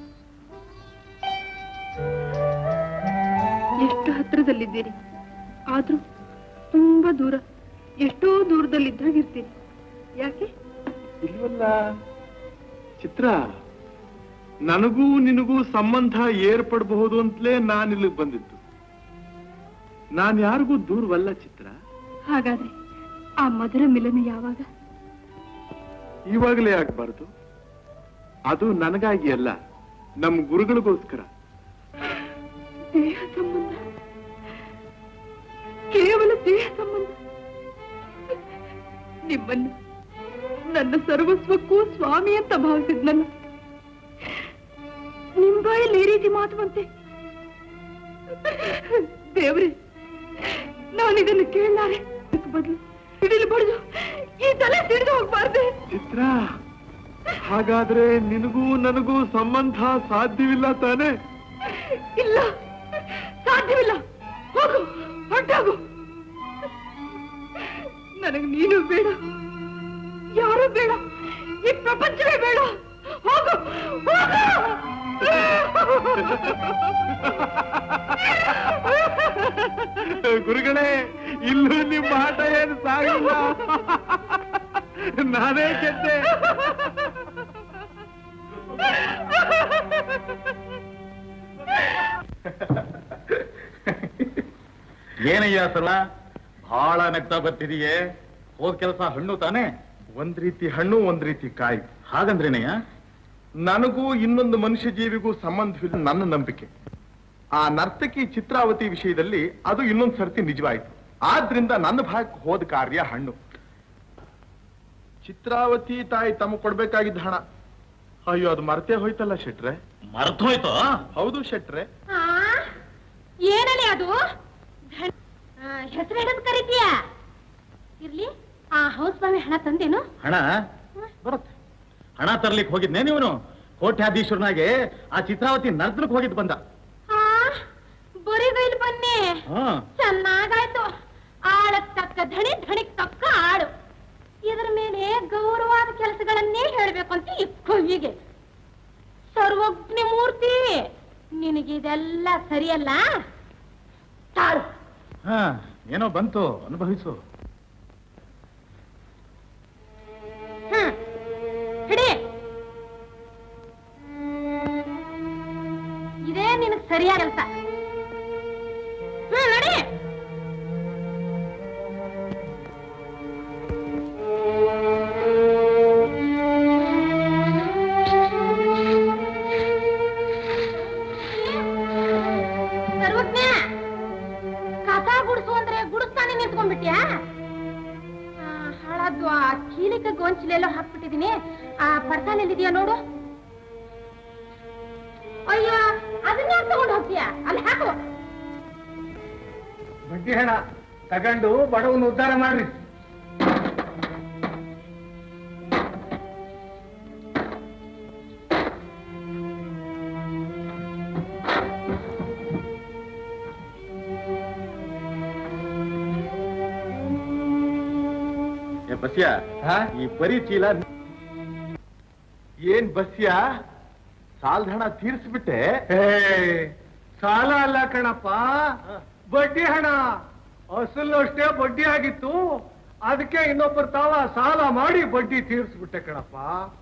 ಎಷ್ಟು ಹತ್ರದಲ್ಲಿದ್ದೀರಿ ಆದ್ರೂ ತುಂಬಾ ದೂರ ಎಷ್ಟೋ ದೂರದಲ್ಲಿದ್ದಾಗಿರ್ತೀರಿ ಯಾಕೆ ಇಲ್ವಲ್ಲ ಚಿತ್ರ ನನಗೂ ನಿನಗೂ ಸಂಬಂಧ ಏರ್ಪಡಬಹುದು ಅಂತಲೇ ನಾನು ಇಲ್ಲಿಗೆ ಬಂದಿದ್ದು ನಾನ್ ಯಾರಿಗೂ ದೂರವಲ್ಲ ಚಿತ್ರ ಹಾಗಾದ್ರೆ ಆ ಮಧುರ ಮಿಲನ ಯಾವಾಗ ಇವಾಗಲೇ ಆಗ್ಬಾರ್ದು ಅದು ನನಗಾಗಿ ಅಲ್ಲ ನಮ್ ಗುರುಗಳಿಗೋಸ್ಕರ ದೇಹ ಸಂಬಂಧ ಕೇವಲ ದೇಹ ಸಂಬಂಧ ನಿಮ್ಮನ್ನು ನನ್ನ ಸರ್ವಸ್ವಕ್ಕೂ ಸ್ವಾಮಿ ಅಂತ ಭಾವಿಸಿದ್ ನನ್ನ ನಿಮ್ ಬಾಯಲ್ಲಿ ಈ ರೀತಿ ಮಾತು ಬಂತೆ ದೇವ್ರೆ ನಾನಿದನ್ನು ಕೇಳಲಾರೆ ಬದಲು ಹಿಡಿಲು ಬಡಿದು ಈ ತಲೆ ಸಿಡಿದು ಹೋಗ್ಬಾರ್ದೆ ಚಿತ್ರ ಹಾಗಾದ್ರೆ ನಿನಗೂ ನನಗೂ ಸಂಬಂಧ ಸಾಧ್ಯವಿಲ್ಲ ತಾನೇ ಇಲ್ಲ ಸಾಧ್ಯವಿಲ್ಲ ಹೋಗು ಹೊರಟಾಗು ನನಗೆ ನೀನು ಬೇಡ ಯಾರು ಬೇಡ ಈ ಪ್ರಪಂಚವೇ ಬೇಡ ಹೋಗು ಗುರುಗಳೇ ಇಲ್ಲೂ ನಿಮ್ಮ ಆಟ ಏನು ಸಾಗಿಲ್ಲ ನಾನೇ ಗೆದ್ದೆ ಏನಯ್ಯ ಸಲ ಬಹಳ ನಗ್ತಾ ಬರ್ತಿದೀಯೇ ಹೋದ್ ಕೆಲಸ ಹಣ್ಣು ತಾನೇ ಒಂದ್ ರೀತಿ ಹಣ್ಣು ಒಂದ್ ರೀತಿ ಕಾಯಿ ಹಾಗಂದ್ರೇನಯ್ಯ ನನಗೂ ಇನ್ನೊಂದು ಮನುಷ್ಯ ಜೀವಿಗೂ ಸಂಬಂಧವಿಲ್ಲ ನನ್ನ ನಂಬಿಕೆ ಆ ನರ್ತಕಿ ಚಿತ್ರಾವತಿ ವಿಷಯದಲ್ಲಿ ಅದು ಇನ್ನೊಂದ್ ಸರ್ತಿ ನಿಜವಾಯಿತು ಆದ್ರಿಂದ ನನ್ನ ಭಾಗಕ್ಕೆ ಹೋದ ಕಾರ್ಯ ಹಣ್ಣು ಚಿತ್ರಾವತಿ ತಾಯಿ ತಮ್ಮ ಕೊಡ್ಬೇಕಾಗಿದ್ದ ಹಣ ಅಯ್ಯೋ ಅದು ಮರ್ತೇ ಹೋಯ್ತಲ್ಲ ಶೆಟ್ರೆ ಮರ್ತೋಯ್ತು ಹೌದು ಶೆಟ್ರೆ ಏನಲೆ ಅದು ಹೆಸರು ಹಿಡಿದು ಕರಿತೀಯ ಇರ್ಲಿ ಆ ಹೌಸ್ ಸ್ವಾಮಿ ಹಣ ತಂದೇನು ಹಣ ಬರುತ್ತೆ ಹಣ ತರ್ಲಿಕ್ಕೆ ಹೋಗಿದ್ನೇ ನೀವನು ಕೋಟ್ಯಾಧೀಶ್ವರನಾಗೆ ಆ ಚಿತ್ರಾವತಿ ನರ್ತನಕ್ಕೆ ಹೋಗಿದ್ ಬಂದ ಆ ಬರಿಗೈಲ್ ಬನ್ನಿ ಹಾ ಚೆನ್ನಾಗಾಯ್ತು ಆಳಕ್ ತಕ್ಕ ಧಣಿ ಧಣಿಗ್ ತಕ್ಕ ಆಳು ಇದರ ಮೇಲೆ ಗೌರವಾದ ಕೆಲಸಗಳನ್ನೇ ಹೇಳ್ಬೇಕು ಅಂತ ಈ ಕವಿಗೆ ಸರ್ವಜ್ಞ ಮೂರ್ತಿ ನಿನಗಿದೆಲ್ಲ ಸರಿಯಲ್ಲ ತಾಳು ಹಾ ಏನೋ ಬಂತು ಅನುಭವಿಸು ಹ್ಮ್ ಹಿಡಿ ಇದೇ ನಿನಗ್ ಸರಿಯಾದ ಕೆಲಸ ಹ್ಮ್ ನಡಿ ಸರ್ವಜ್ಞ ಕಸ ಗುಡಿಸು ಅಂದ್ರೆ ಗುಡಿಸ್ತಾನೆ ನಿಂತ್ಕೊಂಡ್ಬಿಟ್ಯಾ ಆ, ಹಾಳಾದ್ದು ಆ ಚೀಲಿಕ ಗೊಂಚಲೆಲ್ಲೋ ಹಾಕ್ಬಿಟ್ಟಿದೀನಿ ಆ ಪರ್ಸಾಲೆಲ್ಲಿದೆಯಾ ನೋಡು ಅಯ್ಯೋ ಅದನ್ನ ಯಾಕೆ ತಗೊಂಡು ಹೋಗ್ತೀಯಾ ಅಲ್ಲಿ ಹಾಕು ಬಡ್ಡಿ ಹಣ ತಗೊಂಡು ಬಡವನ ಉದ್ಧಾರ ಮಾಡ್ರಿ ಏ ಬಸ್ಯ ಈ ಬರೀ ಚೀಲ ಏನ್ ಬಸ್ಯ ಸಾಲದ ಹಣ ತೀರಿಸ್ಬಿಟ್ಟೆ ಸಾಲ ಅಲ್ಲ ಕಣಪ್ಪ ಬಡ್ಡಿ ಹಣ ಅಸಲು ಅಷ್ಟೇ ಬಡ್ಡಿ ಆಗಿತ್ತು ಅದಕ್ಕೆ ಇನ್ನೊಬ್ಬರು ತಾವ ಸಾಲ ಮಾಡಿ ಬಡ್ಡಿ ತೀರಿಸ್ಬಿಟ್ಟೆ ಕಣಪ್ಪ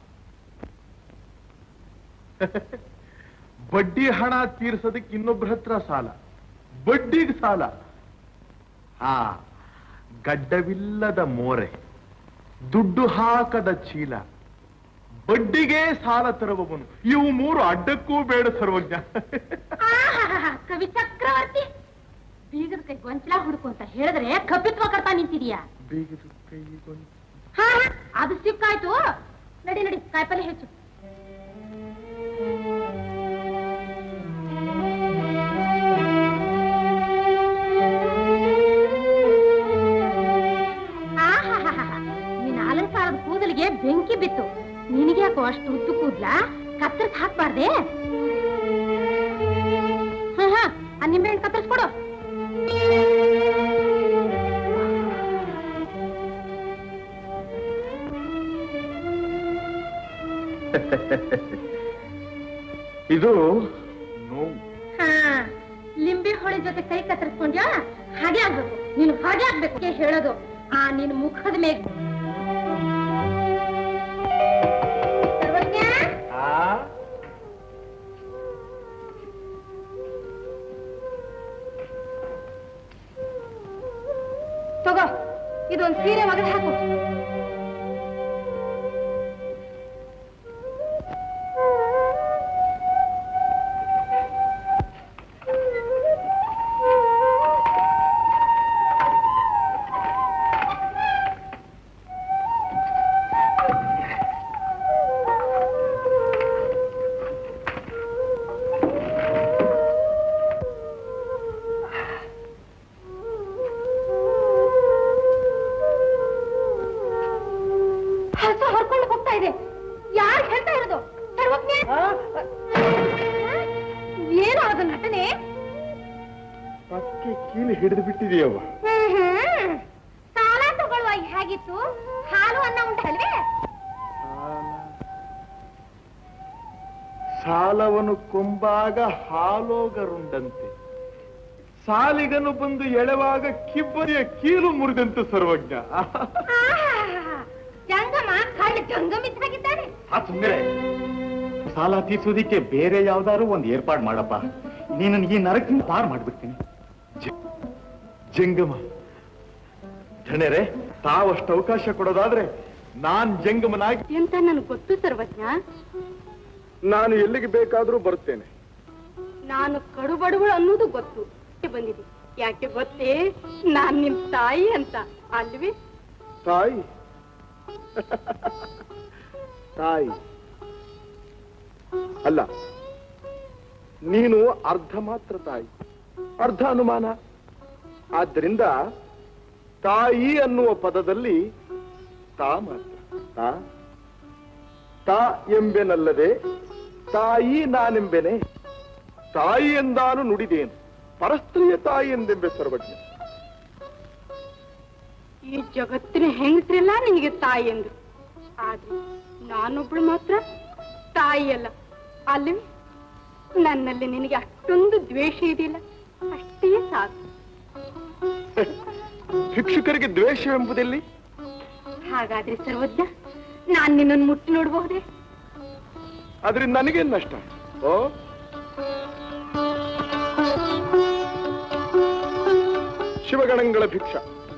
ಬಡ್ಡಿ ಹಣ ತೀರ್ಸೋದಕ್ಕೆ ಇನ್ನೊಬ್ಬರ ಹತ್ರ ಸಾಲ ಬಡ್ಡಿಗೆ ಸಾಲ ಹಾ ಗಡ್ಡವಿಲ್ಲದ ಮೋರೆ ದುಡ್ಡು ಹಾಕದ ಚೀಲ ಬಡ್ಡಿಗೆ ಸಾಲ ತರುವವನು ಇವು ಮೂರು ಅಡ್ಡಕ್ಕೂ ಬೇಡ ಸರ್ವಜ್ಞ ಆಹಾಹಾಹಾ, ಕವಿ ಚಕ್ರವರ್ತಿ ಬೀಗದ ಕೈ ಗೊಂಚಲ ಹುಡುಕು ಅಂತ ಹೇಳಿದ್ರೆ ಕಪಿತ್ವ ಕರ್ತಾ ನಿಂತಿದೀಯಾ ಬೀಗದ ಕೈಗೊಂದು ಹಾ ಹಾ, ಅದು ಸಿಕ್ಕಾಯ್ತು ನಡಿ ನಡಿ ಕಾಯಿಪಲ್ಲೆ ಹೆಚ್ಚು ಅಷ್ಟು ಉದ್ದು ಕೂದ್ಲ ಕತ್ತರಿಸ್ ಹಾಕ್ಬಾರ್ದೆ ಹಾ ಹಾ ಆ ನಿಂಬೆಹಣ್ಣು ಕತ್ತರಿಸ್ಕೊಡು ಇದು ನೋವು ಹಾ ಲಿಂಬೆ ಹೋಳಿ ಜೊತೆ ಕೈ ಕತ್ತರಿಸ್ಕೊಂಡ್ಯಾ ಹಾಗೆ ಆಗ್ಬೇಕು ನೀನು ಹಾಗೆ ಆಗ್ಬೇಕು ಹೀಗೆ ಹೇಳೋದು ಆ ನಿನ್ ಮುಖದ ಮೇಲೆ ಸರ್ವಜ್ಞ ತಗೋ ಇದೊಂದು ಸೀರೆ ಒಗೆದು ಹಾಕು ಹಸು ಹೊರ್ಕೊಂಡು ಹೋಗ್ತಾ ಇದೆ ಯಾರು ಹೇಳ್ತಾ ಇರೋದು ಸರ್ವಜ್ಞ ಏನು ಅದು ನಟನೆ ಪಕ್ಕೆ ಕೀಲಿ ಹಿಡಿದು ಬಿಟ್ಟಿದೆಯವ್ವ ಹ್ಮ್ ಹ್ಮ್. ಸಾಲ ತಗೊಳ್ಳುವಾಗ ಹೇಗಿತ್ತು ಹಾಲು ಅನ್ನ ಉಂಟಲ್ವೇ ಸಾಲವನ್ನು ಕೊಂಬಾಗ ಹಾಲೋಗರುಂಡಂತೆ ಸಾಲಿಗನು ಬಂದು ಎಳೆವಾಗ ಕಿಬ್ಬರಿಯ ಕೀಲು ಮುರಿದಂತೆ ಸರ್ವಜ್ಞ ಆಹಾಹಾಹಾ. ಜಂಗಮ ಕಳ್ಳ ಜಂಗಮಿದ್ದಾಗಿದ್ದಾನೆ ಆ ಸುಂದರ ಸಾಲ ತೀರ್ಸೋದಿಕ್ಕೆ ಬೇರೆ ಯಾವ್ದಾದ್ರು ಒಂದ್ ಏರ್ಪಾಡ್ ಮಾಡಪ್ಪ ನೀನು ಈ ನರಕದಿಂದ ಪಾರ್ ಮಾಡ್ಬಿಡ್ತೀನಿ ಜಂಗಮ ಧಣೆರೆ ತಾವಷ್ಟು ಅವಕಾಶ ಕೊಡೋದಾದ್ರೆ ನಾನ್ ಜಂಗಮನಾಗಿ ಎಂತ ನನಗೆ ಗೊತ್ತು ಸರ್ವಜ್ಞ ನಾನು ಎಲ್ಲಿಗೆ ಬೇಕಾದ್ರೂ ಬರ್ತೇನೆ ನಾನು ಕಡು ಬಡವಳು ಅನ್ನೋದು ಗೊತ್ತು ಬಂದಿದೆ ಯಾಕೆ ಗೊತ್ತೇ ನಾನ್ ನಿಮ್ ತಾಯಿ ಅಂತ ಅಲ್ವೇ ತಾಯಿ ತಾಯಿ ಅಲ್ಲ ನೀನು ಅರ್ಧ ಮಾತ್ರ ತಾಯಿ ಅರ್ಧ ಅನುಮಾನ ಆದ್ದರಿಂದ ತಾಯಿ ಅನ್ನುವ ಪದದಲ್ಲಿ ತಾ ಮಾತ್ರ ತಾ ತಾ ಎಂಬೆನಲ್ಲದೆ ತಾಯಿ ನಾನೆಂಬೆನೆ ತಾಯಿ ಎಂದಾನು ನುಡಿದೇನು ಪರಸ್ತ್ರೀಯ ತಾಯಿ ಎಂದೆಂಬೆ ಸರ್ವಜ್ಞ ಈ ಜಗತ್ತಿನ ಹೆಂಗಸ್ರೆಲ್ಲ ನಿನಗೆ ತಾಯಿ ಎಂದು ಆದ್ರೆ ನಾನೊಬ್ಳು ಮಾತ್ರ ತಾಯಿ ಅಲ್ಲ ಅಲ್ವೇ ನನ್ನಲ್ಲಿ ನಿನಗೆ ಅಷ್ಟೊಂದು ದ್ವೇಷ ಇದೆಯಲ್ಲ ಅಷ್ಟೇ ಸಾಕು ಭಿಕ್ಷುಕರಿಗೆ ದ್ವೇಷವೆಂಬುದೆಲ್ಲಿ ಹಾಗಾದ್ರೆ ಸರ್ವಜ್ಞ ನಾನ್ ನಿನ್ನನ್ನು ಮುಟ್ಟಿ ನೋಡಬಹುದೇ ಅದರಿಂದ ನನಗೇನ್ ನಷ್ಟ ಓ ಶಿವಗಣಗಳ ಭಿಕ್ಷ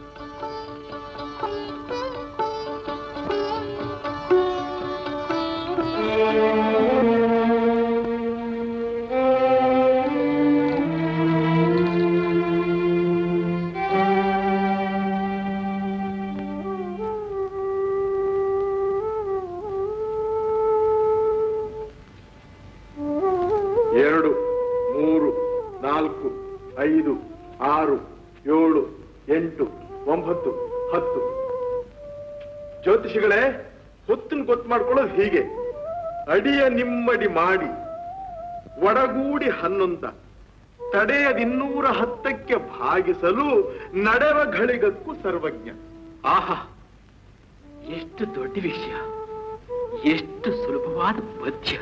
ಎರಡು ಮೂರು ನಾಲ್ಕು ಐದು ಆರು ಏಳು ಎಂಟು ಒಂಬತ್ತು ಹತ್ತು ಜ್ಯೋತಿಷಿಗಳೇ ಹೊತ್ತನ್ನು ಗೊತ್ತು ಮಾಡ್ಕೊಳ್ಳೋದು ಹೀಗೆ ಅಡಿಯ ನಿಮ್ಮಡಿ ಮಾಡಿ ಒಡಗೂಡಿ ಹನ್ನೊಂದ ತಡೆಯದಿನ್ನೂರ ಹತ್ತಕ್ಕೆ ಭಾಗಿಸಲು ನಡೆವ ಘಳಿಗಕ್ಕೂ ಸರ್ವಜ್ಞ ಆಹಾ ಎಷ್ಟು ದೊಡ್ಡ ವಿಷಯ ಎಷ್ಟು ಸುಲಭವಾದ ಪದ್ಯ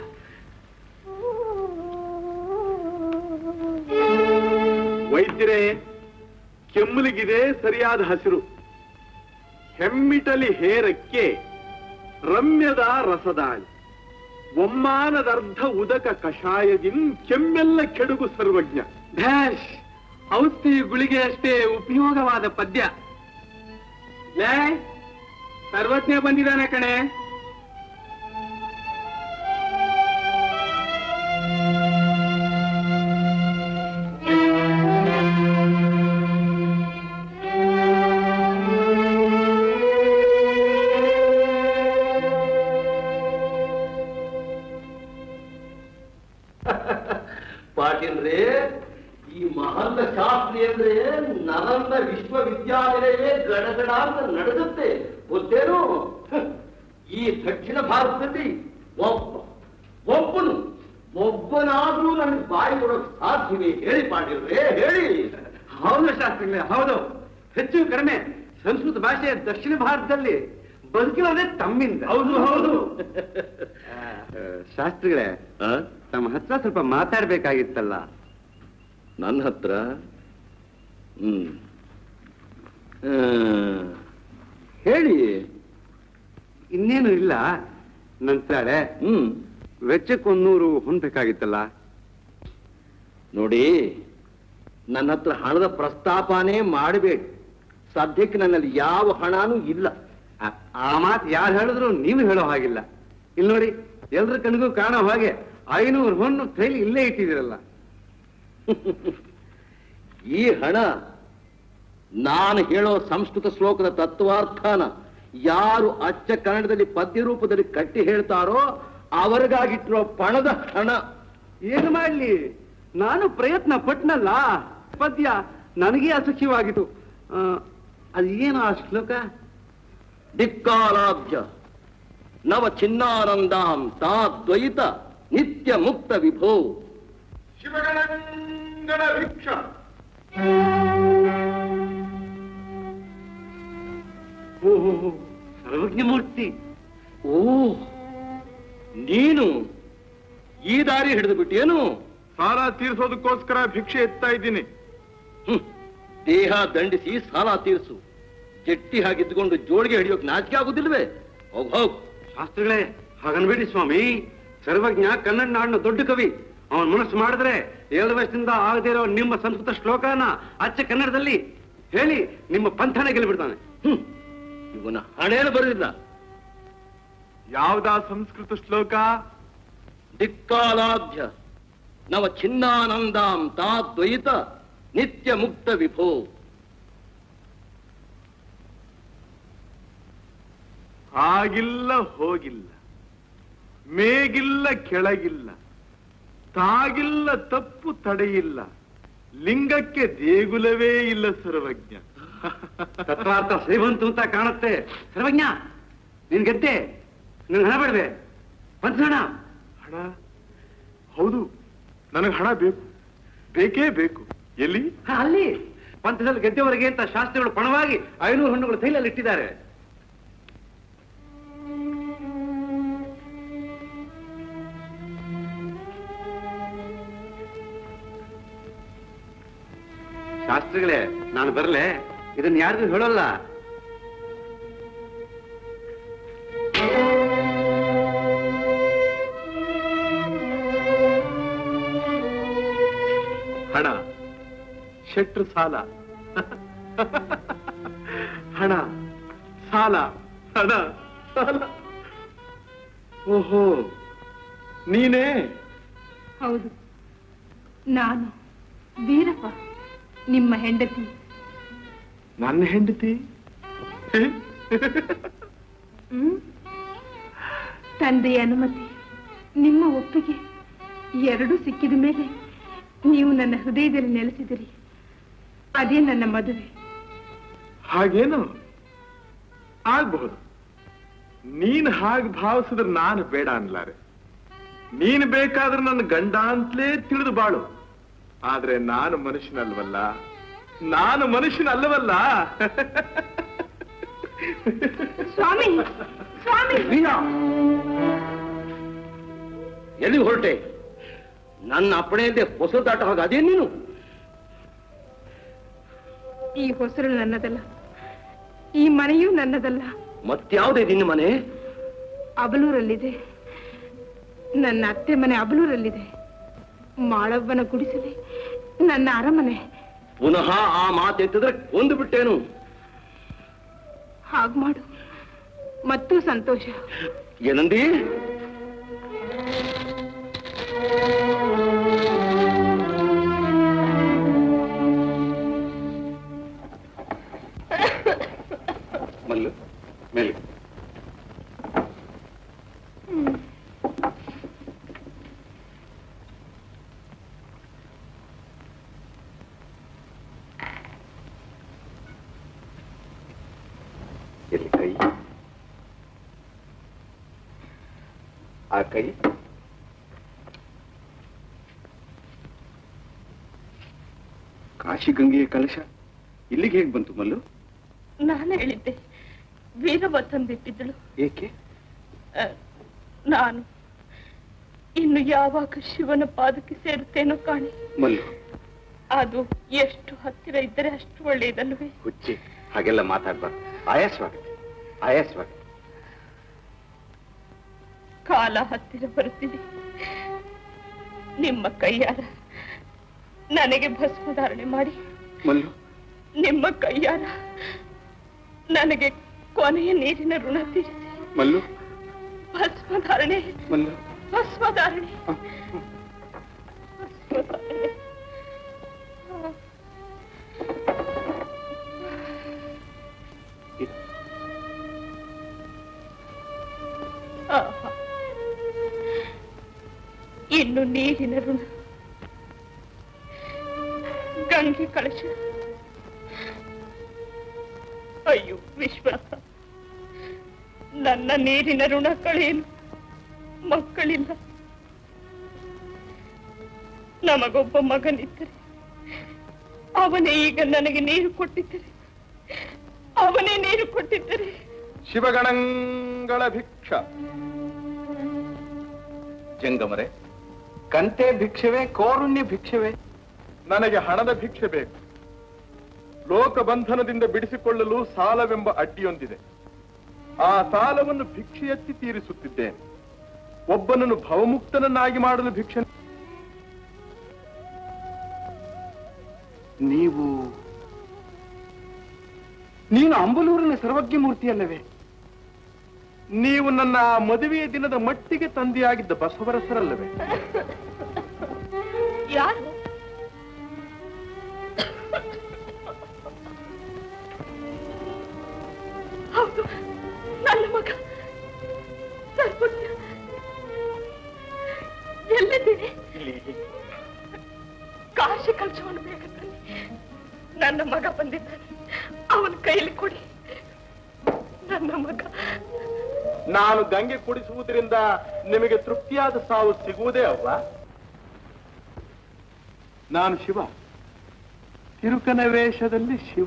ವೈದ್ಯರೇ ಕೆಮ್ಮಲಿಗಿದೆ ಸರಿಯಾದ ಹಸಿರು ಹೆಮ್ಮಿಟಲಿ ಹೇರಕ್ಕೆ ರಮ್ಯದ ರಸದಾಳಿ ಒಮ್ಮಾನದರ್ಧ ಉದಕ ಕಷಾಯದಿನ್ ಕೆಮ್ಮೆಲ್ಲ ಕೆಡುಗು ಸರ್ವಜ್ಞ ಡ್ಯಾಶ್ ಔಷಧಿ ಗುಳಿಗೆ ಅಷ್ಟೇ ಉಪಯೋಗವಾದ ಪದ್ಯ ಲೇ ಸರ್ವಜ್ಞ ಬಂದಿದ್ದಾನೆ ಕಣೆ ಪಾಟೀಲ್ರೇ ಈ ಮಹಂತ ಶಾಸ್ತ್ರಿ ಅಂದ್ರೆ ನಲಂದ ವಿಶ್ವವಿದ್ಯಾನಿಲಯವೇ ಗಡಗಡ ಅಂತ ನಡೆದುತ್ತೆ ಗೊತ್ತೇನು ಹ, ಈ ದಕ್ಷಿಣ ಭಾರತದಲ್ಲಿ ಒಬ್ಬ ಒಬ್ಬನು ಒಬ್ಬನಾದ್ರೂ ನನಗೆ ಬಾಯಿ ಕೊಡೋಕ್ ಸಾಧ್ಯವೇ ಹೇಳಿ ಪಾಂಡಿಲ್ವೇ ಹೇಳಿ ಹೌದು ಶಾಸ್ತ್ರಿಗಳೇ ಹೌದು ಹೆಚ್ಚು ಕಡಿಮೆ ಸಂಸ್ಕೃತ ಭಾಷೆ ದಕ್ಷಿಣ ಭಾರತದಲ್ಲಿ ಬದುಕಿರೋದೇ ತಮ್ಮಿಂದ ಹೌದು ಹೌದು ಶಾಸ್ತ್ರಿಗಳೇ ತಮ್ಮ ಹತ್ರ ಸ್ವಲ್ಪ ಮಾತಾಡ್ಬೇಕಾಗಿತ್ತಲ್ಲ ನನ್ನ ಹತ್ರ ಹ್ಮ್ ಆ, ಹೇಳಿ ಇನ್ನೇನು ಇಲ್ಲ ನಂತರ ಹ್ಮ್ ವೆಚ್ಚಕ್ಕೊಂದೂರು ಹೊಂದ್ಬೇಕಾಗಿತ್ತಲ್ಲ ನೋಡಿ ನನ್ನ ಹತ್ರ ಹಣದ ಪ್ರಸ್ತಾಪನೇ ಮಾಡಬೇಡಿ ಸದ್ಯಕ್ಕೆ ನನ್ನಲ್ಲಿ ಯಾವ ಹಣನೂ ಇಲ್ಲ ಆ- ಆ ಮಾತು ಯಾರು ಹೇಳಿದ್ರು ನೀವು ಹೇಳೋ ಹಾಗಿಲ್ಲ ಇಲ್ಲಿ ನೋಡಿ ಎಲ್ರ ಕಣ್ಗೂ ಕಾಣೋ ಹಾಗೆ ಐನೂರು ಹೊನ್ನು ಕೈಲಿ ಇಲ್ಲೇ ಇಟ್ಟಿದ್ದೀರಲ್ಲ ಈ ಹಣ ನಾನು ಹೇಳೋ ಸಂಸ್ಕೃತ ಶ್ಲೋಕದ ತತ್ವಾರ್ಥನ ಯಾರು ಅಚ್ಚ ಕನ್ನಡದಲ್ಲಿ ಪದ್ಯ ರೂಪದಲ್ಲಿ ಕಟ್ಟಿ ಹೇಳ್ತಾರೋ ಅವರಿಗಾಗಿಟ್ಟಿರೋ ಪಣದ ಹಣ ಏನು ಮಾಡ್ಲಿ ನಾನು ಪ್ರಯತ್ನ ಪಟ್ನಲ್ಲ ಪದ್ಯ ನನಗೆ ಅಸಖ್ಯವಾಗಿತ್ತು ಆ, ಅದೇನು ಆ ಶ್ಲೋಕ ದಿಕ್ಕಾಲಾಭ್ಯ ನವ ಚಿನ್ನಾನಂದಾಂ ತಾ ದ್ವೈತ ನಿತ್ಯ ಮುಕ್ತ ವಿಭೋ ಶಿವಗಣಂಗಣ ಭಿಕ್ಷ ಓಹೋ ಸರ್ವಜ್ಞ ಮೂರ್ತಿ ಓ ನೀನು ಈ ದಾರಿ ಹಿಡಿದು ಬಿಟ್ಟೇನು ಸಾಲ ತೀರಿಸೋದಕ್ಕೋಸ್ಕರ ಭಿಕ್ಷೆ ಎತ್ತಾ ಇದ್ದೀನಿ ಹ್ಮ್. ದೇಹ ದಂಡಿಸಿ ಸಾಲ ತೀರಿಸು ಜಟ್ಟಿ ಹಾಗಿದ್ದುಕೊಂಡು ಜೋಳಿಗೆ ಹಿಡಿಯೋಕ್ ನಾಚಿಕೆ ಆಗುದಿಲ್ವೇ ಹೋಗ್ ಹೋಗ್ ಶಾಸ್ತ್ರಿಗಳೇ ಹಾಗನ್ಬೇಡಿ ಸ್ವಾಮಿ ಸರ್ವಜ್ಞ ಕನ್ನಡ ನಾಡಿನ ದೊಡ್ಡ ಕವಿ ಅವನ ಮನಸ್ಸು ಮಾಡಿದ್ರೆ ಏಳು ವರ್ಷದಿಂದ ಆಗದೇ ಇರೋ ನಿಮ್ಮ ಸಂಸ್ಕೃತ ಶ್ಲೋಕನ ಅಚ್ಚ ಕನ್ನಡದಲ್ಲಿ ಹೇಳಿ ನಿಮ್ಮ ಪಂಥನ ಗೆಲ್ಬಿಡ್ತಾನೆ ಹ್ಮ್ ಇವನ ಹಣೇನು ಬರಲಿಲ್ಲ ಯಾವ್ದಾ ಸಂಸ್ಕೃತ ಶ್ಲೋಕ ದಿಕ್ಕಾಲಾಭ್ಯ ನವ ಚಿನ್ನಾನಂದಾಂ ತಾ ದ್ವೈತ ನಿತ್ಯ ಮುಕ್ತ ವಿಭೋ ಆಗಿಲ್ಲ ಹೋಗಿಲ್ಲ ಮೇಗಿಲ್ಲ ಕೆಳಗಿಲ್ಲ ತಾಗಿಲ್ಲ ತಪ್ಪು ತಡೆಯಿಲ್ಲ ಲಿಂಗಕ್ಕೆ ದೇಗುಲವೇ ಇಲ್ಲ ಸರ್ವಜ್ಞ ತತ್ವಾರ್ಥ ಶ್ರೀಮಂತು ಅಂತ ಕಾಣುತ್ತೆ ಸರ್ವಜ್ಞ ನಿನ್ ಗೆದ್ದೆ ನಿನ್ ಹಣ ಬೇಡವೆ ಪಂಚಣ ಹಣ ಹೌದು ನನಗೆ ಹಣ ಬೇಕು ಬೇಕೇ ಬೇಕು ಎಲ್ಲಿ ಅಲ್ಲಿ ಪಂಥದಲ್ಲಿ ಗೆದ್ದವರಿಗೆ ಅಂತ ಶಾಸ್ತ್ರಿಗಳು ಪಣವಾಗಿ ಐನೂರು ಹಣ್ಣುಗಳು ತೈಲಲ್ಲಿ ಇಟ್ಟಿದ್ದಾರೆ ಶಾಸ್ತ್ರಿಗಳೇ ನಾನು ಬರಲೆ ಇದನ್ನ ಯಾರಿಗೂ ಹೇಳೋಲ್ಲ ಹಣ ಶೆಟ್ರು ಸಾಲ ಹಣ ಸಾಲ ಹಣ ಸಾಲ ಓಹೋ ನೀನೇ ಹೌದು ನಾನು ವೀರಪ್ಪ ನಿಮ್ಮ ಹೆಂಡತಿ ನನ್ನ ಹೆಂಡತಿ ಹ್ಮ್? ತಂದೆಯ ಅನುಮತಿ ನಿಮ್ಮ ಒಪ್ಪಿಗೆ ಎರಡೂ ಸಿಕ್ಕಿದ ಮೇಲೆ ನೀವು ನನ್ನ ಹೃದಯದಲ್ಲಿ ನೆಲೆಸಿದಿರಿ ಅದೇ ನನ್ನ ಮದುವೆ ಹಾಗೇನು ಆಗ್ಬಹುದು ನೀನ್ ಹಾಗೆ ಭಾವಿಸಿದ್ರೆ ನಾನು ಬೇಡ ಅನ್ಲಾರೆ ನೀನ್ ಬೇಕಾದ್ರೆ ನನ್ನ ಗಂಡ ಅಂತಲೇ ತಿಳಿದು ಬಾಳು ಆದ್ರೆ ನಾನು ಮನುಷ್ಯನಲ್ವಲ್ಲ ನಾನು ಮನುಷ್ಯನಲ್ಲವಲ್ಲ ಸ್ವಾಮಿ ಸ್ವಾಮಿ ವೀಣಾ ಎಲ್ಲಿ ಹೊರಟೆ ನನ್ನ ಅಪ್ಪಣೆಯಂತೆ ಹೊಸ ದಾಟ ಹಾಗೆ ಅದೇ ನೀನು ಈ ಹೊಸರು ನನ್ನದಲ್ಲ ಈ ಮನೆಯೂ ನನ್ನದಲ್ಲ ಮತ್ಯಾವುದೇ ನಿನ್ನ ಮನೆ ಅಬಲೂರಲ್ಲಿದೆ ನನ್ನ ಅತ್ತೆ ಮನೆ ಅಬಲೂರಲ್ಲಿದೆ ಮಾಳವ್ವನ ಗುಡಿಸಲಿ ನನ್ನ ಅರಮನೆ ಪುನಃ ಆ ಮಾತೆತ್ತಿದ್ರೆ ಕೊಂದು ಬಿಟ್ಟೇನು ಹಾಗ್ ಮಾಡು ಮತ್ತೂ ಸಂತೋಷ ಏನಂದಿ ಮಲ್ಲು ಮೇಲೆ ಎಲ್ಲಿ ಕೈ ಆ ಕೈ ಕಾಶಿ ಗಂಗೆಯ ಕಲಶ ಇಲ್ಲಿಗೆ ಹೇಗೆ ಬಂತು ಮಲ್ಲು ನಾನು ಹೇಳಿದ್ದೆ ವೀರವ್ವ ತಂದಿಟ್ಟಿದ್ದಳು ಏಕೆ ಆ, ನಾನು ಇನ್ನು ಯಾವಾಗ ಶಿವನ ಪಾದಕ್ಕೆ ಸೇರುತ್ತೇನೋ ಕಾಣಿ ಮಲ್ಲು ಅದು ಎಷ್ಟು ಹತ್ತಿರ ಇದ್ದರೆ ಅಷ್ಟು ಒಳ್ಳೆಯದಲ್ವೇ ಹುಚ್ಚಿ ಹಾಗೆಲ್ಲ ಮಾತಾಡ್ಬಾರ್ದು ಆಯಾಸವಾಗುತ್ತೆ ಆಯಾಸವಾಗುತ್ತೆ ಕಾಲ ಹತ್ತಿರ ಬರುತ್ತಿದೆ ನಿಮ್ಮ ಕೈಯಾರ ನನಗೆ ಭಸ್ಮಧಾರಣೆ ಮಾಡಿ ಮಲ್ಲು ನಿಮ್ಮ ಕೈಯಾರ ನನಗೆ ಕೊನೆಯ ನೀರಿನ ಋಣ ತೀರಿಸಿ ಮಲ್ಲು ಭಸ್ಮಧಾರಣೆ ಮಲ್ಲು ಭಸ್ಮಧಾರಣೆ ಭಸ್ಮಧಾರಣೆ ಆಹಾ. ಇನ್ನು ನೀರಿನ ಋಣ ಗಂಗೆ ಕಳಶ ಅಯ್ಯೋ ವಿಶ್ವಾಸ ನನ್ನ ನೀರಿನ ಋಣ ಕಳೆಯಲು ಮಕ್ಕಳಿಲ್ಲ ನಮಗೊಬ್ಬ ಮಗನಿದ್ದರೆ ಅವನೇ ಈಗ ನನಗೆ ನೀರು ಕೊಟ್ಟಿದ್ದರೆ ಅವನೇ ನೀರು ಕೊಟ್ಟಿದ್ದರೆ ಶಿವಗಣಗಳ ಭಿಕ್ಷ ಜಂಗಮರೆ ಕಂತೆ ಭಿಕ್ಷವೇ ಕೌರುಣ್ಯ ಭಿಕ್ಷವೇ ನನಗೆ ಹಣದ ಭಿಕ್ಷೆ ಬೇಕು ಲೋಕಬಂಧನದಿಂದ ಬಿಡಿಸಿಕೊಳ್ಳಲು ಸಾಲವೆಂಬ ಅಡ್ಡಿಯೊಂದಿದೆ ಆ ಸಾಲವನ್ನು ಭಿಕ್ಷೆ ಎತ್ತಿ ತೀರಿಸುತ್ತಿದ್ದೇನೆ ಒಬ್ಬನನ್ನು ಭವಮುಕ್ತನನ್ನಾಗಿ ಮಾಡಲು ಭಿಕ್ಷೆ ನೀವು ನೀನು ಅಂಬಲೂರಿನ ಸರ್ವಜ್ಞ ಮೂರ್ತಿ ಅಲ್ಲವೇ ನೀವು ನನ್ನ ಮದುವೆಯ ದಿನದ ಮಟ್ಟಿಗೆ ತಂದೆಯಾಗಿದ್ದ ಬಸವರಸರಲ್ಲವೇ ಯಾರು ಹೌದು ನನ್ನ ಮಗ ಸರ್ವಜ್ಞ ಎಲ್ಲಿದ್ದೀನಿ ಕಾಶಿ ಕಲ್ಸವನ್ನು ಬೇಗ ತನ್ನಿ ನನ್ನ ಮಗ ಬಂದಿದ್ದಾನೆ ಅವನ ಕೈಲಿ ಕೊಡಿ ನನ್ನ ಮಗ ನಾನು ಗಂಗೆ ಕುಡಿಸುವುದರಿಂದ ನಿಮಗೆ ತೃಪ್ತಿಯಾದ ಸಾವು ಸಿಗುವುದೇ ಅಲ್ವ ನಾನು ಶಿವ ತಿರುಕನ ವೇಷದಲ್ಲಿ ಶಿವ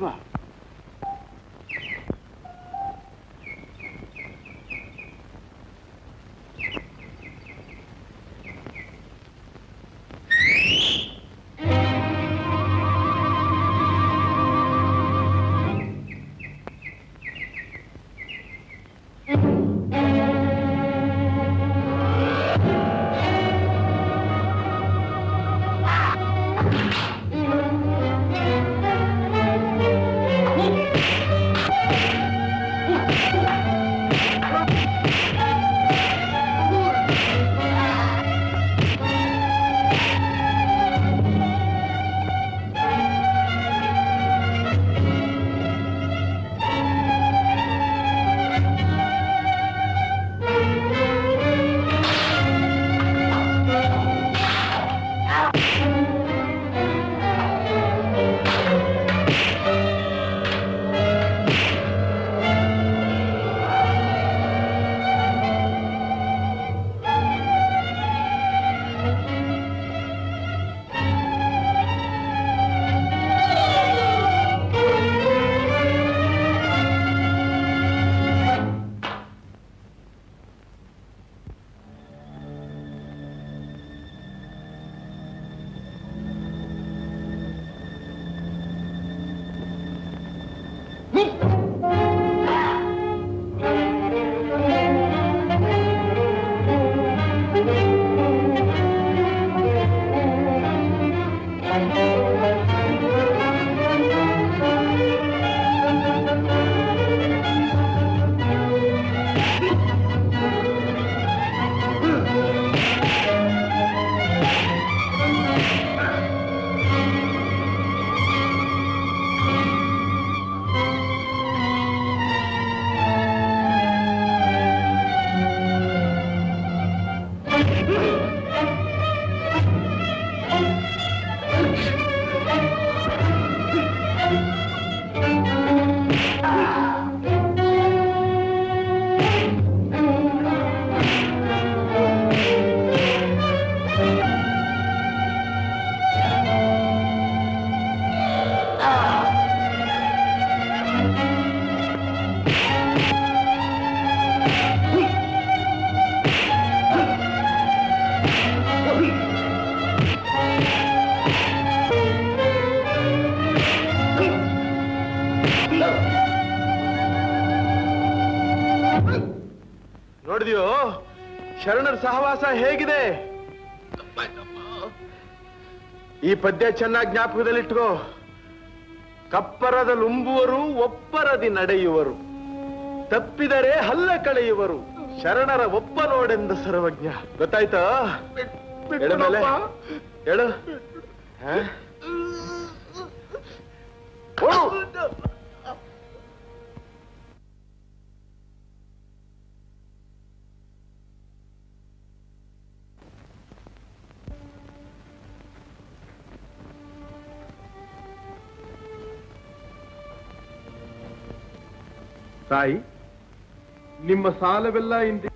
ನೋಡಿದ್ಯೋ ಶರಣರ ಸಹವಾಸ ಹೇಗಿದೆ ಈ ಪದ್ಯ ಚೆನ್ನಾಗಿ ಜ್ಞಾಪಕದಲ್ಲಿಟ್ಕೋ ಕಪ್ಪರದ ಲುಂಬುವರು ಒಪ್ಪರದಿ ನಡೆಯುವರು ತಪ್ಪಿದರೆ ಹಲ್ಲ ಕಳೆಯುವರು ಶರಣರ ಒಪ್ಪ ನೋಡೆಂದ ಸರ್ವಜ್ಞ ಗೊತ್ತಾಯ್ತಾ ಹೇಳು ಮೇಲೆ ಹೇಳು ಹ? ಓಡು. ತಾಯಿ ನಿಮ್ಮ ಸಾಲವೆಲ್ಲ ಇಂದಿ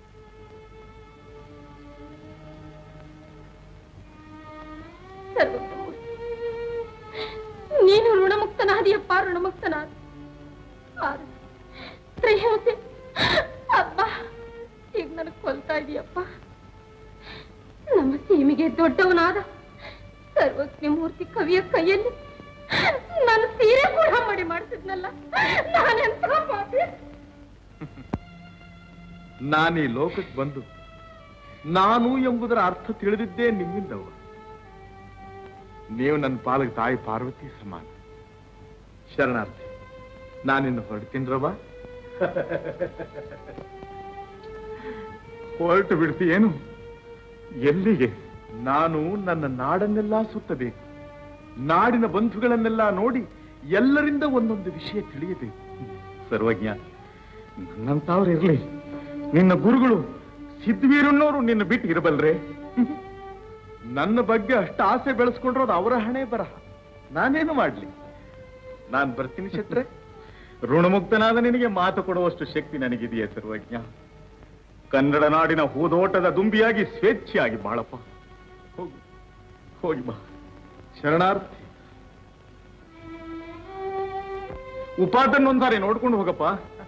ಸರ್ವಜ್ಞಮೂರ್ತಿ ನೀನು ಋಣಮುಕ್ತನಾದಿಯಪ್ಪ ಋಣಮುಕ್ತನಾದ ಆದ್ರೆ ತ್ರಯೋತೆ ಅಪ್ಪ ಈಗ ನನಗೆ ಕೊಲ್ತಾ ಇದೀಯಪ್ಪ ನಮ್ಮ ಸೀಮೆಗೆ ದೊಡ್ಡವನಾದ ಸರ್ವಜ್ಞ ಮೂರ್ತಿ ಕವಿಯ ಕೈಯಲ್ಲಿ ನಾನು ಸೀರೆ ಕೂಡ ಮಾಡಿ ಮಾಡ್ತಿದ್ನಲ್ಲ ನಾನೆಂತ ಪಾಪಿ ನಾನೀ ಲೋಕಕ್ಕೆ ಬಂದು ನಾನು ಎಂಬುದರ ಅರ್ಥ ತಿಳಿದಿದ್ದೇ ನಿಮ್ಮಿಂದವ ನೀವು ನನ್ನ ಪಾಲಕ ತಾಯಿ ಪಾರ್ವತಿ ಸಮಾನ ಶರಣಾರ್ಥಿ ನಾನಿನ್ನು ಹೊರಡ್ತೀನ್ರವ ಹೊರಟು ಬಿಡ್ತೀಯೇನು ಎಲ್ಲಿಗೆ ನಾನು ನನ್ನ ನಾಡನ್ನೆಲ್ಲ ಸುತ್ತಬೇಕು ನಾಡಿನ ಬಂಧುಗಳನ್ನೆಲ್ಲ ನೋಡಿ ಎಲ್ಲರಿಂದ ಒಂದೊಂದು ವಿಷಯ ತಿಳಿಯಬೇಕು ಸರ್ವಜ್ಞ ನನ್ನಂತವ್ರು ಇರ್ಲಿ ನಿನ್ನ ಗುರುಗಳು ಸಿದ್ಧವೀರನ್ನೋರು ನಿನ್ನ ಬಿಟ್ಟು ಇರಬಲ್ರೆ ನನ್ನ ಬಗ್ಗೆ ಅಷ್ಟು ಆಸೆ ಬೆಳೆಸ್ಕೊಂಡ್ರೋದು ಅವರ ಹಣೆ ಬರಹ ನಾನೇನು ಮಾಡ್ಲಿ ನಾನ್ ಬರ್ತೀನಿ ಶೆಟ್ರೆ ಋಣಮುಕ್ತನಾದ ನಿನಗೆ ಮಾತು ಕೊಡುವಷ್ಟು ಶಕ್ತಿ ನನಗಿದೆಯೇ ಸರ್ವಜ್ಞ ಕನ್ನಡ ನಾಡಿನ ಹೂದೋಟದ ದುಂಬಿಯಾಗಿ ಸ್ವೇಚ್ಛೆಯಾಗಿ ಬಾಳಪ್ಪ ಹೋಗು ಹೋಗಿ ಬಾ ಶರಣಾರ್ಥಿ ಉಪಾಟನ್ನೊಂದಾರೆ ನೋಡ್ಕೊಂಡು ಹೋಗಪ್ಪ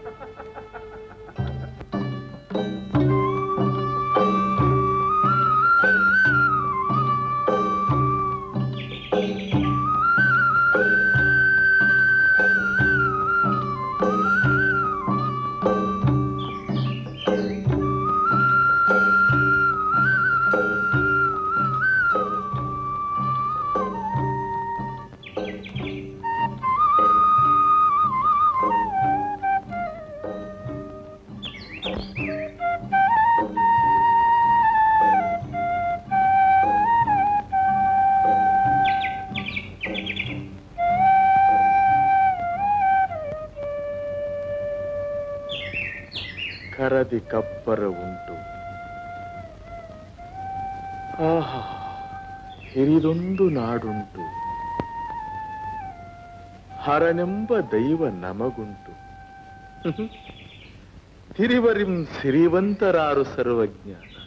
ಕರದಿ ಕಪ್ಪರ ಉಂಟು ಆಹಾ ಹಿರಿದೊಂದು ನಾಡುಂಟು ಹರನೆಂಬ ದೈವ ನಮಗುಂಟು ತಿರಿವರಿಂ ಸಿರಿವಂತರಾರು ಸರ್ವಜ್ಞ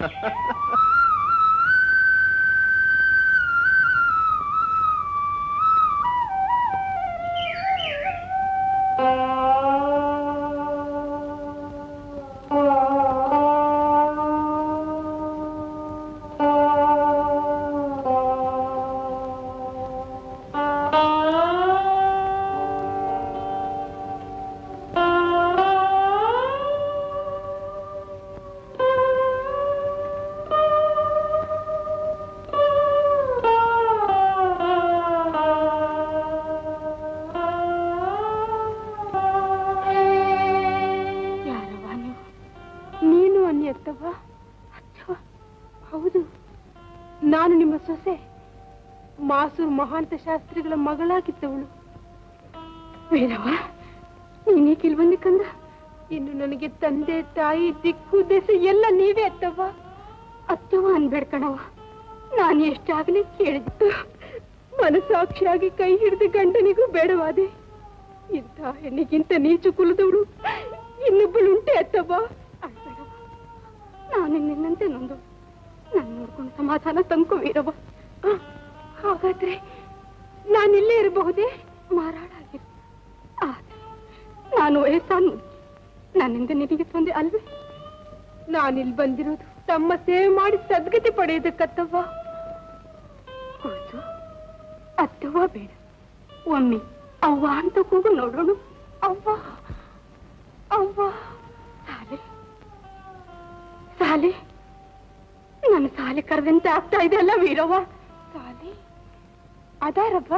ಯಾರವ್ವ ನೀವು ನೀನು ಅನ್ಯತ್ತವ ಅಚ್ಚವ ಹೌದು ನಾನು ನಿಮ್ಮ ಸೊಸೆ ಮಾಸೂರು ಮಹಾಂತ ಶಾಸ್ತ್ರಿಗಳ ಮಗಳಾಗಿದ್ದವಳು ಬೇಡವ ನೀನೇ ಕಿಲ್ಬಂದಿ ಕಂದ ಇನ್ನು ನನಗೆ ತಂದೆ ತಾಯಿ ದಿಕ್ಕು ದೆಸೆ ಎಲ್ಲ ನೀವೇ ಅತ್ತವ್ವ ಅತ್ತವ ಅನ್ಬೇಡ ಕಣವ ನಾನು ಎಷ್ಟಾಗಲಿ ಕೇಳಿದ್ದು ಮನಸಾಕ್ಷಿಯಾಗಿ ಕೈ ಹಿಡಿದ ಗಂಡನಿಗೂ ಬೇಡವಾದೆ ಇಂಥ ಹೆಣ್ಣಿಗಿಂತ ನೀಚು ಕುಲದವಳು ಇನ್ನೊಬ್ಬಳು ಉಂಟೆ ಅತ್ತವ್ವ ಅಳ್ಬೇಡವ್ವ. ನಾನು ನಿನ್ನಂತೆ ನೊಂದು ನಾನು ನೋಡ್ಕೊಂಡು ಸಮಾಧಾನ ತಂಕೋ ವೀರವ್ವ ಆ, ಹಾಗಾದ್ರೆ ನಾನಿಲ್ಲೇ ಇರಬಹುದೇ ಮಾರಾಡ ಆಗಿರು ಆದ್ರೆ ನಾನು ವಯಸ್ಸಾನ್ ಮುದುಕಿ ನನ್ನಿಂದ ನಿನಗೆ ತೊಂದರೆ ಅಲ್ವೇ ನಾನಿಲ್ಲಿ ಬಂದಿರೋದು ತಮ್ಮ ಸೇವೆ ಮಾಡಿ ಸದ್ಗತಿ ಪಡೆಯೋದಕ್ಕತ್ತವ್ವ ಕೂಸು ಅತ್ತವ್ವ ಬೇಡ ಒಮ್ಮೆ ಅವ್ವ ಅಂತ ಕೂಗು ನೋಡೋಣ ಅವ್ವ ಅವ್ವ ಸಾಲೆ ಸಾಲಿ ನನ್ನ ಸಾಲಿ ಕರೆದಂತೆ ಆಗ್ತಾ ಇದೆ ಅಲ್ಲ ವೀರವ್ವ ಸಾಲಿ ಅದಾರವ್ವ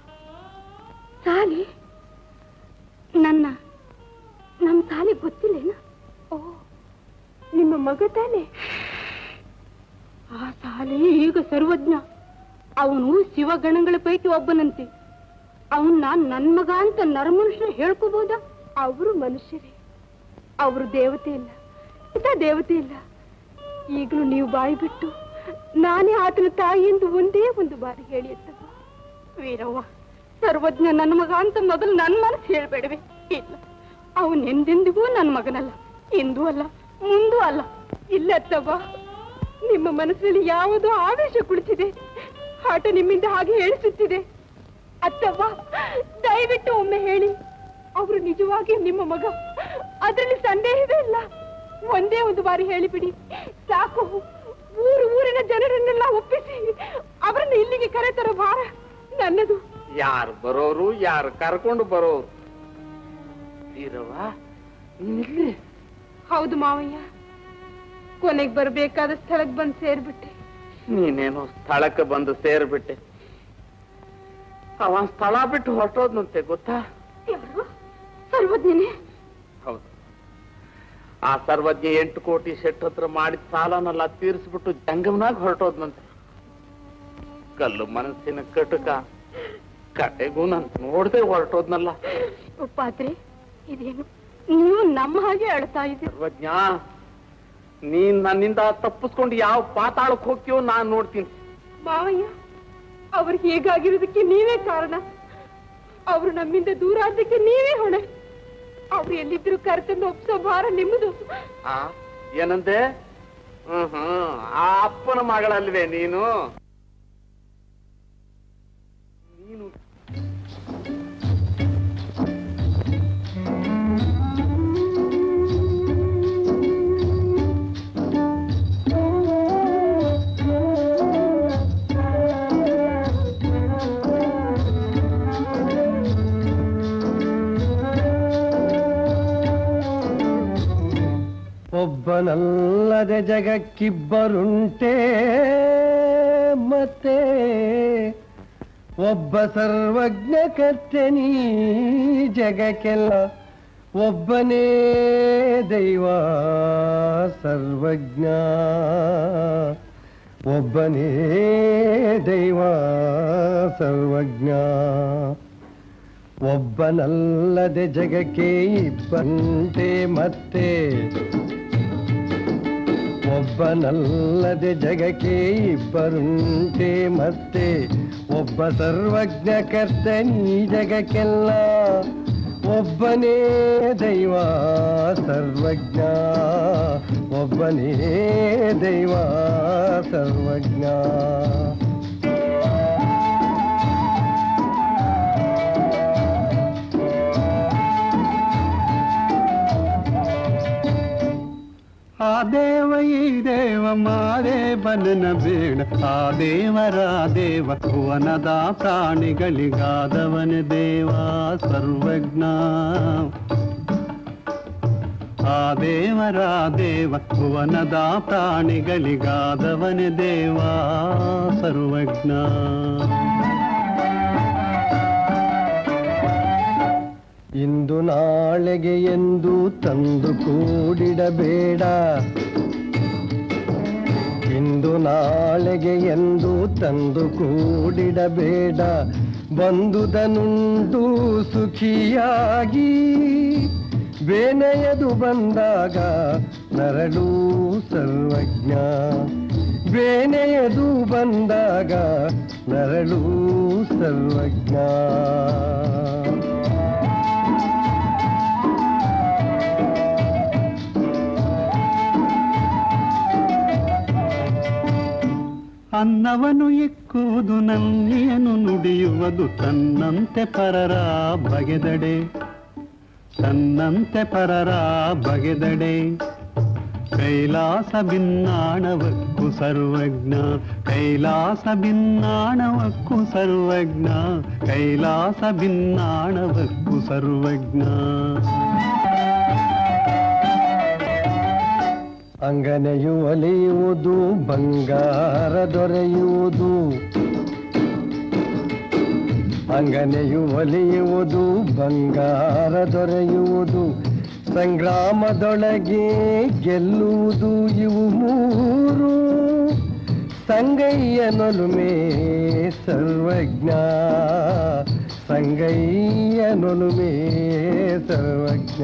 ಸಾಲಿ ನನ್ನ ನಮ್ಮ ಸಾಲಿ ಗೊತ್ತಿಲ್ಲೇನ ಓ ನಿಮ್ಮ ಮಗ ತಾನೆ ಆ ಸಾಲಿ ಈಗ ಸರ್ವಜ್ಞ ಅವನು ಶಿವಗಣಗಳ ಪೈಕಿ ಒಬ್ಬನಂತೆ ಅವನ್ನ ನನ್ ಮಗ ಅಂತ ನರಮನುಷ್ಯ ಹೇಳ್ಕೋಬಹುದಾ ಅವರು ಮನುಷ್ಯರೇ ಅವರು ದೇವತೆ ಇಲ್ಲ ಇತ ದೇವತೆ ಇಲ್ಲ ಈಗಲೂ ನೀವು ಬಾಯಿ ಬಿಟ್ಟು ನಾನೇ ಆತನ ತಾಯಿ ಎಂದು ಒಂದೇ ಒಂದು ಬಾರಿ ಹೇಳಿ ಎತ್ತವ್ವ ವೀರವ್ವ ಸರ್ವಜ್ಞ ನನ್ನ ಮಗ ಅಂತ ಮೊದಲು ನನ್ನ ಮನಸ್ಸು ಹೇಳ್ಬೇಡವೆ ಇಲ್ಲ ಅವನ್ ಎಂದೆಂದಿಗೂ ನನ್ನ ಮಗನಲ್ಲ ಇಂದೂ ಅಲ್ಲ ಮುಂದೂ ಅಲ್ಲ ಇಲ್ಲ ಅತ್ತವ್ವ ನಿಮ್ಮ ಮನಸ್ಸಿನಲ್ಲಿ ಯಾವುದೋ ಆವೇಶ ಕುಳಿತಿದೆ ಆಟ ನಿಮ್ಮಿಂದ ಹಾಗೆ ಹೇಳಿಸುತ್ತಿದೆ ಅತ್ತವ್ವ ದಯವಿಟ್ಟು ಒಮ್ಮೆ ಹೇಳಿ ಅವರು ನಿಜವಾಗಿ ನಿಮ್ಮ ಮಗ ಅದರಲ್ಲಿ ಸಂದೇಹವೇ ಇಲ್ಲ ಒಂದೇ ಒಂದು ಬಾರಿ ಹೇಳಿಬಿಡಿ ಸಾಕು ಊರು ಊರಿನ ಜನರನ್ನೆಲ್ಲ ಒಪ್ಪಿಸಿ ಅವರನ್ನು ಇಲ್ಲಿಗೆ ಕರೆತರೋ ಭಾರ ನನ್ನದು ಯಾರು ಬರೋರು ಯಾರು ಕರ್ಕೊಂಡು ಬರೋರು ವೀರವ್ವ ನೀನಿಲ್ಲಿ ಹೌದು ಮಾವಯ್ಯ ಕೊನೆಗೆ ಬರಬೇಕಾದ ಸ್ಥಳಕ್ಕೆ ಬಂದು ಸೇರ್ಬಿಟ್ಟೆ ನೀನೇನೋ ಸ್ಥಳಕ್ಕೆ ಬಂದು ಸೇರ್ಬಿಟ್ಟೆ ಅವ ಸ್ಥಳ ಬಿಟ್ಟು ಹೊರಟೋದ್ನಂತೆ ಗೊತ್ತಾ ಯಾರು ಸರ್ವಜ್ಞನೇ ಹೌದು ಆ ಸರ್ವಜ್ಞ ಎಂಟು ಕೋಟಿ ಶೆಟ್ ಹತ್ರ ಮಾಡಿದ ಸಾಲನೆಲ್ಲ ತೀರಿಸ್ಬಿಟ್ಟು ಜಂಗಮನಾಗ ಹೊರಟೋದ್ನಂತೆ ಕಲ್ಲು ಮನಸ್ಸಿನ ಕಟುಕ ಕಡೆಗೂ ನಾನು ನೋಡ್ದೆ ಹೊರಟೋದ್ನಲ್ಲ ಉಪಾದ್ರಿ ಇದೇನು ನೀವು ನಮ್ಮ ಹಾಗೆ ಅಳ್ತಾ ಇದ್ದೀರಿ ಸರ್ವಜ್ಞ ನೀನ್ ನನ್ನಿಂದ ತಪ್ಪಿಸ್ಕೊಂಡು ಯಾವ ಪಾತಾಳಕ್ಕೆ ಹೋಗ್ತೀಯೋ ನಾನ್ ನೋಡ್ತೀನಿ ಮಾವಯ್ಯ ಅವ್ರು ಹೀಗಾಗಿರೋದಕ್ಕೆ ನೀವೇ ಕಾರಣ ಅವರು ನಮ್ಮಿಂದ ದೂರ ಆದಕ್ಕೆ ನೀವೇ ಹೊಣೆ ಅವ್ರು ಎಲ್ಲಿದ್ರು ಕರೆತಂದು ಒಪ್ಸೋ ಭಾರ ನಿಮ್ಮದು ಆ ಏನಂದೆ ಹ್ಮ್ ಹ್ಮ್ ಆ ಅಪ್ಪನ ಮಗಳಲ್ವೇ ನೀನು ನೀನು ಒಬ್ಬನಲ್ಲದೆ ಜಗಕ್ಕಿಬ್ಬರುಂಟೆ ಮತ್ತೆ ಒಬ್ಬ ಸರ್ವಜ್ಞ ಕರ್ತೆ ನೀ ಜಗಕ್ಕೆಲ್ಲ ಒಬ್ಬನೇ ದೈವ ಸರ್ವಜ್ಞ ಒಬ್ಬನೇ ದೈವ ಸರ್ವಜ್ಞ ಒಬ್ಬನಲ್ಲದೆ ಜಗಕ್ಕೆ ಇಬ್ಬಂತೆ ಮತ್ತೆ ಒಬ್ಬನಲ್ಲದೆ ಜಗಕ್ಕೆ ಇಬ್ಬರುಂಟೆ ಮತ್ತೆ ಒಬ್ಬ ಸರ್ವಜ್ಞ ಕರ್ತನಿ ಜಗಕ್ಕೆಲ್ಲ ಒಬ್ಬನೇ ದೈವ ಸರ್ವಜ್ಞ ಒಬ್ಬನೇ ದೈವ ಸರ್ವಜ್ಞ ಆ ದೇವ ಈ ದೇವ ಮಾರೇ ಬನನ ಬೇಡ ಆ ದೇವರ ದೇವ ಭುವನದ ಪ್ರಾಣಿಗಳಿಗಾದವನ ದೇವ ಸರ್ವಜ್ಞ ಆ ದೇವರ ದೇವ ಭುವನದ ಪ್ರಾಣಿಗಳಿಗಾದವನ ದೇವ ಸರ್ವಜ್ಞ ಇಂದು ನಾಳೆಗೆ ಎಂದು ತಂದು ಕೂಡಿಡಬೇಡ ಇಂದು ನಾಳೆಗೆ ಎಂದು ತಂದು ಕೂಡಿಡಬೇಡ ಬಂದುದನುಂಟು ಸುಖಿಯಾಗಿ ಬೇನೆಯದು ಬಂದಾಗ ನರಳು ಸರ್ವಜ್ಞ ಬೇನೆಯದು ಬಂದಾಗ ನರಳು ಸರ್ವಜ್ಞ ಅನ್ನವನು ಇಕ್ಕುವುದು ನನ್ನಿಯನು ನುಡಿಯುವುದು ತನ್ನಂತೆ ಪರರ ಬಗೆದಡೆ ತನ್ನಂತೆ ಪರರ ಬಗೆದಡೆ ಕೈಲಾಸ ಭಿನ್ನಾಣವಕ್ಕು ಸರ್ವಜ್ಞ ಕೈಲಾಸ ಭಿನ್ನಾಣವಕ್ಕು ಸರ್ವಜ್ಞ ಕೈಲಾಸ ಭಿನ್ನಾಣವಕ್ಕು ಸರ್ವಜ್ಞ ಅಂಗನೆಯು ಒಲಿಯುವುದು ಬಂಗಾರ ದೊರೆಯುವುದು ಅಂಗನೆಯು ಒಲಿಯುವುದು ಬಂಗಾರ ದೊರೆಯುವುದು ಸಂಗ್ರಾಮದೊಳಗೆ ಗೆಲ್ಲುವುದು ಇವು ಮೂರು ಸಂಗಯ್ಯನೊಲುಮೆ ಸರ್ವಜ್ಞ ಸಂಗಯ್ಯನೊಲುಮೆ ಸರ್ವಜ್ಞ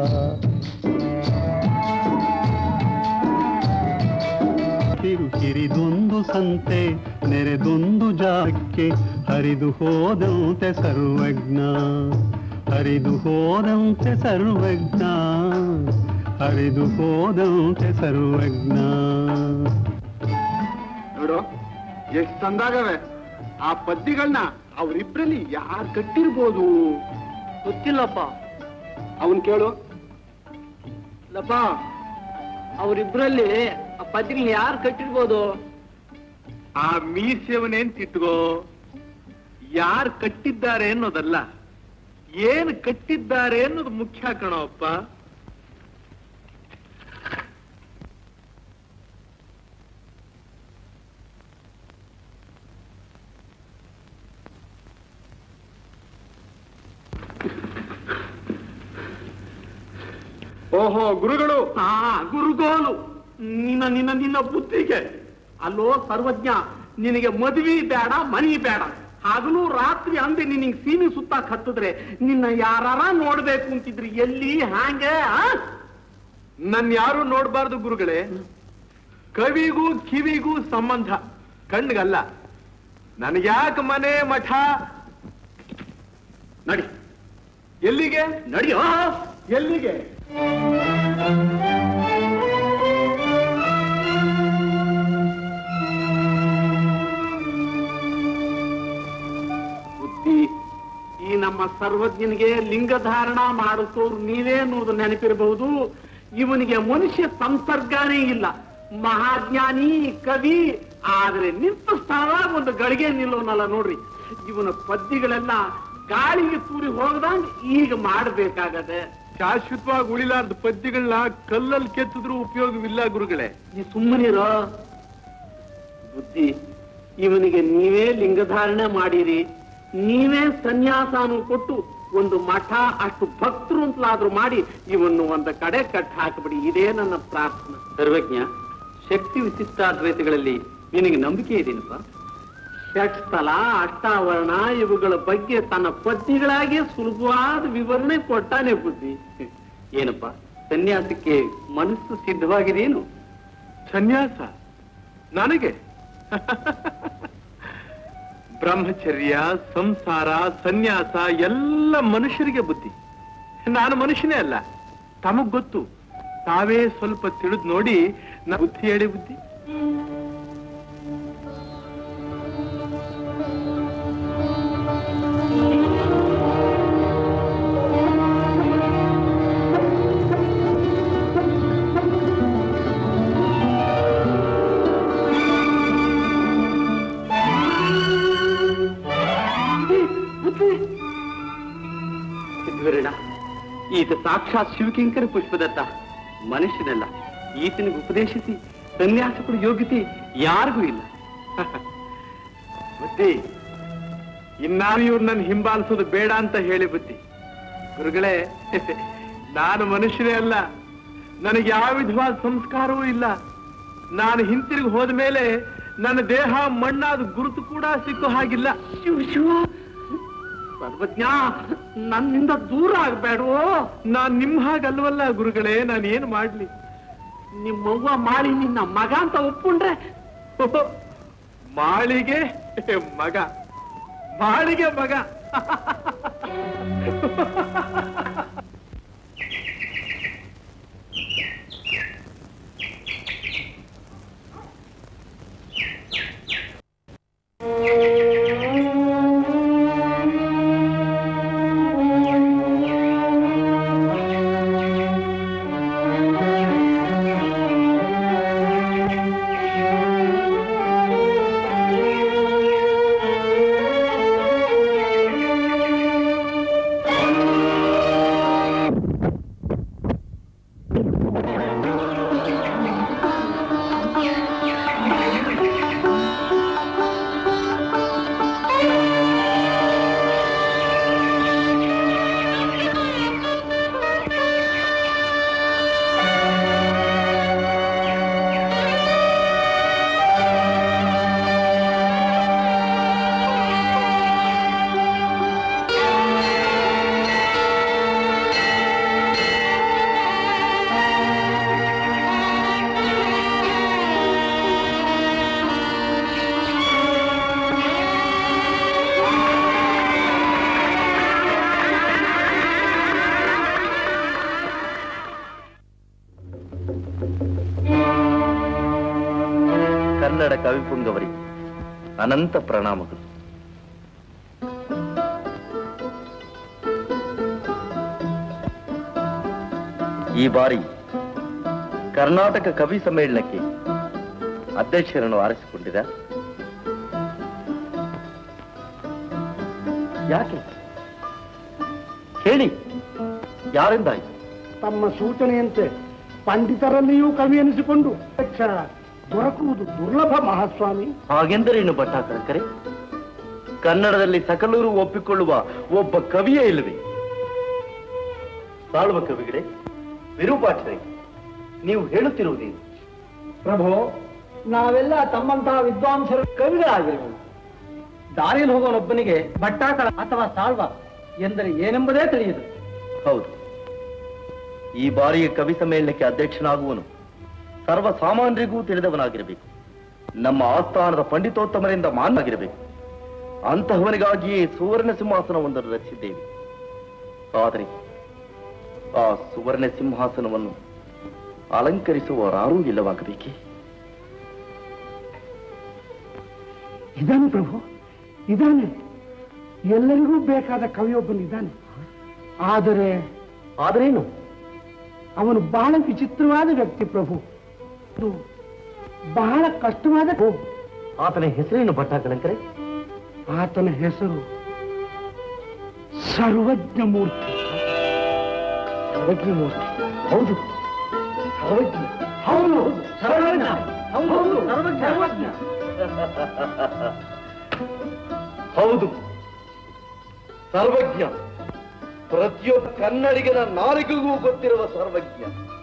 ಕಿರು ಕಿರಿದೊಂದು ಸಂತೆ ನೆರೆದೊಂದು ಜಾಕ್ಕೆ ಹರಿದು ಹೋದಂತೆ ಸರ್ವಜ್ಞ ಹರಿದು ಹೋದಂತೆ ಸರ್ವಜ್ಞ ಹರಿದು ಹೋದಂತೆ ಸರ್ವಜ್ಞ ನೋಡು ಎಷ್ಟ್ ಚಂದಾಗವೆ ಆ ಪದ್ಯಗಳನ್ನ ಅವರಿಬ್ರಲ್ಲಿ ಯಾರು ಕಟ್ಟಿರ್ಬೋದು ಗೊತ್ತಿಲ್ಲಪ್ಪ ಅವನ್ ಕೇಳು ಲಪ್ಪ ಅವರಿಬ್ರಲ್ಲಿ ಆ ಪದ್ಯಗಳು ಯಾರು ಕಟ್ಟಿರ್ಬೋದು ಆ ಮೀಸೆಯವನೇನ್ ತಿಟ್ಕೋ ಯಾರು ಕಟ್ಟಿದ್ದಾರೆ ಅನ್ನೋದಲ್ಲ ಏನ್ ಕಟ್ಟಿದ್ದಾರೆ ಅನ್ನೋದು ಮುಖ್ಯ ಕಣೋಪ್ಪ ಓಹೋ ಗುರುಗಳು ಹಾ ಗುರುಗೋಲು ನಿನ್ನ ನಿನ್ನ ನಿನ್ನ ಬುದ್ಧಿಗೆ ಅಲ್ಲೋ ಸರ್ವಜ್ಞ ನಿನಗೆ ಮದುವೆ ಬೇಡ ಮನಿ ಬೇಡ ಹಗಲು ರಾತ್ರಿ ಅಂದೆ ನಿನಗೆ ಸೀನಿ ಸುತ್ತ ಹತ್ತಿದ್ರೆ ನಿನ್ನ ಯಾರಾರ ನೋಡ್ಬೇಕು ಅಂತಿದ್ರಿ ಎಲ್ಲಿ ಹ್ಯಾಂಗೆ ಆ? ನನ್ ಯಾರು ನೋಡ್ಬಾರ್ದು ಗುರುಗಳೇ ಕವಿಗೂ ಕಿವಿಗೂ ಸಂಬಂಧ ಕಣ್ಗಲ್ಲ ನನಗ್ಯಾಕ ಮನೆ ಮಠ ನಡಿ ಎಲ್ಲಿಗೆ ನಡಿಯೋ ಎಲ್ಲಿಗೆ ಬುದ್ಧಿ ಈ ನಮ್ಮ ಸರ್ವಜ್ಞನಿಗೆ ಲಿಂಗಧಾರಣ ಮಾಡಿಸೋರು ನೀವೇ ಅನ್ನೋದು ನೆನಪಿರಬಹುದು ಇವನಿಗೆ ಮನುಷ್ಯ ಸಂಸರ್ಗನೇ ಇಲ್ಲ ಮಹಾಜ್ಞಾನಿ ಕವಿ ಆದ್ರೆ ನಿಂತ ಸ್ಥಳದಾಗ ಒಂದು ಗಳಿಗೆ ನಿಲ್ಲೋನಲ್ಲ ನೋಡ್ರಿ ಇವನ ಪದ್ಯಗಳೆಲ್ಲ ಗಾಳಿಗೆ ತೂರಿ ಹೋಗದಂಗ್ ಈಗ ಮಾಡಬೇಕಾಗದೆ ಶಾಶ್ವತವಾಗಿ ಉಳಿಲಾರ್ದ ಪದ್ಯಗಳನ್ನ ಕಲ್ಲಲ್ಲಿ ಕೆತ್ತಿದ್ರೂ ಉಪಯೋಗವಿಲ್ಲ ಗುರುಗಳೇ ನೀ ಸುಮ್ಮನಿರೋ ಬುದ್ಧಿ ಇವನಿಗೆ ನೀವೇ ಲಿಂಗಧಾರಣೆ ಮಾಡಿರಿ ನೀವೇ ಸನ್ಯಾಸನು ಕೊಟ್ಟು ಒಂದು ಮಠ ಅಷ್ಟು ಭಕ್ತರು ಅಂತಲಾದ್ರೂ ಮಾಡಿ ಇವನ್ನು ಒಂದು ಕಡೆ ಕಟ್ ಹಾಕಿಬಿಡಿ ಇದೇ ನನ್ನ ಪ್ರಾರ್ಥನೆ ಸರ್ವಜ್ಞ ಶಕ್ತಿ ವಿಶಿಷ್ಟಾದ್ವೈತಗಳಲ್ಲಿ ನಿನಗೆ ನಂಬಿಕೆ ಇದೆಯಪ್ಪ ಷಟ್ಸ್ಥಲ ಅಷ್ಟಾವರಣ ಇವುಗಳ ಬಗ್ಗೆ ತನ್ನ ಪದ್ಯಗಳಾಗಿ ಸುಲಭವಾದ ವಿವರಣೆ ಕೊಟ್ಟಾನೆ ಬುದ್ಧಿ ಏನಪ್ಪ ಸನ್ಯಾಸಕ್ಕೆ ಮನಸ್ಸು ಸಿದ್ಧವಾಗಿದೆಯೇನು ಸನ್ಯಾಸ ನನಗೆ ಬ್ರಹ್ಮಚರ್ಯ ಸಂಸಾರ ಸನ್ಯಾಸ ಎಲ್ಲ ಮನುಷ್ಯರಿಗೆ ಬುದ್ಧಿ ನಾನು ಮನುಷ್ಯನೇ ಅಲ್ಲ ತಮಗ್ ಗೊತ್ತು ತಾವೇ ಸ್ವಲ್ಪ ತಿಳಿದು ನೋಡಿ ನಾ ಬುದ್ಧಿ ಹೇಳಿ ಬುದ್ಧಿ ಸಿದ್ಧವರಣ ಈತ ಸಾಕ್ಷಾತ್ ಶಿವಕಿಂಕರ ಪುಷ್ಪದತ್ತ ಮನುಷ್ಯನಲ್ಲ ಈತನಿಗೆ ಉಪದೇಶಿಸಿ ಸನ್ಯಾಸ ಕೊಡೋ ಯೋಗ್ಯತೆ ಯಾರಿಗೂ ಇಲ್ಲ ಬುದ್ಧಿ ಇನ್ನಾರು ಇವ್ರು ನನ್ನ ಹಿಂಬಾಲಿಸೋದು ಬೇಡ ಅಂತ ಹೇಳಿ ಬುದ್ಧಿ ಗುರುಗಳೇ ನಾನು ಮನುಷ್ಯನೇ ಅಲ್ಲ ನನಗೆ ಯಾವ ವಿಧವಾದ ಸಂಸ್ಕಾರವೂ ಇಲ್ಲ ನಾನು ಹಿಂತಿರುಗಿ ಹೋದ ಮೇಲೆ ನನ್ನ ದೇಹ ಮಣ್ಣಾದ ಗುರುತು ಕೂಡ ಸಿಕ್ಕೋ ಹಾಗಿಲ್ಲ ಶಿವ ಶಿವ ಸರ್ವಜ್ಞ ನನ್ನಿಂದ ದೂರ ಆಗ್ಬೇಡವೋ ನಾನ್ ನಿಮ್ ಹಾಗಲ್ವಲ್ಲ ಗುರುಗಳೇ ನಾನು ಏನು ಮಾಡ್ಲಿ ನಿಮ್ಮವ್ವ ಮಾಳಿ ನಿನ್ನ ಮಗ ಅಂತ ಒಪ್ಕೊಂಡ್ರೆ ಮಾಳಿಗೆ ಮಗ ಮಾಳಿಗೆ ಮಗ ಆ ಕವಿಪುಂಗವರಿ ಅನಂತ ಪ್ರಣಾಮಗಳು ಈ ಬಾರಿ ಕರ್ನಾಟಕ ಕವಿ ಸಮ್ಮೇಳನಕ್ಕೆ ಅಧ್ಯಕ್ಷರನ್ನು ಆರಿಸಿಕೊಂಡಿದ ಯಾಕೆ ಹೇಳಿ ಯಾರಿಂದಾಯ್ತು ತಮ್ಮ ಸೂಚನೆಯಂತೆ ಪಂಡಿತರಲ್ಲಿಯೂ ಕವಿ ಎನಿಸಿಕೊಂಡು ಅಧ್ಯಕ್ಷ ದೊರಕುವುದು ದುರ್ಲಭ ಮಹಾಸ್ವಾಮಿ ಹಾಗೆಂದರೇನು ಭಟ್ಟಾಕರೆ ಕನ್ನಡದಲ್ಲಿ ಸಕಲರು ಒಪ್ಪಿಕೊಳ್ಳುವ ಒಬ್ಬ ಕವಿಯೇ ಇಲ್ಲವೇ ಸಾಳುವ ಕವಿಗಳೇ ವಿರೂಪಾಕ್ಷರೇ ನೀವು ಹೇಳುತ್ತಿರುವುದೇನು ಪ್ರಭು ನಾವೆಲ್ಲ ತಮ್ಮಂತಹ ವಿದ್ವಾಂಸರ ಕವಿಗಳಾಗಿರುವೆವು ದಾರಿಯಲ್ಲಿ ಹೋಗೋನೊಬ್ಬನಿಗೆ ಭಟ್ಟಾಕಳ ಅಥವಾ ಸಾಳ್ವ ಎಂದರೆ ಏನೆಂಬುದೇ ತಿಳಿಯದು ಹೌದು ಈ ಬಾರಿಯ ಕವಿ ಸಮ್ಮೇಳನಕ್ಕೆ ಅಧ್ಯಕ್ಷನಾಗುವನು ಸರ್ವ ಸಾಮಾನ್ಯರಿಗೂ ತಿಳಿದವನಾಗಿರಬೇಕು ನಮ್ಮ ಆಸ್ಥಾನದ ಪಂಡಿತೋತ್ತಮರಿಂದ ಮಾನ್ಯವಾಗಿರಬೇಕು ಅಂತಹವನಿಗಾಗಿಯೇ ಸುವರ್ಣ ಸಿಂಹಾಸನವೊಂದನ್ನು ರಚಿಸಿದ್ದೇವೆ ಆದರೆ ಆ ಸುವರ್ಣ ಸಿಂಹಾಸನವನ್ನು ಅಲಂಕರಿಸುವವರಾರೂ ಇಲ್ಲವಾಗಬೇಕೇ ಇದಾನೆ ಪ್ರಭು ಇದಾನೆ ಎಲ್ಲರಿಗೂ ಬೇಕಾದ ಕವಿಯೊಬ್ಬನಿದ್ದಾನೆ ಆದರೆ ಆದರೇನು ಅವನು ಬಹಳ ವಿಚಿತ್ರವಾದ ವ್ಯಕ್ತಿ ಪ್ರಭು ಅದು ಬಹಳ ಕಷ್ಟವಾದ ಆತನ ಹೆಸರೇನು ಭಟ್ಟಾಕಳಂಕರೆ ಆತನ ಹೆಸರು ಸರ್ವಜ್ಞ ಮೂರ್ತಿ ಸರ್ವಜ್ಞ ಮೂರ್ತಿ ಹೌದು ಸರ್ವಜ್ಞ ಹೌದು ಸರ್ವಜ್ಞ ಹೌದು ಸರ್ವಜ್ಞ ಹೌದು ಸರ್ವಜ್ಞ ಪ್ರತಿಯೊಬ್ಬ ಕನ್ನಡಿಗನ ನಾಲಿಗೆಗೂ ಗೊತ್ತಿರುವ ಸರ್ವಜ್ಞ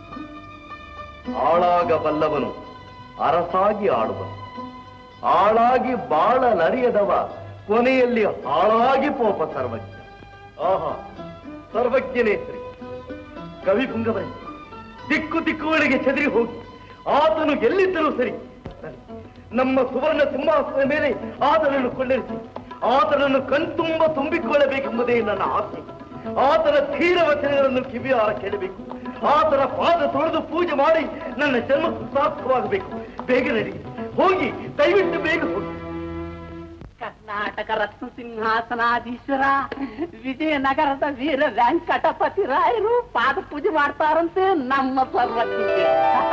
ಆಳಾಗಬಲ್ಲವನು ಅರಸಾಗಿ ಆಳುವನು ಆಳಾಗಿ ಬಾಳಲರಿಯದವ ಕೊನೆಯಲ್ಲಿ ಹಾಳಾಗಿ ಪೋಪ ಸರ್ವಜ್ಞ ಆಹಾ ಸರ್ವಜ್ಞನೇ ಸರಿ ಕವಿ ಪುಂಗವರೇ ದಿಕ್ಕು ದಿಕ್ಕುಗಳಿಗೆ ಚದರಿ ಹೋಗಿ ಆತನು ಎಲ್ಲಿದ್ದರೂ ಸರಿ ನಮ್ಮ ಸುವರ್ಣ ಸಿಂಹಾಸನದ ಮೇಲೆ ಆತನನ್ನು ಕೊಳ್ಳಿರಿಸಿ ಆತನನ್ನು ಕಣ್ತುಂಬ ತುಂಬಿಕೊಳ್ಳಬೇಕೆಂಬುದೇ ನನ್ನ ಆಸೆ ಆತನ ಧೀರ ವಚನಗಳನ್ನು ಕಿವಿಯಾರ ಕೇಳಬೇಕು ಆತನ ಪಾದ ತೊಳೆದು ಪೂಜೆ ಮಾಡಿ ನನ್ನ ಜನ್ಮ ಸಾರ್ಥಕವಾಗಬೇಕು ಬೇಗ ನಡಿ ಹೋಗಿ ದಯವಿಟ್ಟು ಬೇಗ ಹೋಗಿ ಕರ್ನಾಟಕ ರತ್ನ ಸಿಂಹಾಸನಾಧೀಶ್ವರ ವಿಜಯನಗರದ ವೀರ ವೆಂಕಟಪತಿ ರಾಯರು ಪಾದ ಪೂಜೆ ಮಾಡ್ತಾರಂತೆ ನಮ್ಮ ಸರ್ವಜ್ಞಕ್ಕೆ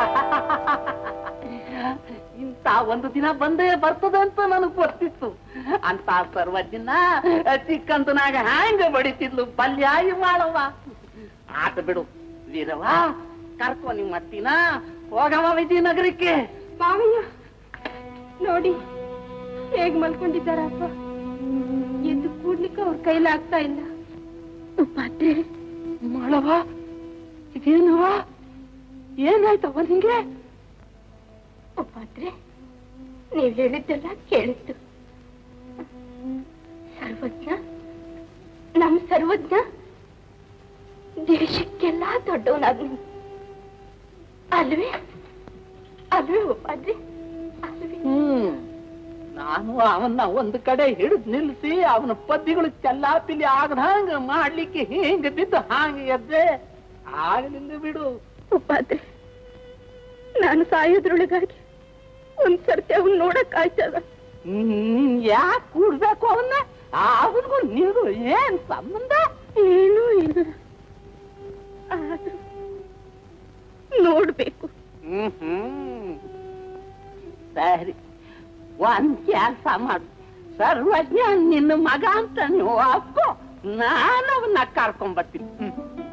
ಇಂಥ ಒಂದು ದಿನ ಬಂದೇ ಬರ್ತದೆ ಅಂತ ನನಗ್ ಗೊತ್ತಿತ್ತು ಅಂತ ಸರ್ವಜ್ಞನ ಚಿಕ್ಕಂತನಾಗ ಹ್ಯಾಂಗ ಬಡಿತಿದ್ಲು ಬಲ್ಯಾಗಿ ಮಾಡವ ಆತ ಬಿಡು ವೀರವ ಕರ್ಕೊ ನಿಮ್ಮ ಅತ್ತಿನ ಹೋಗವ ವಿಜಯನಗರಕ್ಕೆ ಮಾವಯ್ಯ ನೋಡಿ ಹೇಗ್ ಮಲ್ಕೊಂಡಿದ್ದಾರಪ್ಪ ಎದ್ದು ಕೂಡ್ಲಿಕ್ಕೆ ಅವ್ರ ಕೈಲಾಗ್ತಾ ಇಲ್ಲ ಉಪಾಧ್ರೆ ಮಾಡವ ಇದೇನವ ಏನಾಯ್ತವ ನಿಂಗೆ ಉಪಾದ್ರೆ ನೀವ್ ಹೇಳಿದ್ದೆಲ್ಲ ಕೇಳಿದ್ದು ಸರ್ವಜ್ಞ ನಮ್ ಸರ್ವಜ್ಞ ದೇಶಕ್ಕೆಲ್ಲ ದೊಡ್ಡವನಾದ್ನು ಅಲ್ವೇ ಅಲ್ವೇ ಉಪಾದ್ರೆ ಅಲ್ವೇ ಹ್ಮ್ ನಾನು ಅವನ್ನ ಒಂದು ಕಡೆ ಹಿಡಿದು ನಿಲ್ಲಿಸಿ ಅವನ ಪದ್ಯಗಳು ಚಲ್ಲಾಪಿಲಿ ಆಗದಂಗ ಮಾಡ್ಲಿಕ್ಕೆ ಹಿಂಗ ಬಿದ್ದು ಹಾಂಗ ಎದ್ದೆ ಆಗಲಿಂದ ಬಿಡು ಉಪಾದ್ರೆ ನಾನು ಸಾಯೋದ್ರೊಳಗಾಗಿ ಒಂದ್ ಸರ್ತಿ ಅವನ್ ನೋಡಕ್ ಆಯ್ತದ ಹ್ಮ್ ಯಾಕೆ ಕೂಡ್ಬೇಕು ಅವನ್ನ ಅವನಿಗೂ ನಿನಗೂ ಏನ್ ಸಂಬಂಧ ಏನೂ ಇಲ್ಲ ಆದ್ರೂ ನೋಡ್ಬೇಕು ಹ್ಮ್ ಹ್ಮ್ ಸರಿ ಒಂದ್ ಕೆಲಸ ಮಾಡು ಸರ್ವಜ್ಞ ನಿನ್ನ ಮಗ ಅಂತ ನೀವು ಅಪ್ಕೋ ನಾನು ಅವನ್ನ ಕರ್ಕೊಂಡ್ ಬರ್ತೀನಿ ಹ್ಮ್.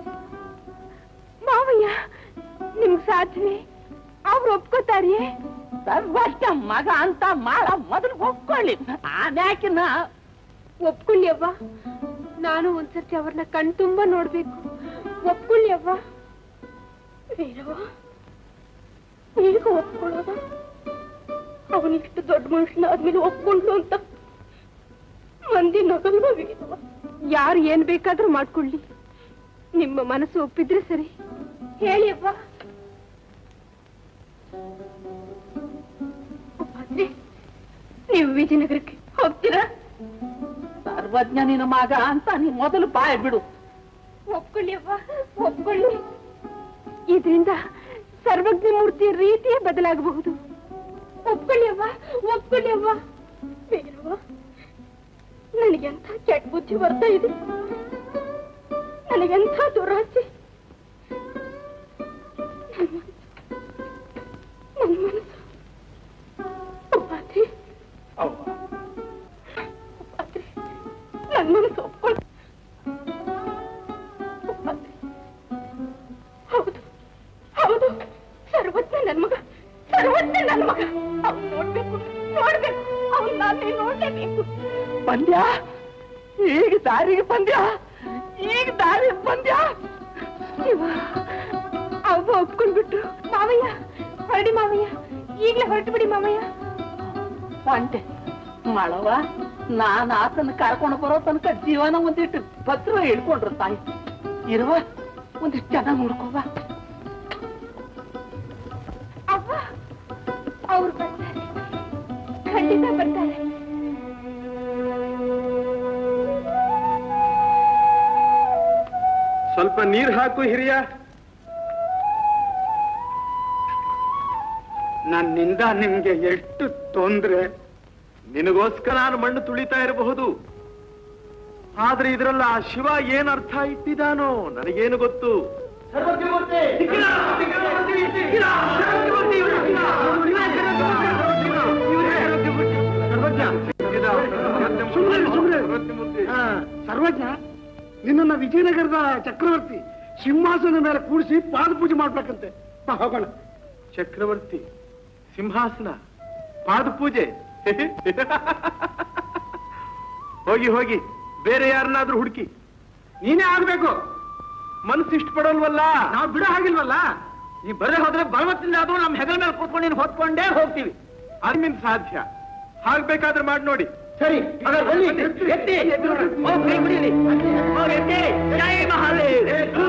ಮಾವಯ್ಯ ನಿಮ್ಗ್ ಸಾಧ್ಯವೇ ಅವ್ರು ಒಪ್ಕೋತಾರಿಯೇ ಸರ್ವಜ್ಞ ಮಗ ಅಂತ ಮಾಡ ಮೊದಲು ಒಪ್ಕೊಳ್ಳಿ ಆಮ್ಯಾಕಿನ ಒಪ್ಕೊಳ್ಳಿ ಅವ್ವ ನಾನು ಒಂದ್ಸರ್ತಿ ಅವ್ರನ್ನ ಕಣ್ ತುಂಬಾ ನೋಡ್ಬೇಕು ಒಪ್ಕೊಳ್ಳಿ ಅವ್ವ ವೀರವ್ವ ಈಗ ಒಪ್ಕೊಳ್ಳೋದ ಅವನಿಷ್ಟು ದೊಡ್ಡ ಮನುಷ್ಯನಾದ್ಮೇಲೆ ಒಪ್ಕೊಂಡ್ಲು ಅಂತ ಮಂದಿ ನಗಲ್ವ ವೀರವ್ವ ಯಾರು ಏನ್ ಬೇಕಾದ್ರೂ ಮಾಡ್ಕೊಳ್ಳಿ ನಿಮ್ಮ ಮನಸ್ಸು ಒಪ್ಪಿದ್ರೆ ಸರಿ ಹೇಳಿ ಅವ್ವ ಉಪಾದ್ರೆ ನೀವು ವಿಜಯನಗರಕ್ಕೆ ಹೋಗ್ತೀರಾ ಸರ್ವಜ್ಞ ನಿನ್ನ ಮಗ ಅಂತ ನೀ ಮೊದಲು ಬಾಯ್ ಬಿಡು ಒಪ್ಕೊಳ್ಳಿ ಅವ್ವ ಒಪ್ಕೊಳ್ಳಿ ಇದರಿಂದ ಸರ್ವಜ್ಞ ಮೂರ್ತಿ ರೀತಿಯೇ ಬದಲಾಗಬಹುದು ಒಪ್ಕೊಳ್ಳಿ ಅವ್ವ ಒಪ್ಕೊಳ್ಳಿ ಅವ್ವ ಬೇರವ್ವ ನನಗೆಂಥ ಕೆಟ್ಟ ಬುದ್ಧಿ ಬರ್ತಾ ಇದೆ ನನಗೆಂಥ ದುರಾಸೆ ನನ್ನ ಮನಸ್ಸು ನನ್ನ ಮನಸ್ಸು ಅಪ್ಪಾಜಿ ಅಪ್ಪಾಜಿ ನನ್ನ ಮನಸ್ಸು ಒಪ್ಕೊಳ್ಳಿ ಅಪ್ಪಾಜಿ ಹೌದು ಹೌದು ಸರ್ವಜ್ಞ ನನ್ ಮಗ ಸರ್ವಜ್ಞ ನನ್ ಮಗ ಅವ್ನ್ ನೋಡ್ಬೇಕು ನೋಡ್ಬೇಕು ಅವ್ನ್ ನಾನೇ ನೋಡ್ಲೇಬೇಕು ಪಂದ್ಯ ಈಗ ದಾರಿಗೆ ಪಂದ್ಯ ಈಗ ದಾರಿ ಪಂದ್ಯ ಶಿವ ಅವ್ವ ಒಪ್ಕೊಂಡ್ಬಿಟ್ರು ಮಾವಯ್ಯ ಹೊರಡಿ ಮಾವಯ್ಯ ಈಗ್ಲೇ ಹೊರಟು ಬಿಡಿ ಮಾವಯ್ಯ ಒಂಟೆ ಮಾಡವ ನಾನ್ ಆತನ ಕರ್ಕೊಂಡು ಬರೋ ತನಕ ಜೀವನ ಒಂದಿಟ್ಟು ಭದ್ರ ಹಿಡ್ಕೊಂಡ್ರು ತಾಯಿ ಇರುವ ಒಂದಿಷ್ಟು ಚೆನ್ನಾಗಿ ನೋಡ್ಕೋವ ಅವ್ವ ಅವ್ರು ಬರ್ತಾರೆ ಖಂಡಿತ ಬರ್ತಾರೆ ಸ್ವಲ್ಪ ನೀರ್ ಹಾಕು ಹಿರಿಯ ನನ್ನಿಂದ ನಿಮ್ಗೆ ಎಷ್ಟು ತೊಂದ್ರೆ ನಿನಗೋಸ್ಕರ ನಾನು ಮಣ್ಣು ತುಳಿತಾ ಇರಬಹುದು ಆದ್ರೆ ಇದ್ರಲ್ಲ ಆ ಶಿವ ಏನ್ ಅರ್ಥ ಇಟ್ಟಿದಾನೋ ನನಗೇನು ಗೊತ್ತು ಸುಮ್ಮನೆ ಸುಮ್ಮನೆ ಸರ್ವಜ್ಞ ನಿನ್ನನ್ನ ವಿಜಯನಗರದ ಚಕ್ರವರ್ತಿ ಸಿಂಹಾಸನ ಮೇಲೆ ಕೂಡಿಸಿ ಪಾದ ಪೂಜೆ ಮಾಡ್ಬೇಕಂತೆ ಬಾ, ಹೋಗೋಣ ಚಕ್ರವರ್ತಿ ಸಿಂಹಾಸನ ಪಾದ ಪೂಜೆ ಹೋಗಿ ಹೋಗಿ ಬೇರೆ ಯಾರನ್ನಾದ್ರೂ ಹುಡುಕಿ ನೀನೇ ಆಗ್ಬೇಕು ಮನಸ್ಸು ಇಷ್ಟಪಡೋಲ್ವಲ್ಲ ನಾವು ಬಿಡೋ ಹಾಗಿಲ್ವಲ್ಲ ನೀ ಬರೇ ಹೋದ್ರೆ ಬಲವತ್ತಿಂದ ಅದು ನಮ್ಮ ಹೆಗಲ ಮೇಲೆ ಕೂತ್ಕೊಂಡು ನೀನು ಹೊತ್ಕೊಂಡೇ ಹೋಗ್ತೀವಿ ಅದ್ಮಿನ್ ಸಾಧ್ಯ ಹಾಗ್ಬೇಕಾದ್ರೆ ಮಾಡಿ ನೋಡಿ ಸರಿ ಹಾಗಾದ್ರೆ ಬನ್ನಿ ಎತ್ತಿ ಹೋಗ್ ಕೈ ಬಿಡಿಲಿ ಹೋಗ್ ಎತ್ತಿ ಜೈ ಮಹಾದೇವ್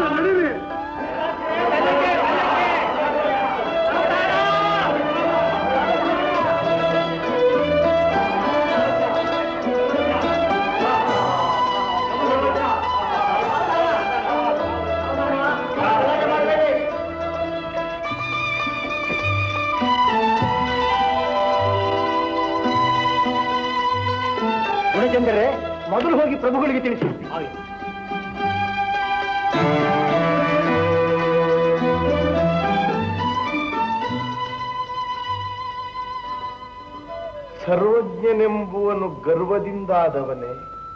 ಗುಣಚಂದ್ರರೇ ಮೊದಲು ಹೋಗಿ ಪ್ರಭುಗಳಿಗೆ ತಿಳಿಸಿ ಸರ್ವಜ್ಞನೆಂಬುವನು ಗರ್ವದಿಂದಾದವನೇ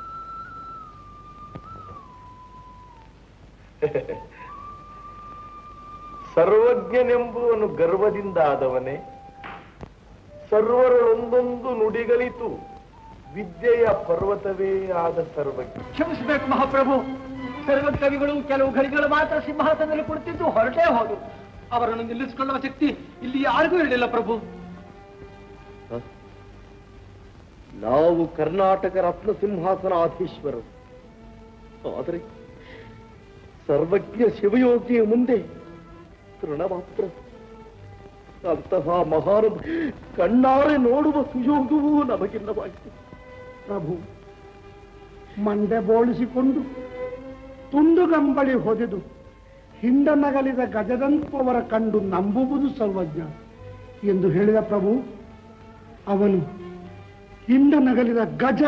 ಸರ್ವಜ್ಞನೆಂಬುವನು ಗರ್ವದಿಂದಾದವನೇ ಸರ್ವರೊಂದೊಂದು ನುಡಿಗಳಿತು ವಿದ್ಯೆಯ ಪರ್ವತವೇ ಆದ ಸರ್ವಜ್ಞ ಕ್ಷಮಿಸಬೇಕು ಮಹಾಪ್ರಭು ಸರ್ವ ಕವಿಗಳು ಕೆಲವು ಘಳಿಗಳು ಮಾತ್ರ ಸಿಂಹಾಸನದಲ್ಲಿ ಕುಳಿತಿದ್ದು ಹೊರಟೇ ಹೋದರು ಅವರನ್ನು ನಿಲ್ಲಿಸಿಕೊಳ್ಳುವ ಶಕ್ತಿ ಇಲ್ಲಿ ಯಾರಿಗೂ ಇರಲಿಲ್ಲ ಪ್ರಭು ನಾವು ಕರ್ನಾಟಕ ರತ್ನ ಸಿಂಹಾಸನಾಧೀಶ್ವರರು ಆದರೆ ಸರ್ವಜ್ಞ ಶಿವಯೋಗಿಯ ಮುಂದೆ ತೃಣ ಮಾತ್ರ ಅಂತಹ ಮಹಾನ ಕಣ್ಣಾರೆ ನೋಡುವ ಸುಯೋಗವೂ ನಮಗಿಲ್ಲವಾಯಿತು ಪ್ರಭು ಮಂಡೆ ಬೋಳಿಸಿಕೊಂಡು ತುಂಡುಗಂಬಳಿ ಹೊದೆದು ಹಿಂಡ ನಗಲಿದ ಗಜದಂತವರ ಕಂಡು ನಂಬುವುದು ಸರ್ವಜ್ಞ ಎಂದು ಹೇಳಿದ ಪ್ರಭು ಅವನು ಹಿಂಡ ನಗಲಿದ ಗಜ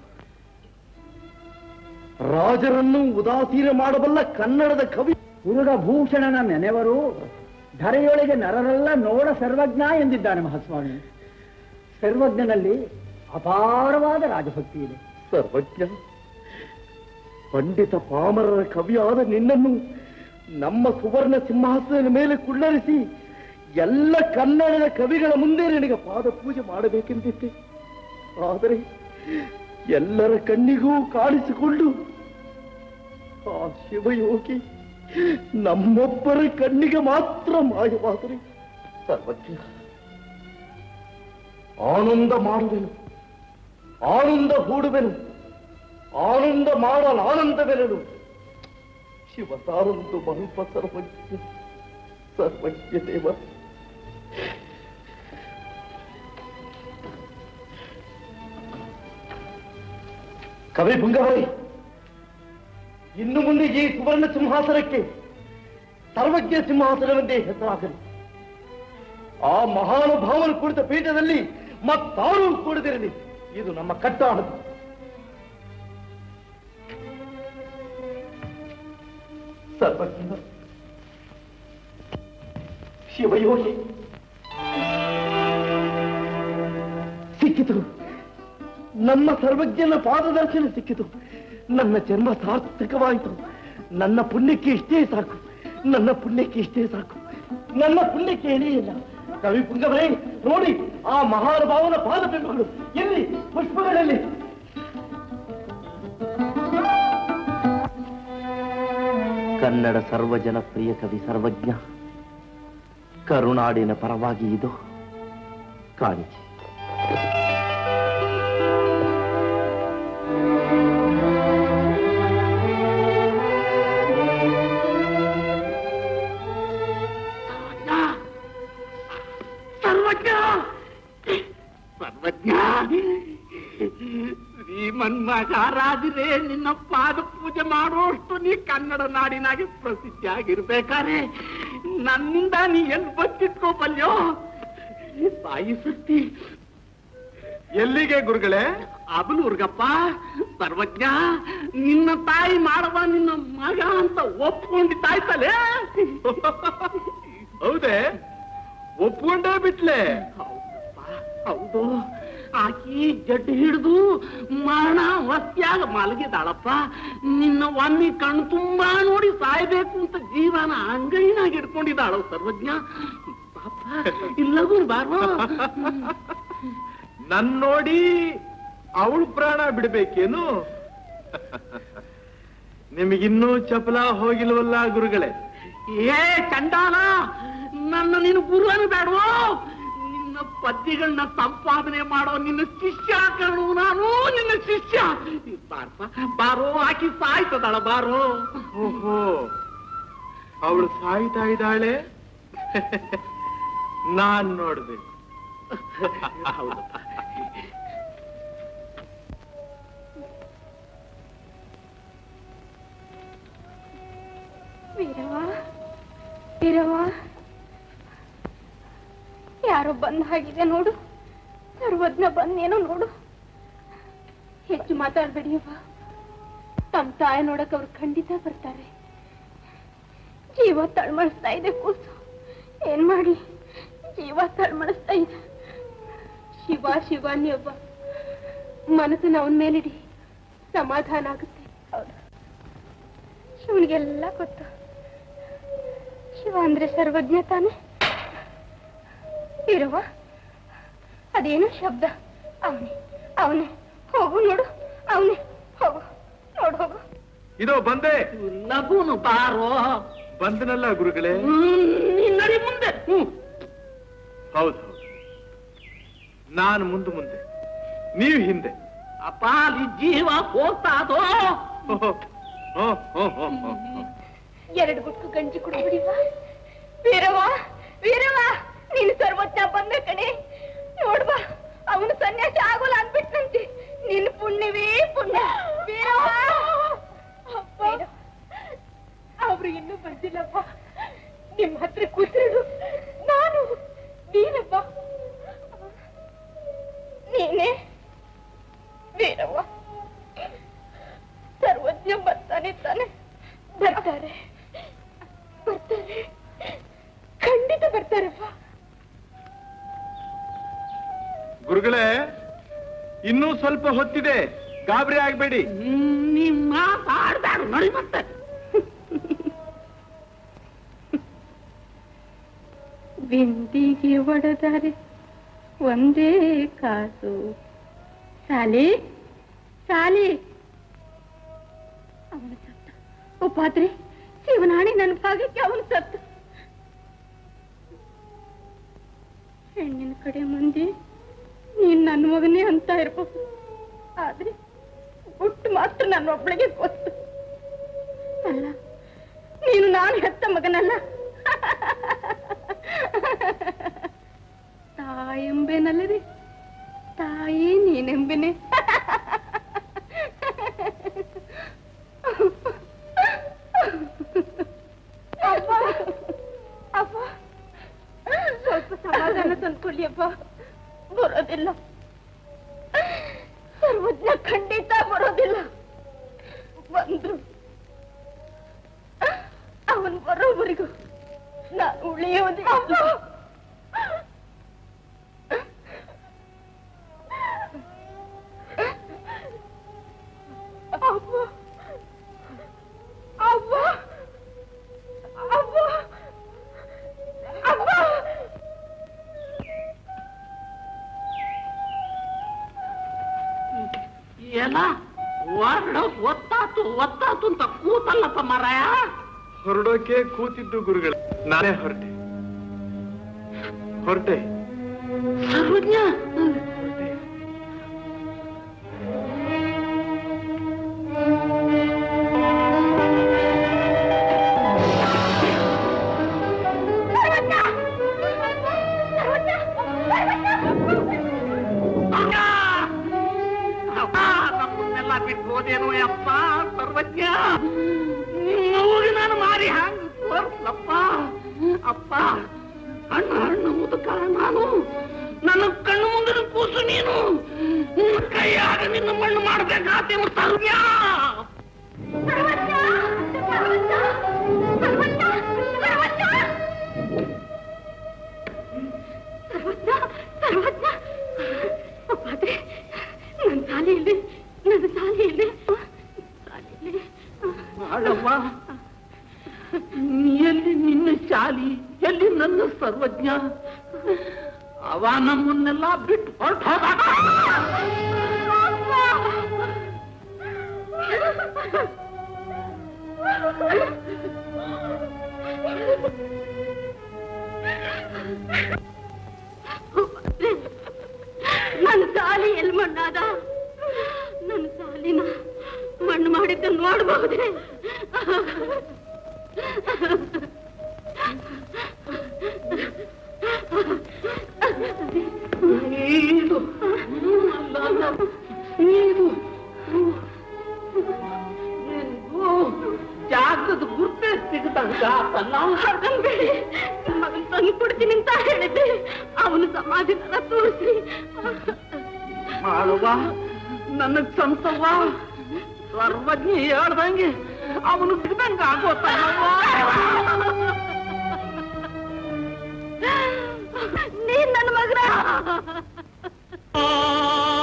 ರಾಜರನ್ನು ಉದಾಸೀನ ಮಾಡಬಲ್ಲ ಕನ್ನಡದ ಕವಿ ಪುರುಡ ಭೂಷಣನ ನೆನೆವರು ಧರೆಯೊಳಗೆ ನರರೆಲ್ಲ ನೋಡ ಸರ್ವಜ್ಞ ಎಂದಿದ್ದಾನೆ ಮಹಾಸ್ವಾಮಿ ಸರ್ವಜ್ಞನಲ್ಲಿ ಅಪಾರವಾದ ರಾಜಭಕ್ತಿ ಇದೆ ಸರ್ವಜ್ಞ ಪಂಡಿತ ಪಾಮರರ ಕವಿಯಾದ ನಿನ್ನನ್ನು ನಮ್ಮ ಸುವರ್ಣ ಸಿಂಹಾಸನದ ಮೇಲೆ ಕುಳ್ಳರಿಸಿ ಎಲ್ಲ ಕನ್ನಡದ ಕವಿಗಳ ಮುಂದೆ ನಿನಗೆ ಪಾದ ಪೂಜೆ ಮಾಡಬೇಕೆಂದಿದ್ದೆ ಆದರೆ ಎಲ್ಲರ ಕಣ್ಣಿಗೂ ಕಾಣಿಸಿಕೊಂಡು ಆ ಶಿವಯೋಗಿ ನಮ್ಮೊಬ್ಬರ ಕಣ್ಣಿಗೆ ಮಾತ್ರ ಮಾಯವಾದರೆ ಸರ್ವಜ್ಞ ಆನಂದ ಮಾಡುವೆನು ಆನಂದ ಹೂಡುವೆನು ಆನಂದ ಮಾಡಲು ಆನಂದವೆರಡು ಶಿವತಾರಂದು ಮಲ್ಪ ಸರ್ವಜ್ಞ ಸರ್ವಜ್ಞ ದೇವ ಕವಿ ಭುಂಗವರಿ ಇನ್ನು ಮುಂದೆ ಈ ಸುವರ್ಣ ಸಿಂಹಾಸನಕ್ಕೆ ಸರ್ವಜ್ಞ ಸಿಂಹಾಸನವೆಂದೇ ಹೆಸರಾಗಲಿ ಆ ಮಹಾನುಭಾವನು ಕುಳಿತ ಪೀಠದಲ್ಲಿ ಮತ್ತಾರೂ ಕೂಡದಿರಲಿ ಇದು ನಮ್ಮ ಕಟ್ಟಾಣದು ಸರ್ವಜ್ಞ ಶಿವಯೋಗಿ ಸಿಕ್ಕಿತು ನಮ್ಮ ಸರ್ವಜ್ಞನ ಪಾದದರ್ಶನ ಸಿಕ್ಕಿತು ನನ್ನ ಜನ್ಮ ಸಾರ್ಥಕವಾಯಿತು ನನ್ನ ಪುಣ್ಯಕ್ಕೆ ಇಷ್ಟೇ ಸಾಕು ನನ್ನ ಪುಣ್ಯಕ್ಕೆ ಇಷ್ಟೇ ಸಾಕು ನನ್ನ ಪುಣ್ಯಕ್ಕೆ ಎಣೆ ಇಲ್ಲ ಕವಿ ಪುಂಗವರೇ ನೋಡಿ ಆ ಮಹಾನುಭಾವನ ಪಾದಬಿಂಬಗಳು ಎಲ್ಲಿ ಪುಷ್ಪಗಳಲ್ಲಿ ಕನ್ನಡ ಸರ್ವಜನಪ್ರಿಯ ಕವಿ ಸರ್ವಜ್ಞ ಕರುನಾಡಿನ ಪರವಾಗಿ ಇದು ಕಾಣಿಕೆ ಸರ್ವಜ್ಞ ಸರ್ವಜ್ಞ ಶ್ರೀಮನ್ಮಹಾರಾಜರೇ ನಿನ್ನ ಪಾದ ಪೂಜೆ ಮಾಡುವಷ್ಟು ನೀ ಕನ್ನಡ ನಾಡಿನಾಗೆ ಪ್ರಸಿದ್ಧಿ ಆಗಿರ್ಬೇಕಾರೆ ನನ್ನಿಂದ ನೀ ಎಲ್ಲಿ ಬಚ್ಚಿಟ್ಕೋಬಲ್ಯೋ ತಾಯಿ ಸುತ್ತಿ ಎಲ್ಲಿಗೆ ಗುರುಗಳೇ ಅಬಲೂರ್ಗಪ್ಪ ಸರ್ವಜ್ಞ ನಿನ್ನ ತಾಯಿ ಮಾಡವ ನಿನ್ನ ಮಗ ಅಂತ ಒಪ್ಕೊಂಡಿದ್ದಾಯ್ತಲೇ ಹೌದೇ ಒಪ್ಕೊಂಡೇ ಬಿಟ್ಲೆ ಹೌದು ಆಕಿ ಜಡ್ಡು ಹಿಡಿದು ಮರಣ ವಸ್ತಿಯಾಗ ಮಲಗಿದಾಳಪ್ಪ ನಿನ್ನ ಒಮ್ಮೆ ಕಣ್ಣು ತುಂಬಾ ನೋಡಿ ಸಾಯ್ಬೇಕು ಅಂತ ಜೀವನ ಅಂಗೈನಾಗ ಇಟ್ಕೊಂಡಿದ್ದಾಳು ಸರ್ವಜ್ಞ ಪಾಪ ಇಲ್ಲಗೂ ಬಾರೋ ನನ್ ನೋಡಿ ಅವಳು ಪ್ರಾಣ ಬಿಡ್ಬೇಕೇನು ನಿಮಗಿನ್ನೂ ಚಪಲ ಹೋಗಿಲ್ವಲ್ಲ ಗುರುಗಳೇ ಏ ಚಂಡಾಲ ನನ್ನ ನೀನು ಗುರುವನು ಬೇಡವೋ ನಿನ್ನ ಪದ್ಯಗಳನ್ನ ಸಂಪಾದನೆ ಮಾಡೋ ನಿನ್ನ ಶಿಷ್ಯ ಕಣು ನಾನು ನಿನ್ನ ಶಿಷ್ಯ ಬಾರಪ್ಪ ಬಾರೋ ಆಕಿ ಸಾಯ್ತದಳ ಬಾರೋ ಓಹೋ ಅವಳು ಸಾಯ್ತಾ ಇದ್ದಾಳೆ ನಾನ್ ನೋಡ್ಬೇಕು ಹೌದಪ್ಪ ವೀರವ್ವ ವೀರವ್ವ ಯಾರೋ ಬಂದ ಹಾಗಿದೆ ನೋಡು ಸರ್ವಜ್ಞ ಬಂದೇನೋ ನೋಡು ಹೆಚ್ಚು ಮಾತಾಡ್ಬೇಡಿ ಅವ್ವ ತಮ್ಮ ತಾಯಿ ನೋಡಕ್ ಅವ್ರು ಖಂಡಿತ ಬರ್ತಾರೆ ಜೀವ ತಳ್ಮಳಿಸ್ತಾ ಇದೆ ಕೂಸು ಏನ್ ಮಾಡ್ಲಿ ಜೀವ ತಳ್ಮಳಿಸ್ತಾ ಇದೆ ಶಿವ ಶಿವ ಒಬ್ಬ ಮನಸ್ಸನ್ನ ಅವನ ಮೇಲಿಡಿ ಸಮಾಧಾನ ಆಗುತ್ತೆ ಹೌದು ಶಿವನಿಗೆಲ್ಲ ಗೊತ್ತು ಶಿವ ಅಂದ್ರೆ ಸರ್ವಜ್ಞ ತಾನೆ ಇರುವ ಅದೇನು ಶಬ್ದ ಅವನೇ ಅವನೇ ಹೋಗು ನೋಡು ಅವನೇ ಹೋಗು ನೋಡು ಹೋಗು ಇದೋ ಬಂದೆ ಲಘುನು ಬಾರೋ ಬಂದನಲ್ಲ ಗುರುಗಳೇ ನೀನ್ ನಡಿ ಮುಂದೆ ಹ್ಮ್ ಹೌದು ಹೌದು ನಾನು ಮುಂದೆ ಮುಂದೆ ನೀವು ಹಿಂದೆ ಅಪ್ಪ ಅಲ್ಲಿ ಜೀವ ಹೋಗ್ತಾ ಅದೋ ಓಹೋ, ಓ, ಓ, ಓ, ಓ, ಓ. ಎರಡು ಗುಟ್ಕು ಗಂಜಿ ಕುಡಿಬಿಡಿವ ವೀರವ್ವ ವೀರವ್ವ ನೀನು ಸರ್ವಜ್ಞ ಬಂದ ಕಣೆ ನೋಡ್ಬಾ ಅವನು ಸನ್ಯಾಸಿ ಆಗೋಲ್ಲ ಅನ್ಬಿಟ್ನಂತೆ ನಿನ್ ಪುಣ್ಯವೇ ಪುಣ್ಯ ವೀರವ್ವ ವೀರವ್ವ, ಅವ್ರು ಇನ್ನೂ ಬಂದಿಲ್ಲಪ್ಪ ನಿಮ್ ಹತ್ರ ಕೂತಿರೋದು ನಾನು ನೀನಪ್ಪ ನೀನೇ ವೀರವ್ವ ಸರ್ವಜ್ಞ ಬರ್ತಾನೆ ತಾನೆ ಬರ್ತಾರೆ ಬರ್ತಾರೆ ಖಂಡಿತ ಬರ್ತಾರಪ್ಪ ಗುರುಗಳೇ ಇನ್ನೂ ಸ್ವಲ್ಪ ಹೊತ್ತಿದೆ ಗಾಬರಿ ಆಗ್ಬೇಡಿ ನಿಮ್ಮ ಮಾತಾಡ್ಬೇಡ ನಡಿ ಮತ್ತೆ ಬಿಂದಿಗೆ ಒಡೆದರೆ ಒಂದೇ ಕಾಸು ಸಾಲಿ ಸಾಲಿ ಅವನು ಸತ್ತ ಓ ಪಾತ್ರೆ ಶಿವನಾಣಿ ನನ್ನ ಭಾಗಕ್ಕೆ ಅವನು ಸತ್ತ ಹೆಣ್ಣಿನ ಕಡೆ ಮಂದಿ ನೀನ್ ನನ್ನ ಮಗನೇ ಅಂತ ಇರ್ಬೋದು ಆದ್ರೆ ಗುಟ್ಟು ಮಾತ್ರ ನನ್ನ ಒಬ್ಳಿಗೆ ಗೊತ್ತು ಅಲ್ಲ ನೀನು ನಾನು ಹೆತ್ತ ಮಗನಲ್ಲ ತಾಯೆಂಬೇನಲ್ಲದೆ ತಾಯಿ ನೀನೆಂಬೆನೆ ಅಪ್ಪ ಅಪ್ಪ ಸ್ವಲ್ಪ ಸಮಾಧಾನ ಅನ್ಕೊಳ್ಳಿಯಪ್ಪ ಬರೋದಿಲ್ಲ ಸರ್ವಜ್ಞ ಖಂಡಿತ ಬರೋದಿಲ್ಲ ಬಂದ್ರು ಅವನ್ ಬರೋವರೆಗೂ ನಾನು ಉಳಿಯೋದಿಲ್ಲ ಅವ್ವ ಅವ್ವ ಅವ್ವ ಅವ್ವ ಏನ ಹೊರಡ ಒತ್ತಾತು ಒತ್ತಾತು ಅಂತ ಕೂತಲ್ಲಪ್ಪ ಮಾರಾಯ ಹೊರಡೋಕೆ ಕೂತಿದ್ದು ಗುರುಗಳು ನಾನೇ ಹೊರಟೆ ಹೊರಟೆ ಸರ್ವಜ್ಞ ನಮ್ಮನ್ನೆಲ್ಲ ಬಿಟ್ಟು ಹೋದೇನೋ ಅಪ್ಪ ಸರ್ವಜ್ಞ ನಿಮ್ಮವ್ರಿಗೆ ನಾನು ಮಾರಿ ಹಂಗ ತೋರ್ಸ್ಲಪ್ಪ ಅಪ್ಪ ಹಣ್ಣು ಹಣ್ಣು ಮುದುಕ ನಾನು ನನ್ನ ಕಣ್ಣು ಮುಂದಿನ ಕೂಸು ನೀನು ನಿನ್ನ ಕೈಯಾಗ ನಿನ್ನ ಮಣ್ಣು ಮಾಡ್ಬೇಕಾತೇನು ಸರ್ವ್ಯ ಸರ್ವಜ್ಞ ಸರ್ವಜ್ಞ ಅಪ್ಪಾದ್ರೆ ನನ್ನ ಶಾಲೆಯಲ್ಲಿ ನನ್ನ ಶಾಲೆಯಲ್ಲಿ ಶಾಲೆಯಲ್ಲಿ ಮಾಡವ್ವ ಎಲ್ಲಿ ನಿನ್ನ ಶಾಲಿ ಎಲ್ಲಿ ನನ್ನ ಸರ್ವಜ್ಞ ಅವ ನಮ್ಮನ್ನೆಲ್ಲ ಬಿಟ್ಟು ಹೊರಟು ಹೋದಾಗ ನನ್ನ ಸಾಲಿ ಎಲ್ಲಿ ಮಣ್ಣಾದ ನನ್ನ ಸಾಲಿನ ಮಣ್ಣು ಮಾಡಿದ್ದ ನೋಡಬಹುದೇ ಇದು ಅಲ್ಲ, ಅಲ್ಲ, ಇದು ಇದು ಜಾಗದ ಗುರ್ತೇ ಸಿಗದಂಗ ಆತಲ್ಲ ಹಾಗನ್ಬೇಡಿ ಮಗನ್ ತಂದು ಕೊಡ್ತೀನಿ ಅಂತ ಹೇಳಿದ್ದೆ ಅವನು ಸಮಾಧಿ ತೋರಿಸಿ ಮಾಡುವ ನನಗ್ ಸಂತವ್ವ ಸರ್ವಜ್ಞ ಹೇಳ್ದಂಗೆ ಅವನು ಬಿಡ್ದಂಗ ಆಗೋತಲ್ಲವ್ವ ನೀನ್ ನನ್ನ ಮಗನ ಆ